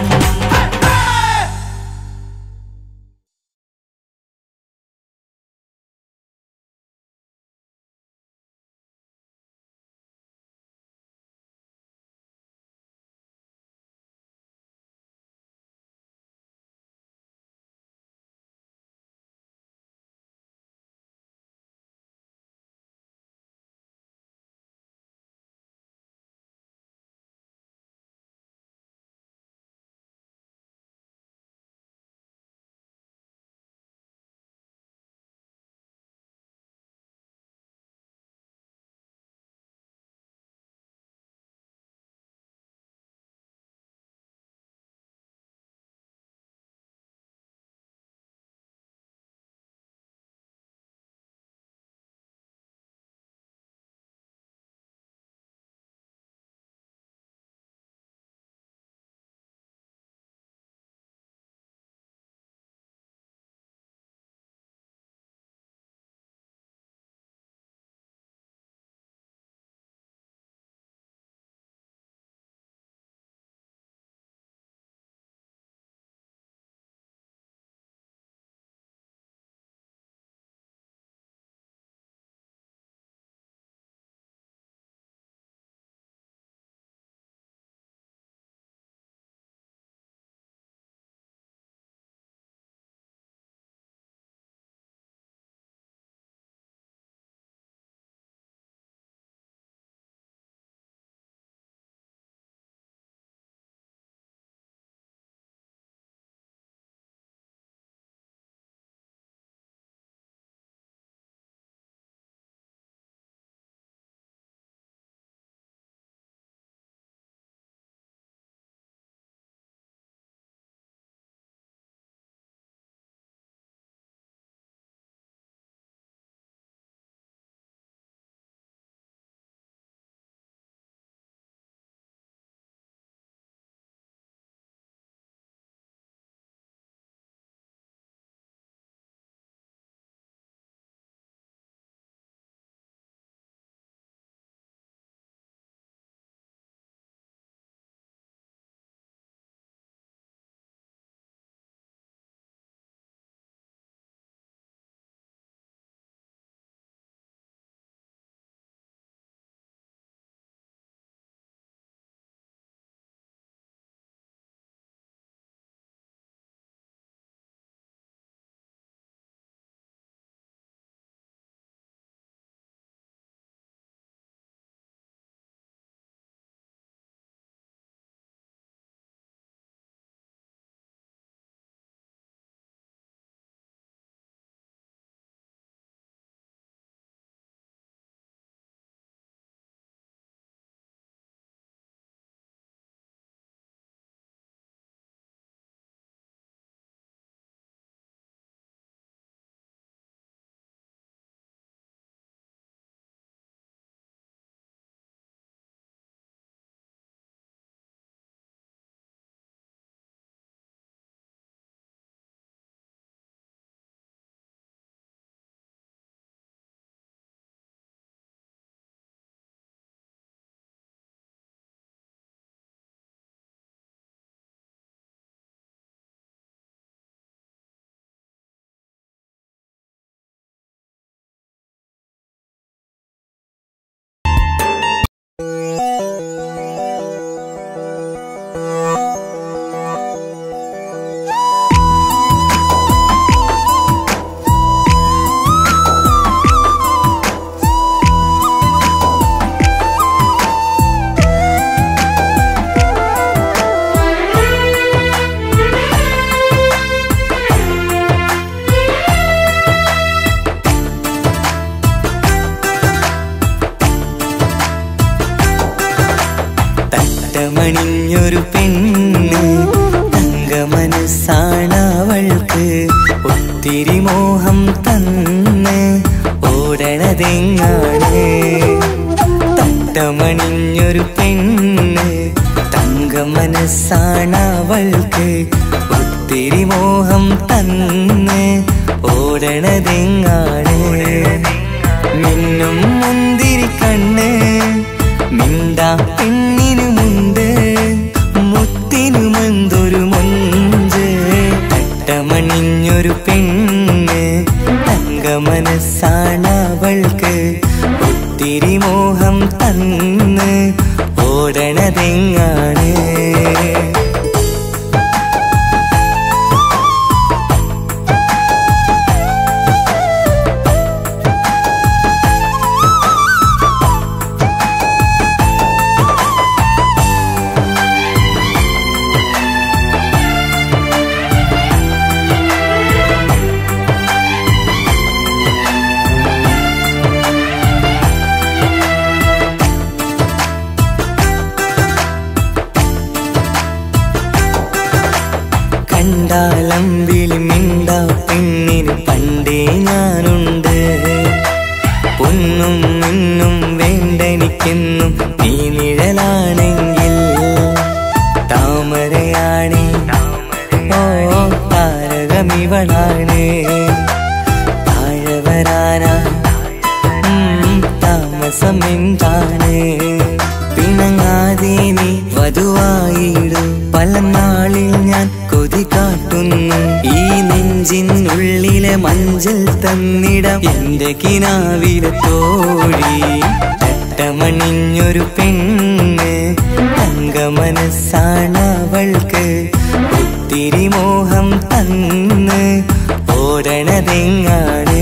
തട്ടമണിഞ്ഞൊരു പെണ്ണ് തങ്ക മനസ്സാണവൾക്ക് ഒത്തിരി മോഹം തന്ന് ഓടണതെങ്ങാണ് തട്ടമണിഞ്ഞൊരു പെണ്ണ് തങ്ക മനസ്സാണവൾക്ക് ഒത്തിരി മോഹം തന്ന് ഓടണതെങ്ങാണ് മിന്നും മുന്തിരി കണ്ണ് മിണ്ടാ പെണ്ണിനുമുണ്ട് മുത്തിനുമെന്തൊരു മൊഞ്ച് തട്ടമണിഞ്ഞൊരു പെണ്ണ് തങ്ക മനസ്സാണവൾക്ക് ഒത്തിരി മോഹം തന്ന് ഓടണതെങ്ങാണ് കണ്ടാലമ്പിളി മിണ്ട പെണ്ണിന് പണ്ടേ ഞാനുണ്ട് പൊന്നും മിന്നും വേണ്ടെനിക്കെന്നും നീ നിഴലാണെങ്കിൽ താമരയാണേ ഓ താരകമിവളാണ് താഴെ വരാനാ ഉം, താമസം എന്താണ് പിണങ്ങാതെ നീ വധുവായിടു പല നാളിൽ ഞാൻ കൊതി കാട്ടുന്നു ഈ നെഞ്ചിനുള്ളിലെ മഞ്ചൽ തന്നിടം എന്റെ കിനാവിലെ തോഴി തട്ടമണിഞ്ഞൊരു പെണ്ണ് തങ്ക മനസ്സാണവൾക്ക് ഒത്തിരി മോഹം തന്ന് ഓടണതെങ്ങാണ്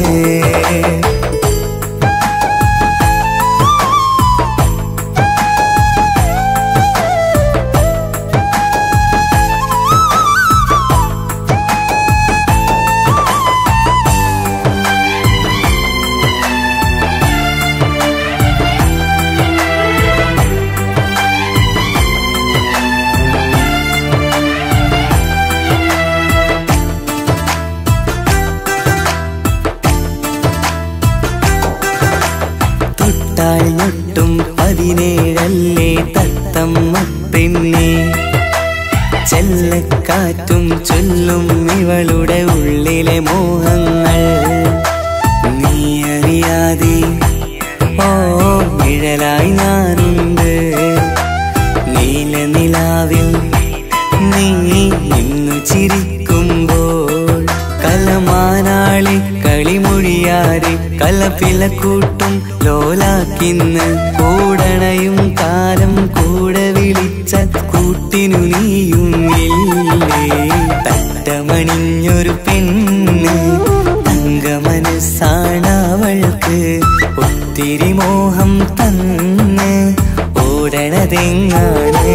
തൊട്ടാൽ ഞൊട്ടും പതിനേഴല്ലേ തത്തമ്മ പെണ്ണെ ചെല്ലക്കാറ്റും ചൊല്ലും ഇവളുടെ ഉള്ളിലെ മോഹങ്ങൾ നീ അറിയാതെ ഓ നിഴലായി ഞാനുണ്ട് നീല നിലാവിൽ നീ ഇന്നു ചിരിക്കുമ്പോൾ കലമാനാളി കളിമൊഴിയാതെ കലപ്പില കൂട്ടും ലോലാക്കിന്ന് കൂടണയും കാലം കൂടെ വിളിച്ച കൂട്ടിനു നീയും ഇല്ലേ തട്ടമണിഞ്ഞൊരു പെണ്ണ് തങ്ക മനസ്സാണവൾക്ക് ഒത്തിരി മോഹം തന്ന് ഓടണതെങ്ങാണ്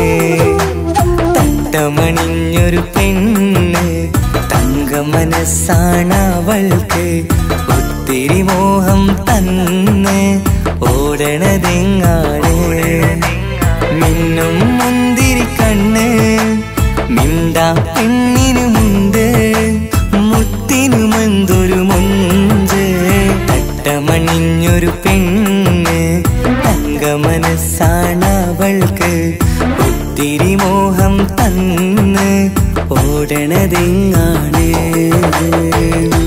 തട്ടമണിഞ്ഞൊരു പെണ്ണ് തങ്ക മനസ്സാണവൾക്ക് ഒത്തിരി മോഹം തന്ന് ഓടണതെങ്ങാണ് മിന്നും മുന്തിരി കണ്ണ് മിണ്ടാ പെണ്ണിനുമുണ്ട് മുത്തിനുമെന്തൊരു മൊഞ്ച് തട്ടമണിഞ്ഞൊരു പെണ്ണ് തങ്ക മനസ്സാണവൾക്ക് ഒത്തിരി മോഹം തന്ന് ഓടണതെങ്ങാണ്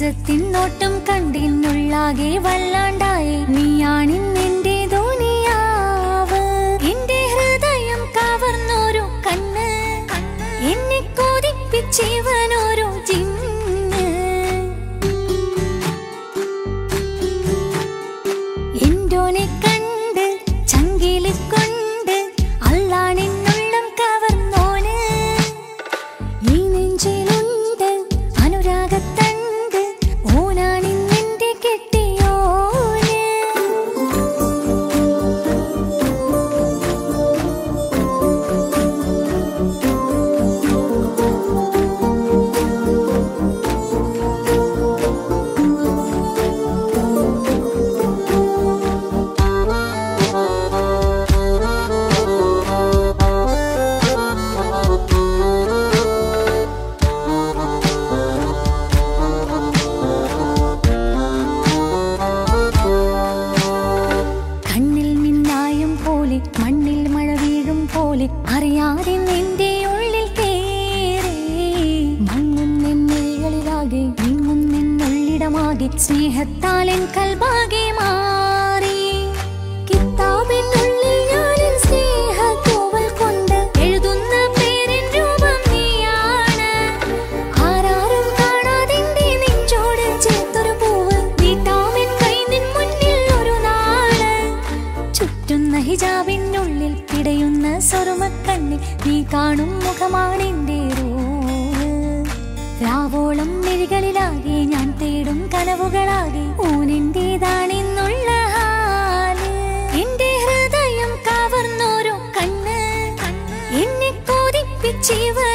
ഇസത്തിൻ നോട്ടം കണ്ടിന്നുള്ളാകെ വല്ലാണ്ടായി നീയാണിന്നെന്റെ ധോനിയാവ് എന്റെ ഹൃദയം കവർന്നോരോ കണ്ണ് എന്നെ കൊതിപ്പിച്ചവനോരോ ജിന്ന് എന്തോനെ കണ്ട് ചങ്കില് കൊണ്ട് അള്ളാണെന്നുള്ളം കവർന്നോന് ഈ നെഞ്ചിലുണ്ട് അനുരാഗത്തണ്ട് ഓനാണിന്നെന്റെ കെട്ടിയോന് കണ്ണിൽ മിന്നായം പോലെ മണ്ണിൽ മഴ വീഴും പോലെ അറിയാതെ നിന്റെ ഉള്ളിൽ കേറി മങ്ങുന്നെന്നുള്ളിലാകെ നീങ്ങുന്നെന്നുള്ളിടമാകെ സ്നേഹത്താലൻ കൽബാകെ മാറി കിതാബിനുള്ളിൽ ഞാനിൻ സ്നേഹത്തൂവൽ കൊണ്ട് എഴുതുന്ന പേരിൻ രൂപം നീയാണ് ആരാരും കാണാതിന്റെ നെഞ്ചോട് ചേർത്തൊരു പൂവ് നീട്ടാമെൻ കൈ നിൻ മുന്നിൽ ഒരു നാള് ചുറ്റുന്ന ഹിജാബിനുള്ളിൽ പിടയുന്ന സ്വറുമക്കണ്ണിൽ നീ കാണും മുഖമാണെന്റെ റൂഹ് രാവോളം മിഴികളിലാകെ ഞാൻ തേടും കനവുകളാകെ ഊനിന്റേതാണെന്നുള്ള ഹാല് എന്റെ ഹൃദയം കവർന്നോരോ കണ്ണ് എന്നെ കൊതിപ്പിച്ചവ